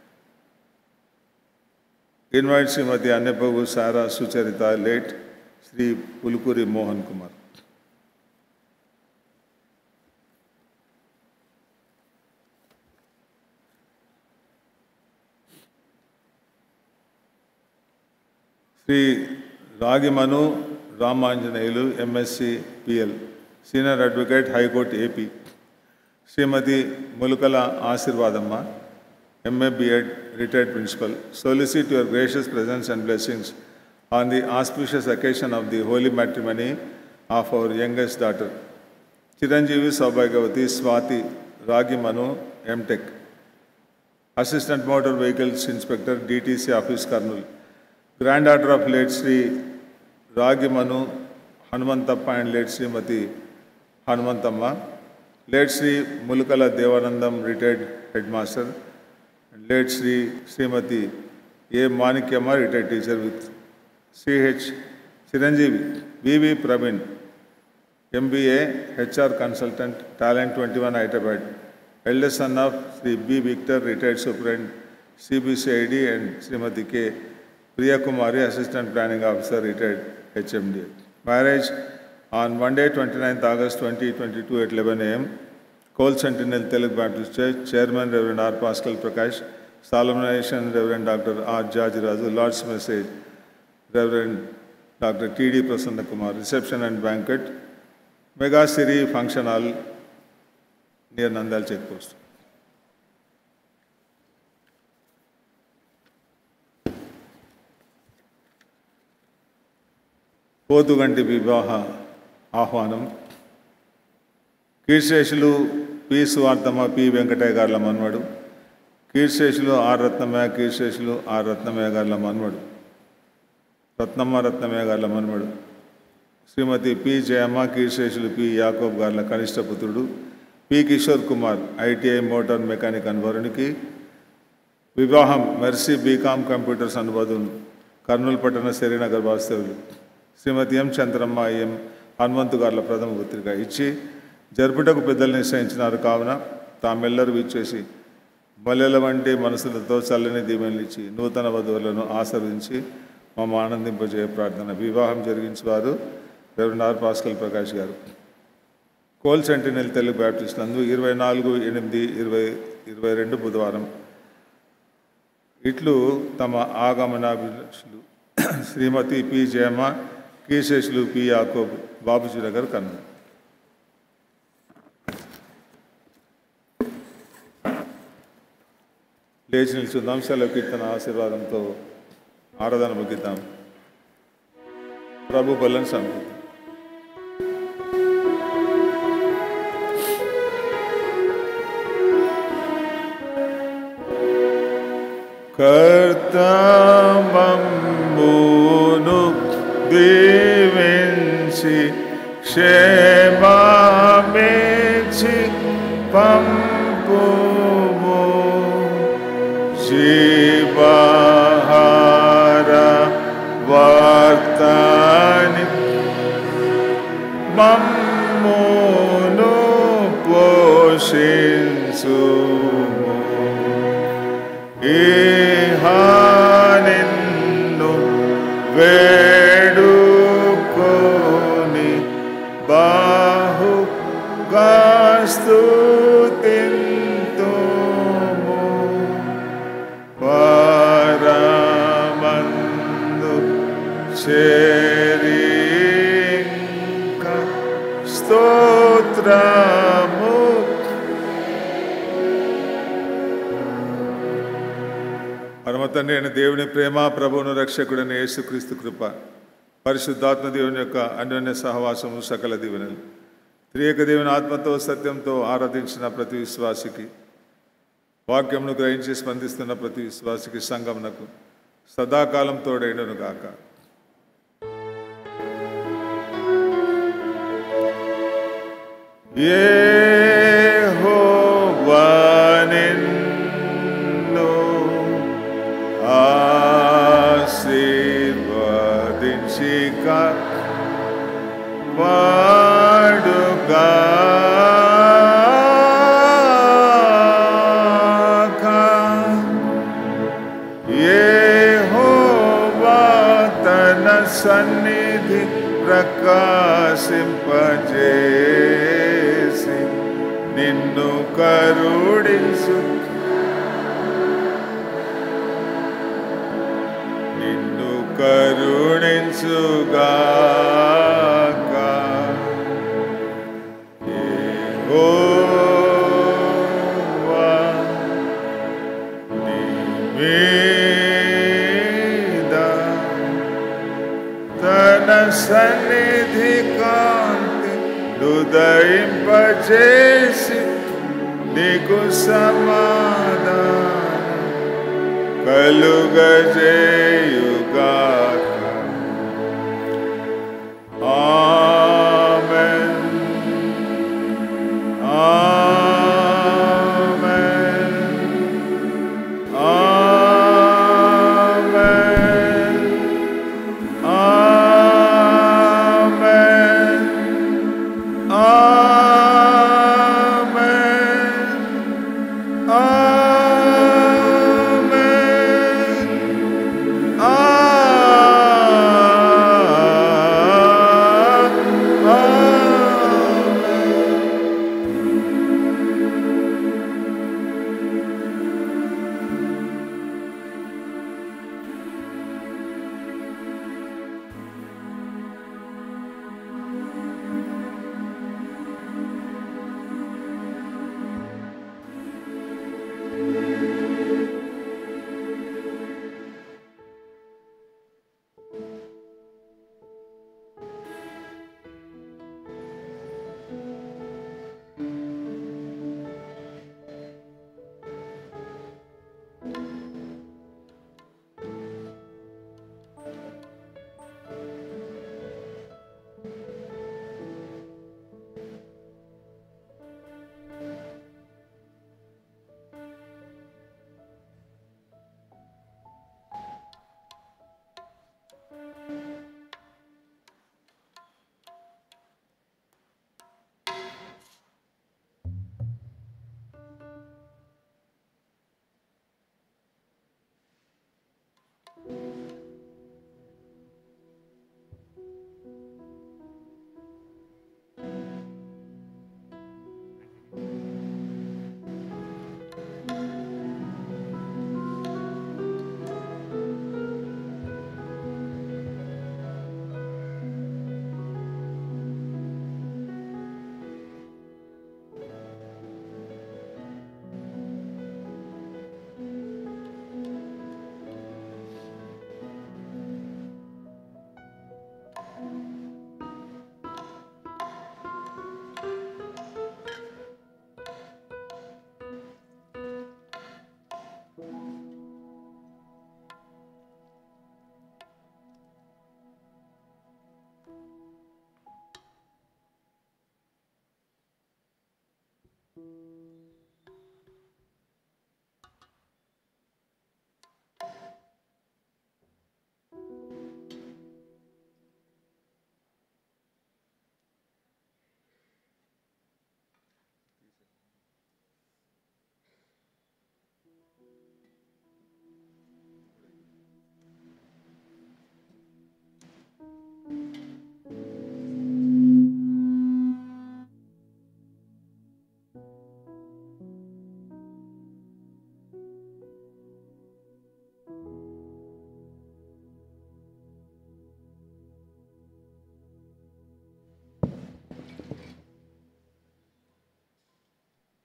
Invite Srimati Anyapavu Sara Sucharita, late Sri Pulukuri Mohan Kumar. Shri Ragimanu Ramanjaneyulu MSc PL senior advocate high court AP Shrimati Mulukala Ashirvadamma MA BEd retired principal solicit your gracious presence and blessings on the auspicious occasion of the holy matrimony of our youngest daughter, Chiranjeevi Saubhagyavati Swati Ragimanu, MTech, Assistant Motor Vehicles Inspector, DTC Office, Karnal, granddaughter of late Sri Ragimanu Hanumantappa and late Srimati Hanumantamma, late Sri Mulukala Devanandam, retired headmaster, and late Sri Srimati A. Manikyamma, retired teacher with CH Chiranjeevi, VV Praveen, MBA, HR consultant, Talent 21 Hyderabad, eldest son of Sri B. Victor, retired superintendent, CBCID, and Srimati K. Priya Kumari, assistant planning officer, retired HMD. Marriage on Monday, 29th August 2022 at 11 a.m. Cole Sentinel Telugu Baptist Church, Chairman Reverend R. Pascal Prakash, Solemnization Reverend Dr. R. Jajiraju, Lord's Message, Reverend Dr. T.D. Prasanna Kumar, reception and banquet, Mega Siri Function Hall near Nandal Check Post. Potuganti వివాహ ఆహ్వానం కీర్శేషులు P Suvarthamma P Venkataiah గారుల మన్వడు కీర్శేషులు R Ratnamayya కీర్శేషులు R Ratnamayya గారుల మన్వడు రత్నమ్మ రత్నమయ్య గారుల మన్వడు శ్రీమతి పి జయమ్మ కీర్శేషులు పి యాకోబ్ గారుల కనిష్ట పుత్రుడు P Kishore Kumar ITI motor mechanic అనుభరునికి వివాహం మెర్సీ బీకామ్ కంప్యూటర్స్ అనువాదం కర్నూలు పట్టణ శ్రీనగర్ వాస్తవులు శ్రీమతి ఎం చంద్రమ్మ ఎం హనుమంతు గారుల ప్రథమ పత్రిక ఇచ్చి జరుపుటకు పెద్దలు నిశ్చయించినారు కావున తామెల్లరూ ఇచ్చేసి మల్లెల వంటి మనసులతో చల్లని దీవెనలు ఇచ్చి నూతన వధువులను ఆశీర్వదించి మమ్మ ఆనందింపజేయ ప్రార్థన వివాహం జరిగించేవారు రెవరెండ్ ఆర్ పాస్కల్ ప్రకాష్ గారు కోల్ సెంటినల్ తెలుగు బ్యాప్టిస్ట్ నందు ఇరవై నాలుగు ఎనిమిది ఇరవై ఇరవై రెండు బుధవారం ఇట్లు తమ ఆగమనాభిలాషులు శ్రీమతి పి జయమ్మ కీశేషులు పి యాకోబ్ బాబుజీ నగర్ కన్ను లేచి నిల్చుందాం సెలవు కీర్తన ఆశీర్వాదంతో ఆరాధన ముగిద్దాం ప్రభు బలను సమృద్ధి కర్తమంబును దీవించి క్షేమమిచ్చి పంపుము జీవహార వార్తాని మమ్మును పోషించుము ఈహానిన్ను వేడుకొని బాహుగా స్తుతింతుము పరమందు చేరింక స్తోత్రము పరమ తండ్రి అయిన దేవుని ప్రేమ ప్రభువును రక్షకుడైన యేసుక్రీస్తు కృప పరిశుద్ధాత్మ దేవుని యొక్క అన్యోన్య సహవాసము సకల దీవెనలు త్రియక దేవుని ఆత్మతో సత్యంతో ఆరాధించిన ప్రతి విశ్వాసికి వాక్యమును గ్రహించి స్పందిస్తున్న ప్రతి విశ్వాసికి సంగమునకు సదాకాలం తోడైనను గాక యెహోవానిన్ను ఆశీర్వదించిక వాడుగా యెహోవా తన సన్నిధి ప్రకాశింపజేసి నిన్ను కరుణించు నిన్ను కరుణించుగాక యెహోవా నీ మీద తన సన్నిధి కాంతి హృదయింపచేసి నీకు సమాధానం కలుగజేయుగాక amen amen amen amen amen amen amen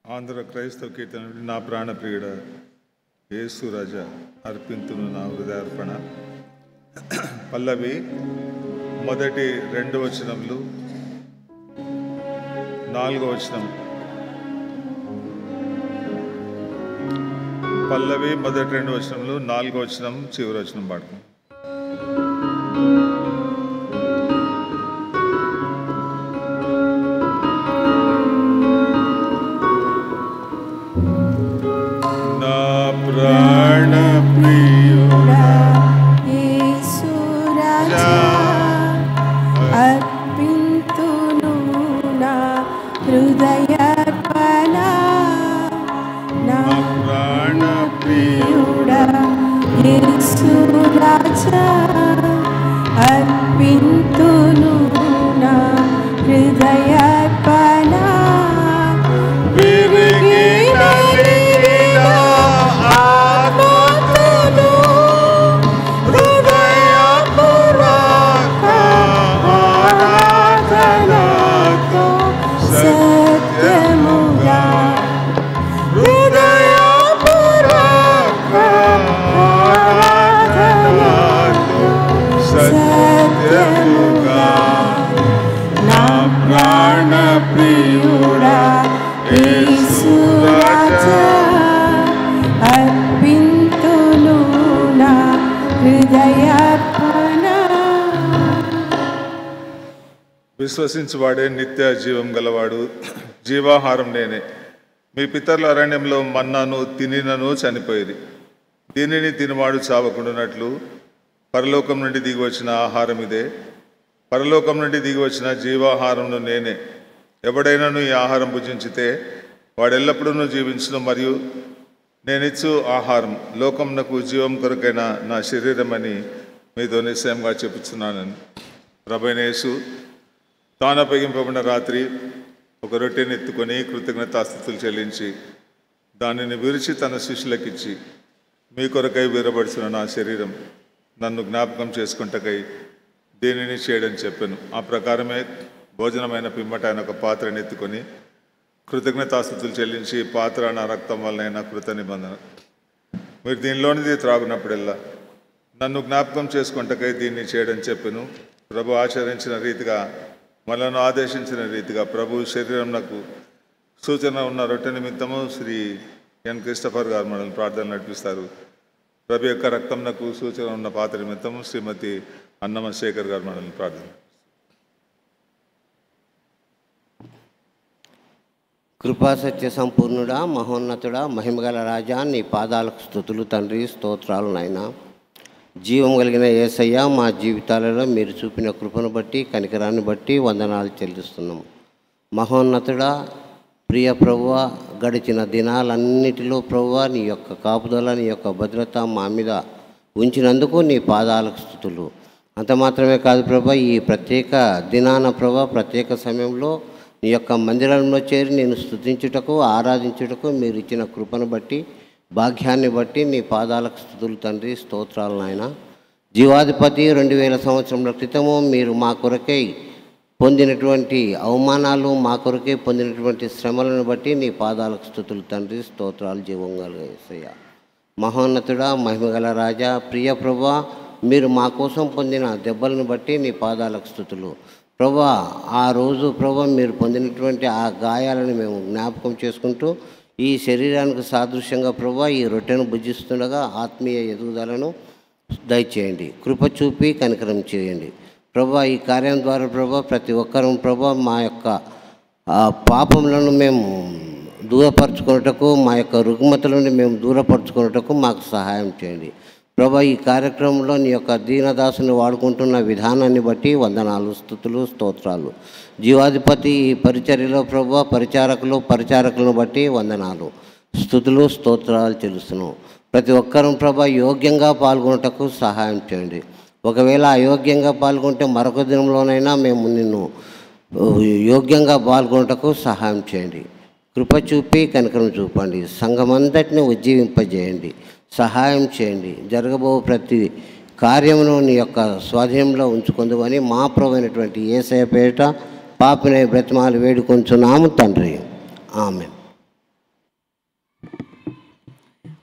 Andhra క్రైస్తవ కీర్తన నుండి నా ప్రాణప్రియుడ యేసు రాజ అర్పింతును నా హృదయార్పణ పల్లవి మొదటి రెండు వచనములు నాలుగో వచనం పల్లవి మొదటి రెండు వచనములు నాలుగో వచనం చివరి వచనం పాడుకో నా ప్రాణ ప్రియుడా యేసురాజా అర్పింతును నా హృదయార్పణ నా ప్రాణ ప్రియుడా ప్రియుడా యేసురాజా అర్పింతును నా హృదయార్పణ విరిగి నలిగిన ఆత్మతోను హృదయపూర్వక ఆరాధనతో సత్యముగా హృదయపూర్వక ఆరాధనతో సత్యముగా నా ప్రాణ ప్రియుడా యేసురాజా అర్పింతును నా హృదయార్పణ విశ్వసించువాడే నిత్య జీవం గలవాడు జీవాహారం నేనే మీ పితరుల అరణ్యంలో మన్నాను తినినను చనిపోయేది దీనిని తినవాడు చావకుండానట్లు పరలోకం నుండి దిగి వచ్చిన ఆహారం ఇదే పరలోకం నుండి దిగి వచ్చిన జీవాహారంను నేనే ఎవడైనాను ఈ ఆహారం భుజించితే వాడు ఎల్లప్పుడూ జీవించును మరియు నేనిచ్చు ఆహారం లోకమునకు జీవం కొరకైన నా శరీరం అని మీతో నిశ్చయంగా చెప్పుచున్నానని ప్రభైనేసు తాను అప్పగింపబడిన రాత్రి ఒక రొట్టెని ఎత్తుకొని కృతజ్ఞతాస్థుతులు చెల్లించి దానిని విరిచి తన శిష్యులకిచ్చి మీ కొరకై వీరబడిచిన నా శరీరం నన్ను జ్ఞాపకం చేసుకుంటకై దీనిని చేయడం చెప్పాను ఆ ప్రకారమే భోజనమైన పిమ్మట ఆయన ఒక పాత్రని ఎత్తుకొని కృతజ్ఞతాస్థుతులు చెల్లించి పాత్ర నా రక్తం వలనైన కృత నిబంధన మీరు దీనిలోనిది త్రాగునప్పుడల్లా నన్ను జ్ఞాపకం చేసుకుంటకై దీన్ని చేయడం చెప్పాను ప్రభు ఆచరించిన రీతిగా మనను ఆదేశించిన రీతిగా ప్రభు శరీరం నాకు సూచన ఉన్న రొట్టె నిమిత్తము శ్రీ ఎన్ క్రిస్టఫర్ గారు మనల్ని ప్రార్థన నడిపిస్తారు ప్రభు యొక్క రక్తం నాకు సూచన ఉన్న పాత్ర నిమిత్తము శ్రీమతి అన్నమ శేఖర్ గారు మనల్ని ప్రార్థన కృపాసత్య సంపూర్ణుడా మహోన్నతుడా మహిమగల రాజా నీ పాదాలకు స్థుతులు తండ్రి స్తోత్రాలు నాయన జీవం కలిగిన ఏసయ్య మా జీవితాలలో మీరు చూపిన కృపను బట్టి కనికరాన్ని బట్టి వందనాలు చెల్లిస్తున్నాం మహోన్నతుడా ప్రియ ప్రభువ గడిచిన దినాలన్నిటిలో ప్రభువ నీ యొక్క కాపుదల నీ యొక్క భద్రత మా మీద ఉంచినందుకు నీ పాదాలకు స్థుతులు అంత మాత్రమే కాదు ప్రభా ఈ ప్రత్యేక దినాన ప్రభా ప్రత్యేక సమయంలో నీ యొక్క మందిరంలో చేరి నేను స్థుతించుటకు ఆరాధించుటకు మీరు ఇచ్చిన కృపను బట్టి భాగ్యాన్ని బట్టి నీ పాదాలకు స్థుతులు తండ్రి స్తోత్రాలు నాయన జీవాధిపతి రెండు వేల సంవత్సరముల క్రితము మీరు మా కొరకై పొందినటువంటి అవమానాలు మా కొరకే పొందినటువంటి శ్రమలను బట్టి నీ పాదాలకు స్థుతులు తండ్రి స్తోత్రాలు జీవంగా యేసయ్య మహోన్నతుడా మహిమగల రాజా ప్రియ ప్రభా మీరు మా కోసం పొందిన దెబ్బలను బట్టి నీ పాదాలకు స్థుతులు ప్రభా ఆ రోజు ప్రభా మీరు పొందినటువంటి ఆ గాయాలను మేము జ్ఞాపకం చేసుకుంటూ ఈ శరీరానికి సాదృశ్యంగా ప్రభా ఈ రొట్టెను భుజిస్తుండగా ఆత్మీయ ఎదుగుదలను దయచేయండి కృప చూపి కనికరం చేయండి ప్రభా ఈ కార్యం ద్వారా ప్రభా ప్రతి ఒక్కరూ ప్రభా మా యొక్క ఆ పాపములను మేము దూరపరచుకున్నటకు మా యొక్క రుగ్మతలను మేము దూరపరచుకున్నటకు మాకు సహాయం చేయండి ప్రభా ఈ కార్యక్రమంలో నీ యొక్క దీనదాసుని వాడుకుంటున్న విధానాన్ని బట్టి వందనాలు స్థుతులు స్తోత్రాలు జీవాధిపతి ఈ పరిచర్యలో ప్రభా పరిచారకులు పరిచారకులను బట్టి వందనాలు స్థుతులు స్తోత్రాలు తెలుస్తున్నాం ప్రతి ఒక్కరూ ప్రభా యోగ్యంగా పాల్గొనటకు సహాయం చేయండి ఒకవేళ అయోగ్యంగా పాల్గొంటే మరొక దినంలోనైనా మేము నిన్ను యోగ్యంగా పాల్గొనటకు సహాయం చేయండి కృప చూపి కనికరం చూపండి సంఘమంతటిని ఉజ్జీవింపజేయండి సహాయం చేయండి జరగబో ప్రతి కార్యమును నీ యొక్క స్వాధీనంలో ఉంచుకుందువని మా ప్రవైనటువంటి ఏసయ పేట పాపిన బ్రతిమాలు వేడుకొంచున్నాము తండ్రి ఆమె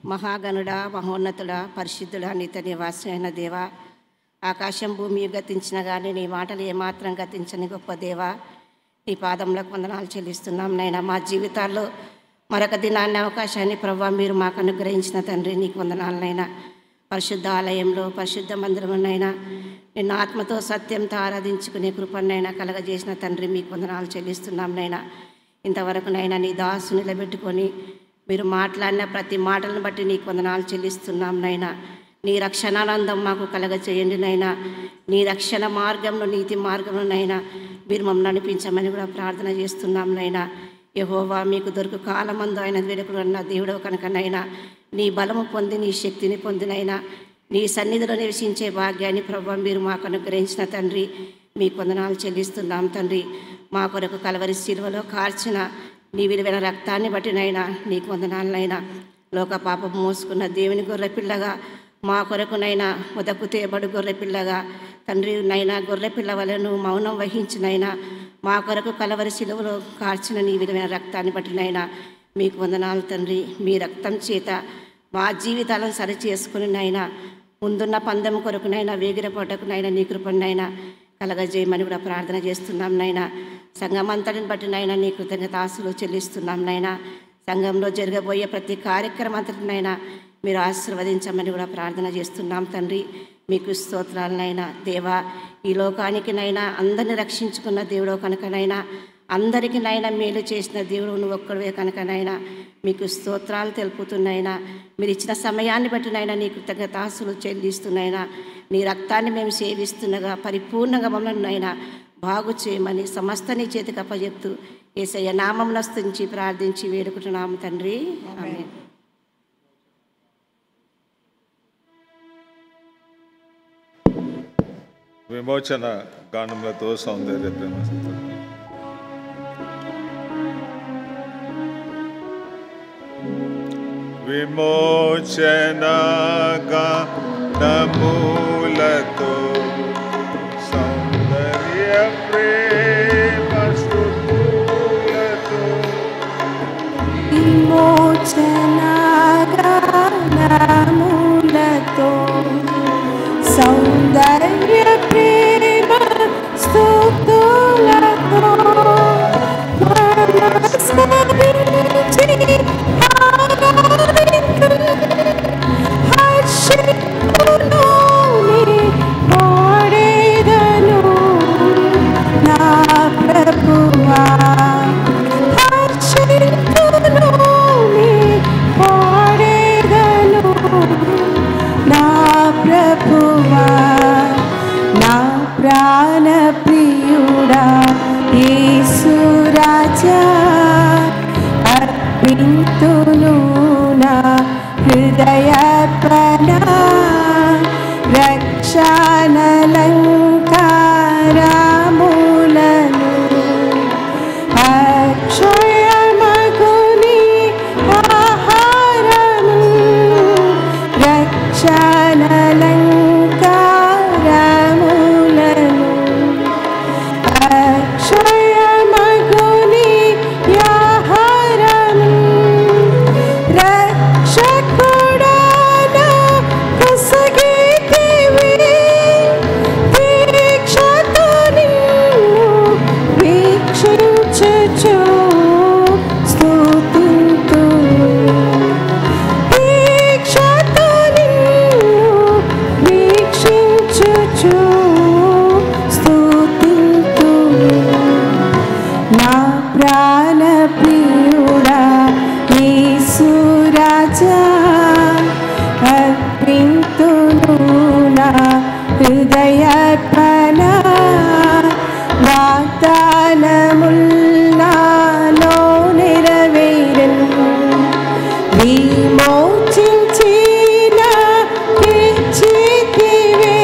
మహాగణుడా మహోన్నతుడా పరిశుద్ధుడా నిత నివాసి అయిన దేవా ఆకాశం భూమి గతించిన కానీ నీ మాటలు ఏమాత్రం గతించని గొప్ప దేవా నీ పాదంలోకి వందనాలు చెల్లిస్తున్నాం నైనా మా జీవితాల్లో మరొక దినాన్ని అవకాశాన్ని ప్రభావ మీరు మాకు అనుగ్రహించిన తండ్రి నీకు వందనాలనైనా పరిశుద్ధ ఆలయంలో పరిశుద్ధ మందిరమునైనా నిన్ను ఆత్మతో సత్యంతో ఆరాధించుకునే కృపన్నైనా కలగజేసిన తండ్రి మీకు వందనాలు చెల్లిస్తున్నాం నైనా ఇంతవరకు నైనా నీ దాసు నిలబెట్టుకొని మీరు మాట్లాడిన ప్రతి మాటలను బట్టి నీకు వందనాలు చెల్లిస్తున్నాం నైనా నీ రక్షణానందం మాకు కలగచేయండి నైనా నీ రక్షణ మార్గంలో నీతి మార్గంలోనైనా మీరు మమ్మల్ని నడిపించమని కూడా ప్రార్థన చేస్తున్నాం నైనా యహోవా మీకు దొరుకు కాలమందు ఆయన వేడుకలు అన్న దేవుడు కనుకనైనా నీ బలము పొంది నీ శక్తిని పొందినైనా నీ సన్నిధిలో నివసించే భాగ్యాన్ని ప్రభావం మీరు మాకు అనుగ్రహించిన తండ్రి మీ కొందనాలు చెల్లిస్తున్నాం తండ్రి మా కొరకు కలవరి శిలువలో కార్చిన నీ విలువైన రక్తాన్ని బట్టినైనా నీ కొందనాలనైనా లోక పాపం మోసుకున్న దేవుని గొర్రె పిల్లగా మా కొరకునైనా ఉదకు తేబడు గొర్రె పిల్లగా తండ్రి నైనా గొర్రె పిల్ల వలెను మౌనం వహించినైనా మా కొరకు కలవరి శిలువలో కార్చిన నీ విలువైన రక్తాన్ని బట్టినైనా మీకు వందనాలు తండ్రి మీ రక్తం చేత మా జీవితాలను సరి చేసుకుని నైనా ముందున్న పందెం కొరకునైనా వేగిరపోటకునైనా నీ కృపణైనా కలగజేయమని కూడా ప్రార్థన చేస్తున్నాం నైనా సంఘమంతటిని బట్టి నైనా నీ కృతజ్ఞతాసులు చెల్లిస్తున్నాం నైనా సంఘంలో జరగబోయే ప్రతి కార్యక్రమంతటినైనా మీరు ఆశీర్వదించమని కూడా ప్రార్థన చేస్తున్నాం తండ్రి మీకు స్తోత్రాలనైనా దేవా ఈ లోకానికినైనా అందరిని రక్షించుకున్న దేవుడు కనుకనైనా అందరికీ నైనా మేలు చేసిన దేవుడు నువ్వు ఒక్కడివే కనుకనైనా మీకు స్తోత్రాలు తెలుపుతున్నాయినా మీరు ఇచ్చిన సమయాన్ని బట్టి నైనా నీ కృతజ్ఞతాసులు చెల్లిస్తున్నాయినా నీ రక్తాన్ని మేము సేవిస్తుండగా పరిపూర్ణంగా మమ్మల్ని అయినా బాగు చేయమని సమస్త నీ చేతికి అప్పచెప్తూ ఏసయ్య నామంలో స్థుతించి ప్రార్థించి వేడుకుంటున్నాము తండ్రి ఆమె విమోచన గానములతో సౌందర్య ప్రేమ స్థుతులు. విమోచన గానములతో సౌందర్య ప్రేమ స్థుతులతో విమోచనాగానములతో సౌందర్య ప్రేమ స్తుతులతో నమస్కరించి ఆరాధింతును. హర్షింతును నీ పాడేదను నా ప్రభువా హర్షింతును నీ పాడేదను నా ప్రభువా నా ప్రాణ ప్రియుడా యేసురాజా అర్పింతును నా హృదయపన రక్షణలంకారములను అక్షయమగుని ఆహారము రక్షణలంకారములను అక్షయమగుని ఆహారము రక్షకుడానా కొసగితివి దీక్షతో నిన్ను వీక్షించుచు స్తుతింతును. దీక్షతో నిన్ను వీక్షించుచు స్తుతింతును. నా ప్రాణ ప్రియుడా యేసురాజా అర్పింతును నా హృదయర్పణ వాగ్దానముల్లాలో నెరవేరను విమోచించిన కిచ్చితివే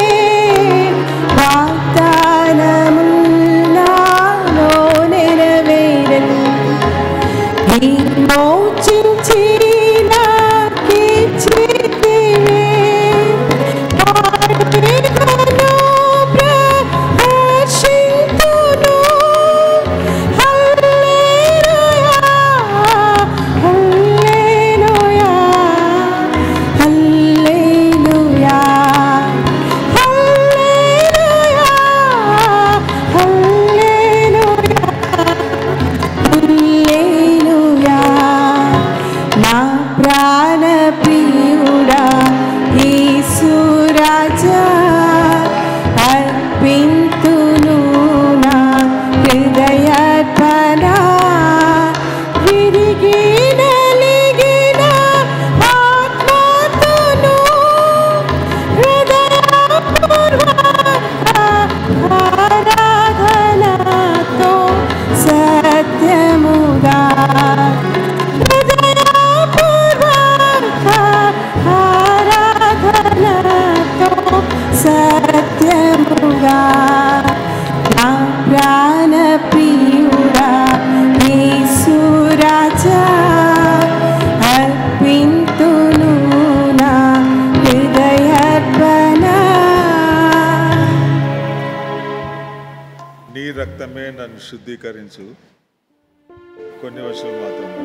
వాగ్దానముల్లాలో నెరవేరను విమోచించిన కిచ్చితివే పాడేదను రక్తమే నన్ను శుద్ధీకరించు కొన్ని వర్షాలు మాత్రమే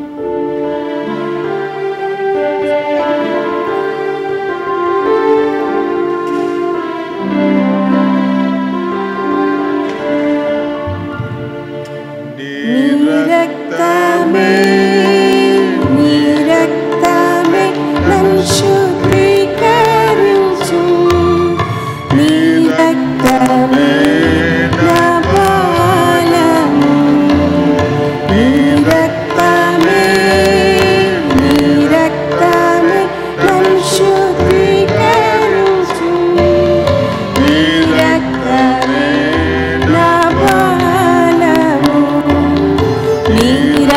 నీ రక్తమే నీ రక్తమే నన్ను శుద్ధీకరించు నీ రక్తమే నా బలము నీ రక్తమే నీ రక్తమే నన్ను శుద్ధీకరించు నీ రక్తమే నా బలము నీ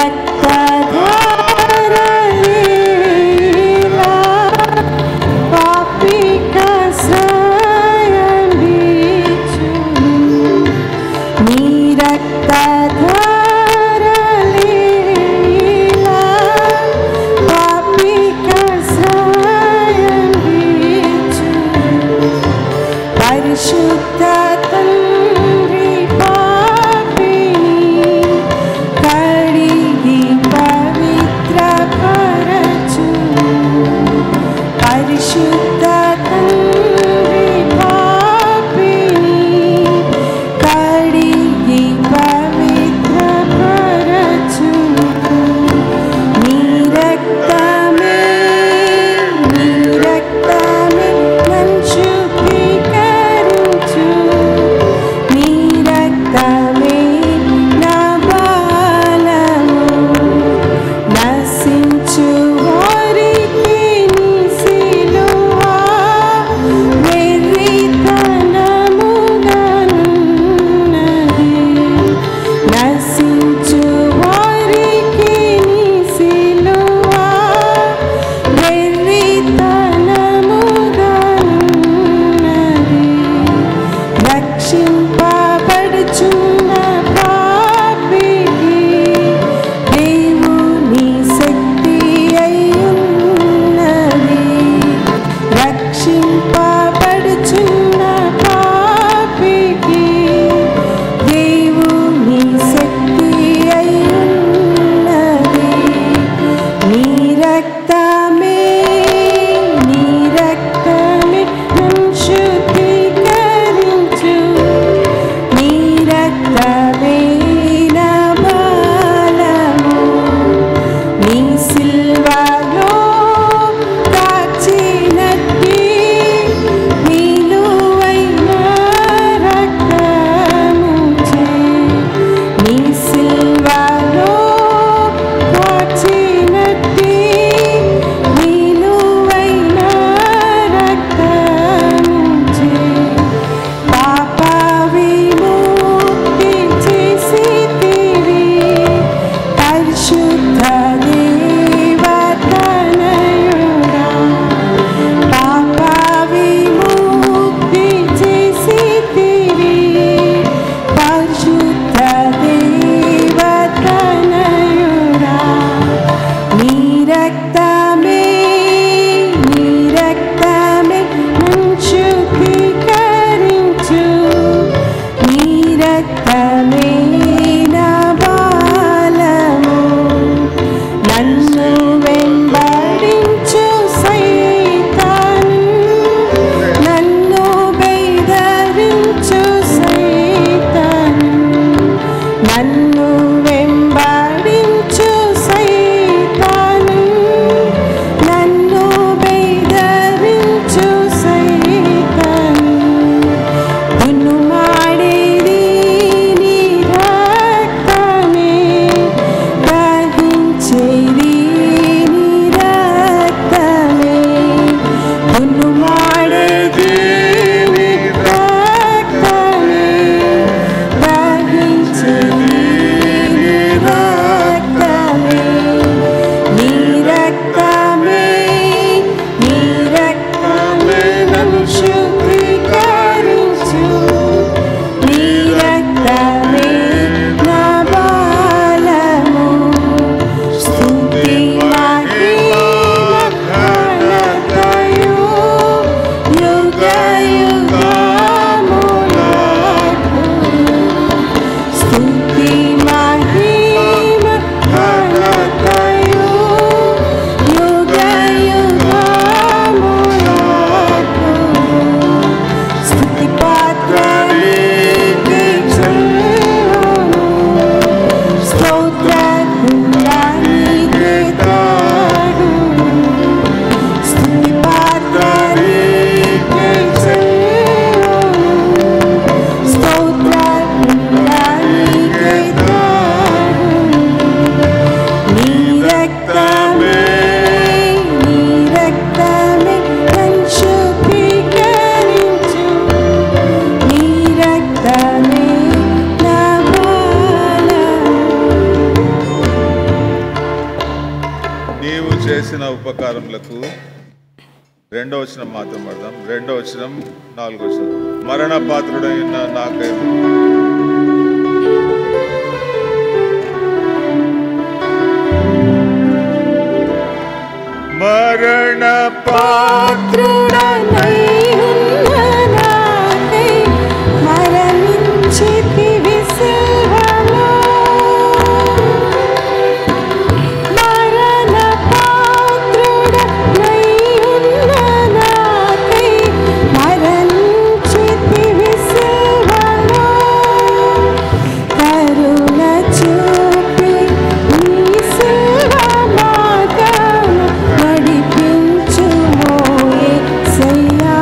రక్తధారలీలా పాపిక సాయంబిచును నీ రక్తధారలీలా పాపిక సాయంబిచును పరిశుద్ధ తండ్రి పాపిని కడిగి పవిత్ర పరచు పరిశుద్ధ తండ్రి పాపిని కడిగి పవిత్ర పరచు నీ రక్తమే నీ రక్తమే నన్ను శుద్ధీకరించు నీ రక్తమే నా బలము నశించు వారికి నీ సిలువ వెర్రితనముగానున్నది నశించు వారికి నీ సిలువ వెర్రితనముగానున్నది రక్షింపబడుచున్న పాపికి దేవుని శక్తి అయ్యున్నది రక్షింపబడుచున్న పాపికి దేవుని శక్తి అయ్యున్నది నీ రక్తమే నీ రక్తమే నన్ను శుద్ధీకరించు నీ రక్తమే నా బలము నీ సిల్వలో కాచినట్టి విలువైన రక్తముచే నీ సిల్వలో కాచినట్టి విలువైన రక్తముచే పాప విముక్తి చేసితివి పరిశుద్ధ దేవతనయుడా పాప విముక్తి చేసితివి పరిశుద్ధ దేవతనయుడా నీ రక్తమే నీ రక్తమే నన్ను శుద్ధీకరించు నీ రక్తమే నా బలము నన్ను వెంబడించు సైతాను నన్ను బెదరించు సైతాను నన్ను వెంబడించు సైతాను నన్ను బెదరించు సైతాను దున్ను మాడేది నీ రక్తమే దహించేది నీ రక్తమే దున్ను మాడేది నీ రక్తమే దహించేది నీ రక్తమే నీ రక్తమే నీ రక్తమే నన్ను శుద్ధీకరించు నీ రక్తమే నా బలము స్తుతి మహిమ ఘనతయు యుగ యుగములకు ఉపకారములకు రెండో వచనం మాత్రం పడదాం రెండో వచనం నాలుగో వచనం మరణ పాత్రుడైన నాకై మరణ పాత్రుడనై ఉన్న నాకై మరణించితివి సిలువలో. మరణ పాత్రుడనై ఉన్న నాకై మరణించితివి సిలువలో. కరుణ చూపి నీ సిలువ మార్గము నడిపించుమో యేసయ్యా.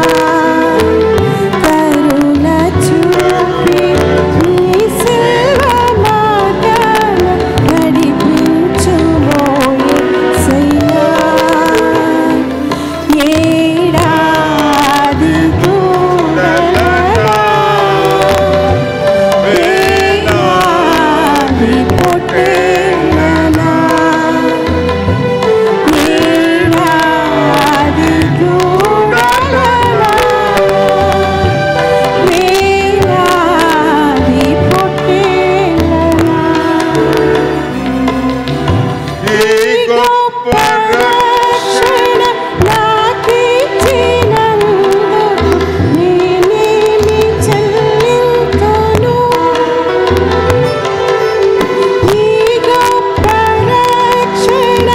కరుణ చూపి నీ సిలువ మార్గము నడిపించుమో యేసయ్యా. ఏడాది దూడలనా వేలాది పొట్టేళ్ళనా వేలాది దూడలనా వేలాది పొట్టేళ్ళనా ఈ గొప్ప రక్షణ నాకిచ్చినందుకు నేనేమి చెల్లింతును? ఈ గొప్ప రక్షణ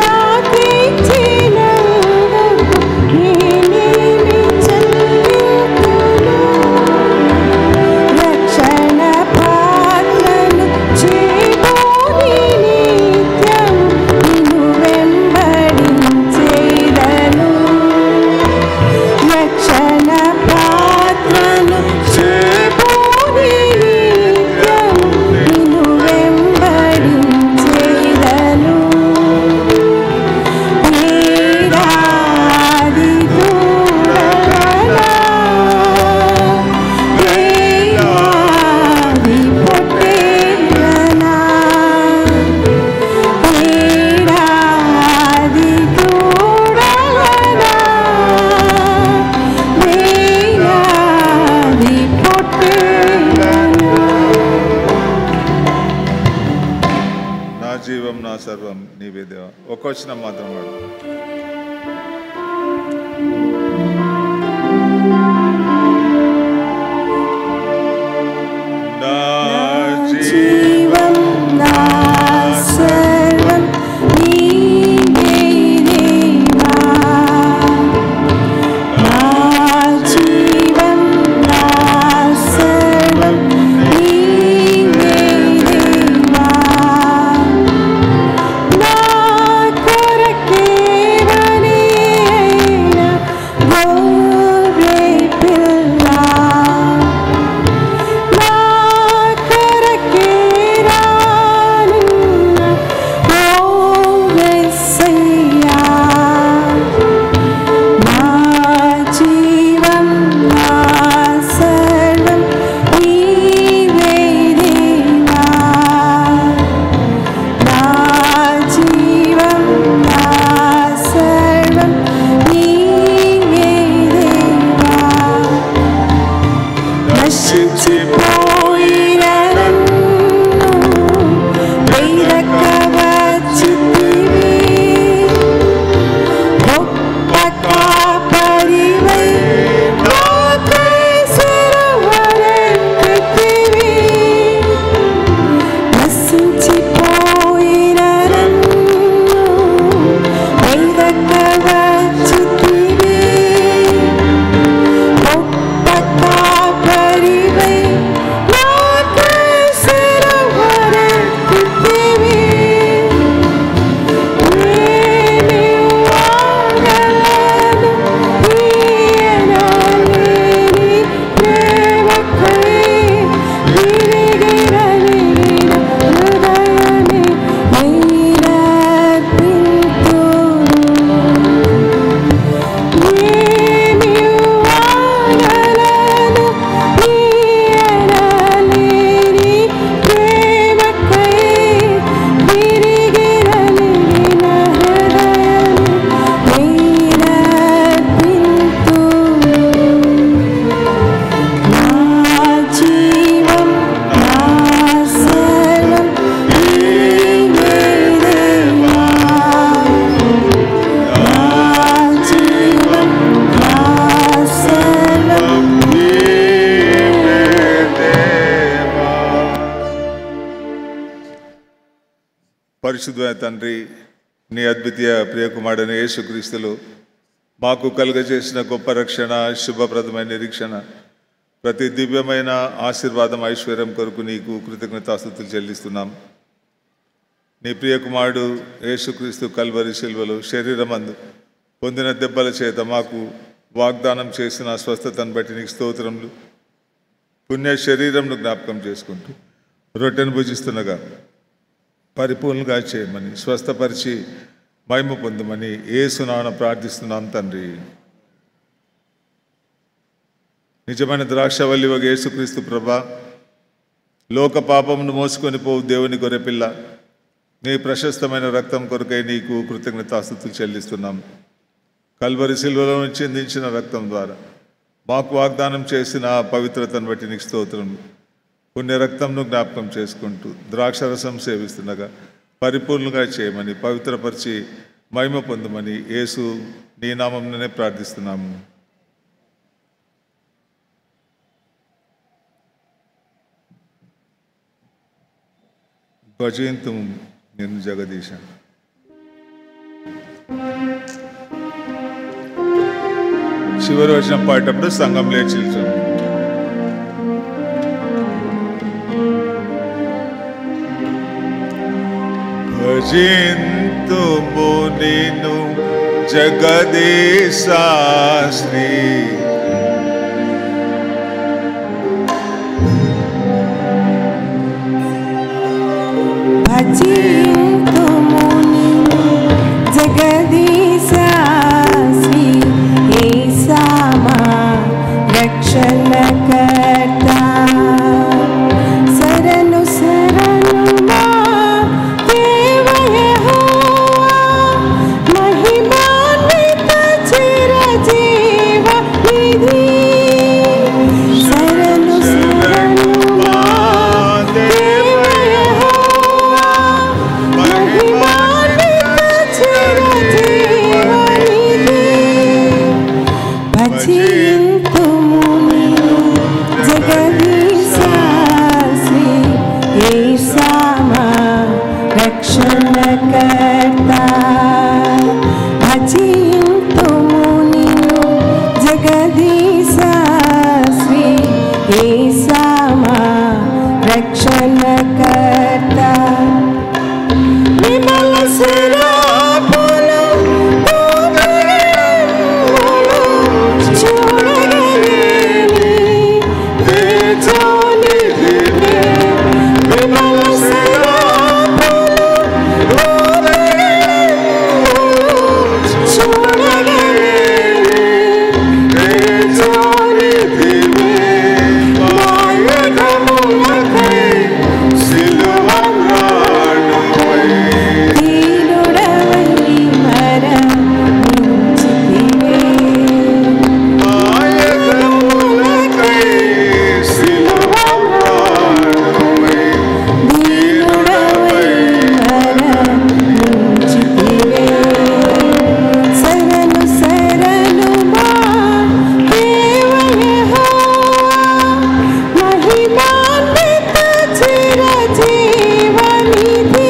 నాకిచ్చినందుకు నేనేమి చెల్లింతును? రక్షణ పాత్రను చేబోని నిత్యం నిన్ను వెంబడించేదను రక్షణ పాత్రను చేబోని నిత్యం నిన్ను వెంబడించేదను వేలాది దూడలనా వేలాది పొట్టేళ్ళనా వేలాది దూడలనా వేలాది పొట్టేళ్ళనా నా జీవం నా సర్వం నీవే దేవా ఒక వచనం మాత్రం వాడు నా జీవం జీవం నా సర్వం నీవే దేవా నా జీవం నా సర్వం నీవే దేవా నా కొరకే వనేన గోరే పిల్ల నా కొరకే రానున్న ఓ యేసయ్యా. నా జీవం నా సర్వం నీవే దేవా. నా జీవం నా సర్వం నీవే దేవా నశించిపోయిన నన్ను వెదకవచ్చితివి. గొప్ప కాపరివై నాకై సిలువనెత్తితివి. నశించిపోయిన నన్ను వెదకవచ్చితివి. గొప్ప కాపరివై పరిశుద్ధమైన తండ్రి నీ అద్వితీయ ప్రియకుమారుడైన యేసుక్రీస్తులు మాకు కలుగజేసిన గొప్ప రక్షణ శుభప్రదమైన నిరీక్షణ ప్రతి దివ్యమైన ఆశీర్వాదం ఐశ్వర్యం కొరకు నీకు కృతజ్ఞతాస్థుతులు చెల్లిస్తున్నాం నీ ప్రియకుమారుడు యేసుక్రీస్తు కల్వరి శిల్వలో శరీరమందు పొందిన దెబ్బల చేత మాకు వాగ్దానం చేసిన స్వస్థతను బట్టి నీకు స్తోత్రములు పుణ్య శరీరంను జ్ఞాపకం చేసుకుంటూ రొట్టెను భుజిస్తుండగా పరిపూర్ణంగా చేయమని స్వస్థపరిచి మహిమ పొందమని ఏసునాన ప్రార్థిస్తున్నాం తండ్రి నిజమైన ద్రాక్షవల్లి ఒక యేసుక్రీస్తు ప్రభ లోక పాపమును మోసుకొని పోవు దేవుని గొర్రెపిల్ల నీ ప్రశస్తమైన రక్తం కొరకై నీకు కృతజ్ఞతాస్థుతులు చెల్లిస్తున్నాం కల్వరి శిల్వలో నుంచి అందించిన రక్తం ద్వారా మాకు వాగ్దానం చేసిన ఆ పవిత్రతను బట్టి నీకు స్తోత్రం పుణ్య రక్తంను జ్ఞాపకం చేసుకుంటూ ద్రాక్షరసం సేవిస్తుండగా పరిపూర్ణంగా చేయమని పవిత్రపరిచి మహిమ పొందమని యేసు నీ నామంలోనే ప్రార్థిస్తున్నాము భజయంతు నిన్ను జగదీశ చివరి వచ్చిన పాడేటప్పుడు సంఘం లేచి నిల్చోండి. భజింతుము నిన్ను జగదీశాశ్రీ భజింతుము నిన్ను జగదీశా శ్రీ యేసమా రక్షణకర్త శరణు శరణు మా దేవ యెహోవా మహిమాన్విత చిరజీవ నిధి శరణు శరణు మా దేవ యెహోవా మహిమాన్విత చిరజీవ నిధి భజింతుము నిన్ను జగదీశా శ్రీ యేసమా రక్షణకర్త భజింతుము నిన్ను జగదీశా శ్రీ యేసమా రక్షణకర్త విమల శరాపులు తోబేములు చూడగలేని తేజోనిధివే. విమల శరాపులు తోబేములు చూడగలేని తేజోనిధివే. మాయగములకై దీనుడవై మరణించితివే. దీనుడవై మరణించితివే. శరణు శరణు మా దేవ యెహోవా. మహిమాన్విత చిరజీవ నిధి.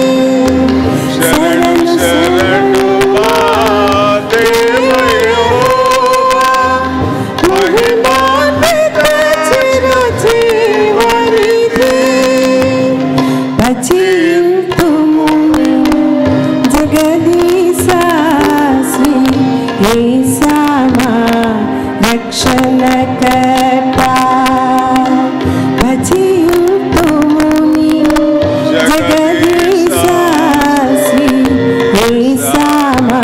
శరణు శరణు మా దేవ యెహోవా. మహిమాన్విత చిరజీవ నిధి. భజింతుము జగదీశా శ్రీ యేసమా రక్షణకర్త భజింతుము జగదీశా శ్రీ యేసమా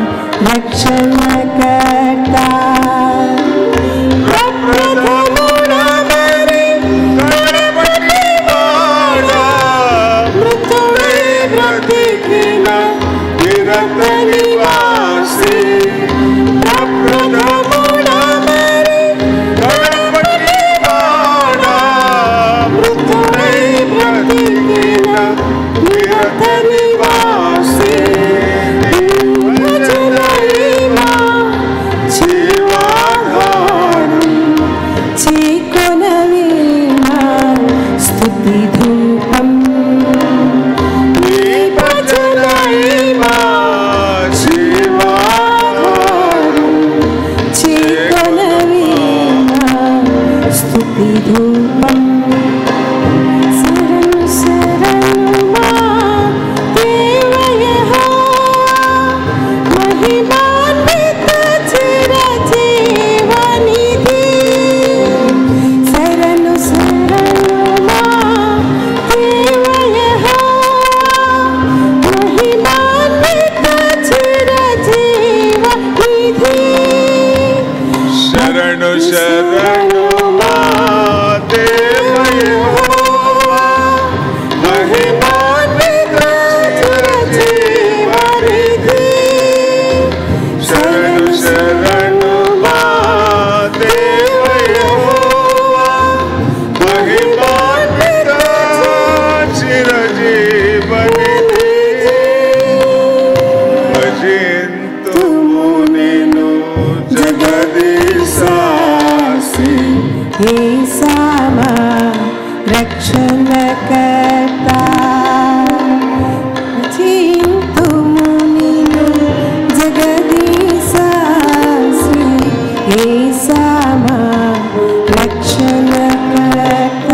రక్షణకర్త ప్రప్రథముడమరి కడపటివాడా మృతుడే బ్రతికిన నిరత నివాసి ప్రప్రథముడమరి కడపటివాడా స్తుతి ధూపం శరణు శరణు మా దేవ యెహోవా మహిమాన్విత చిరజీవనిధి శరణు శరణు మా దేవ యెహోవా మహిమాన్విత చిరజీవనిధి శరణు శరణు మా దేవ యెహోవా, మహిమాన్విత చిరజీవనిధి. శరణు శరణు మా దేవ యెహోవా, మహిమాన్విత చిరజీవనిధి. భజింతుము నిన్ను జగదీశాసి ఏసామా రక్షణకర్త చింతుము నిన్ను జగదీశాసి ఏసామా రక్షణకర్త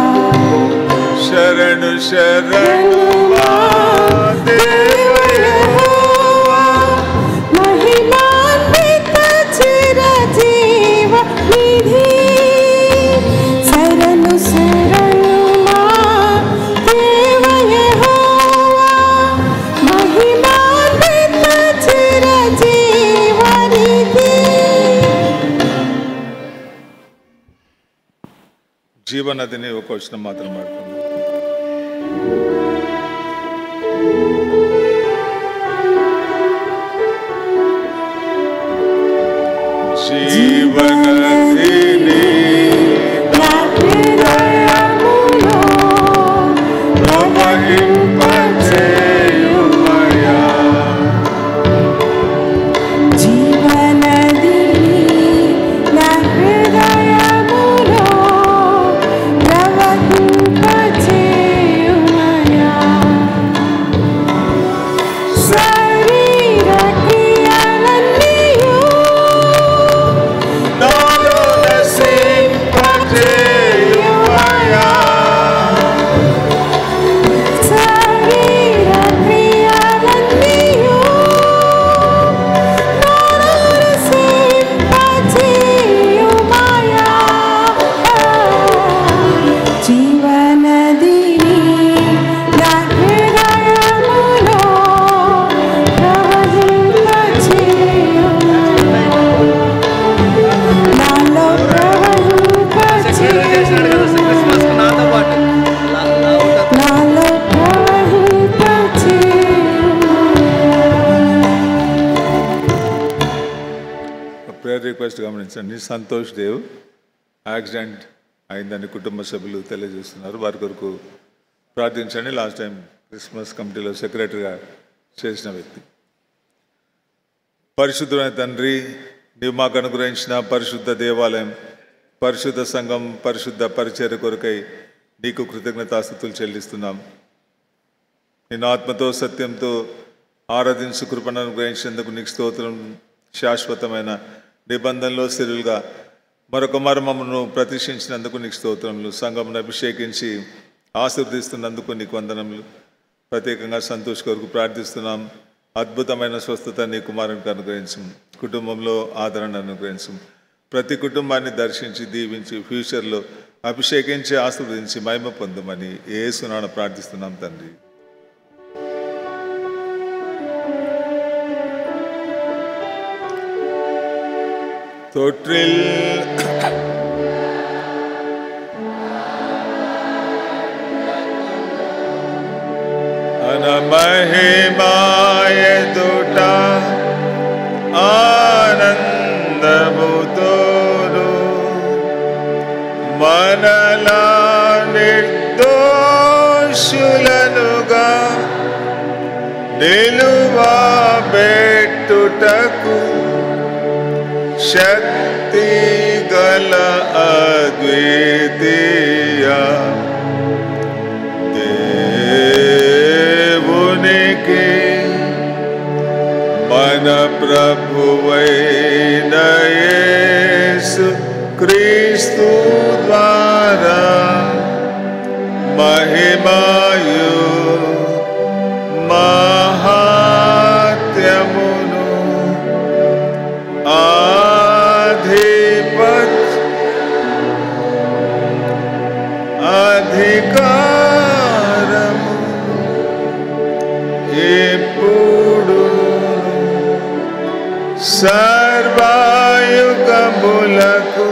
శరణు శరణు మా దేవ యెహోవా, మహిమాన్విత చిరజీవ నిధి శరణు శరణు మా దేవ యెహోవా మహిమాన్విత చిరజీవ నిధి జీవనదిని ఒక వచ్చిన మాత్రం మాట్లాడుకుందాం జీవనదిని నా హృదయములో ప్రవహింపచేయుమయా. జీవనది నా హృదయములో ప్రవహింపచేయుమయా. శరీర క్రియలన్నీయు నాలో నశింపచేయుమయా. శరీర క్రియలన్నీయు నరసింపచేయుమయా. జీవనదిని నా హృదయములో ప్రవహింపచేయుమయా. నాలో ప్రవహింపచేయుమయా. నాలో ప్రవహింపచేయుమయా. ప్రేయర్ రిక్వెస్ట్ గమనించండి సంతోష్ దేవ్ యాక్సిడెంట్ అయిందని కుటుంబ సభ్యులు తెలియజేస్తున్నారు వారి కొరకు ప్రార్థించండి లాస్ట్ టైం క్రిస్మస్ కమిటీలో సెక్రటరీగా చేసిన వ్యక్తి పరిశుద్ధమైన తండ్రి నీవు మాకు అనుగ్రహించిన పరిశుద్ధ దేవాలయం పరిశుద్ధ సంఘం పరిశుద్ధ పరిచర్య కొరకై నీకు కృతజ్ఞతాస్థుతులు చెల్లిస్తున్నాం నేను ఆత్మతో సత్యంతో ఆరాధించు కృపను అనుగ్రహించేందుకు నీకు స్తోత్రం శాశ్వతమైన నిబంధనలో స్థిరులుగా మరొక మర్మమును ప్రతిష్ఠించినందుకు నీకు స్తోత్రములు సంఘమును అభిషేకించి ఆశీర్వదిస్తున్నందుకు నీకు వందనములు ప్రత్యేకంగా సంతోష్ కొరకు ప్రార్థిస్తున్నాం అద్భుతమైన స్వస్థత నీ కుమారునికి అనుగ్రహించం కుటుంబంలో ఆదరణ అనుగ్రహించం ప్రతి కుటుంబాన్ని దర్శించి దీవించి ఫ్యూచర్లో అభిషేకించి ఆశీర్వదించి మహిమ పొందమని ఏ సునాన ప్రార్థిస్తున్నాం తండ్రి தொற்றில் అనమహిమాయదుట ఆనందముతోను మనలా నిర్దోషులనుగా నిలువా పెట్టుటకు శక్తి గల అద్వితీయ దేవునికి మన ప్రభువైన యేసు క్రీస్తు ద్వారా మహిమయు మహాత్యమును ఆధిపత్ అధికారము ఎప్పుడు సర్వాయుగములకు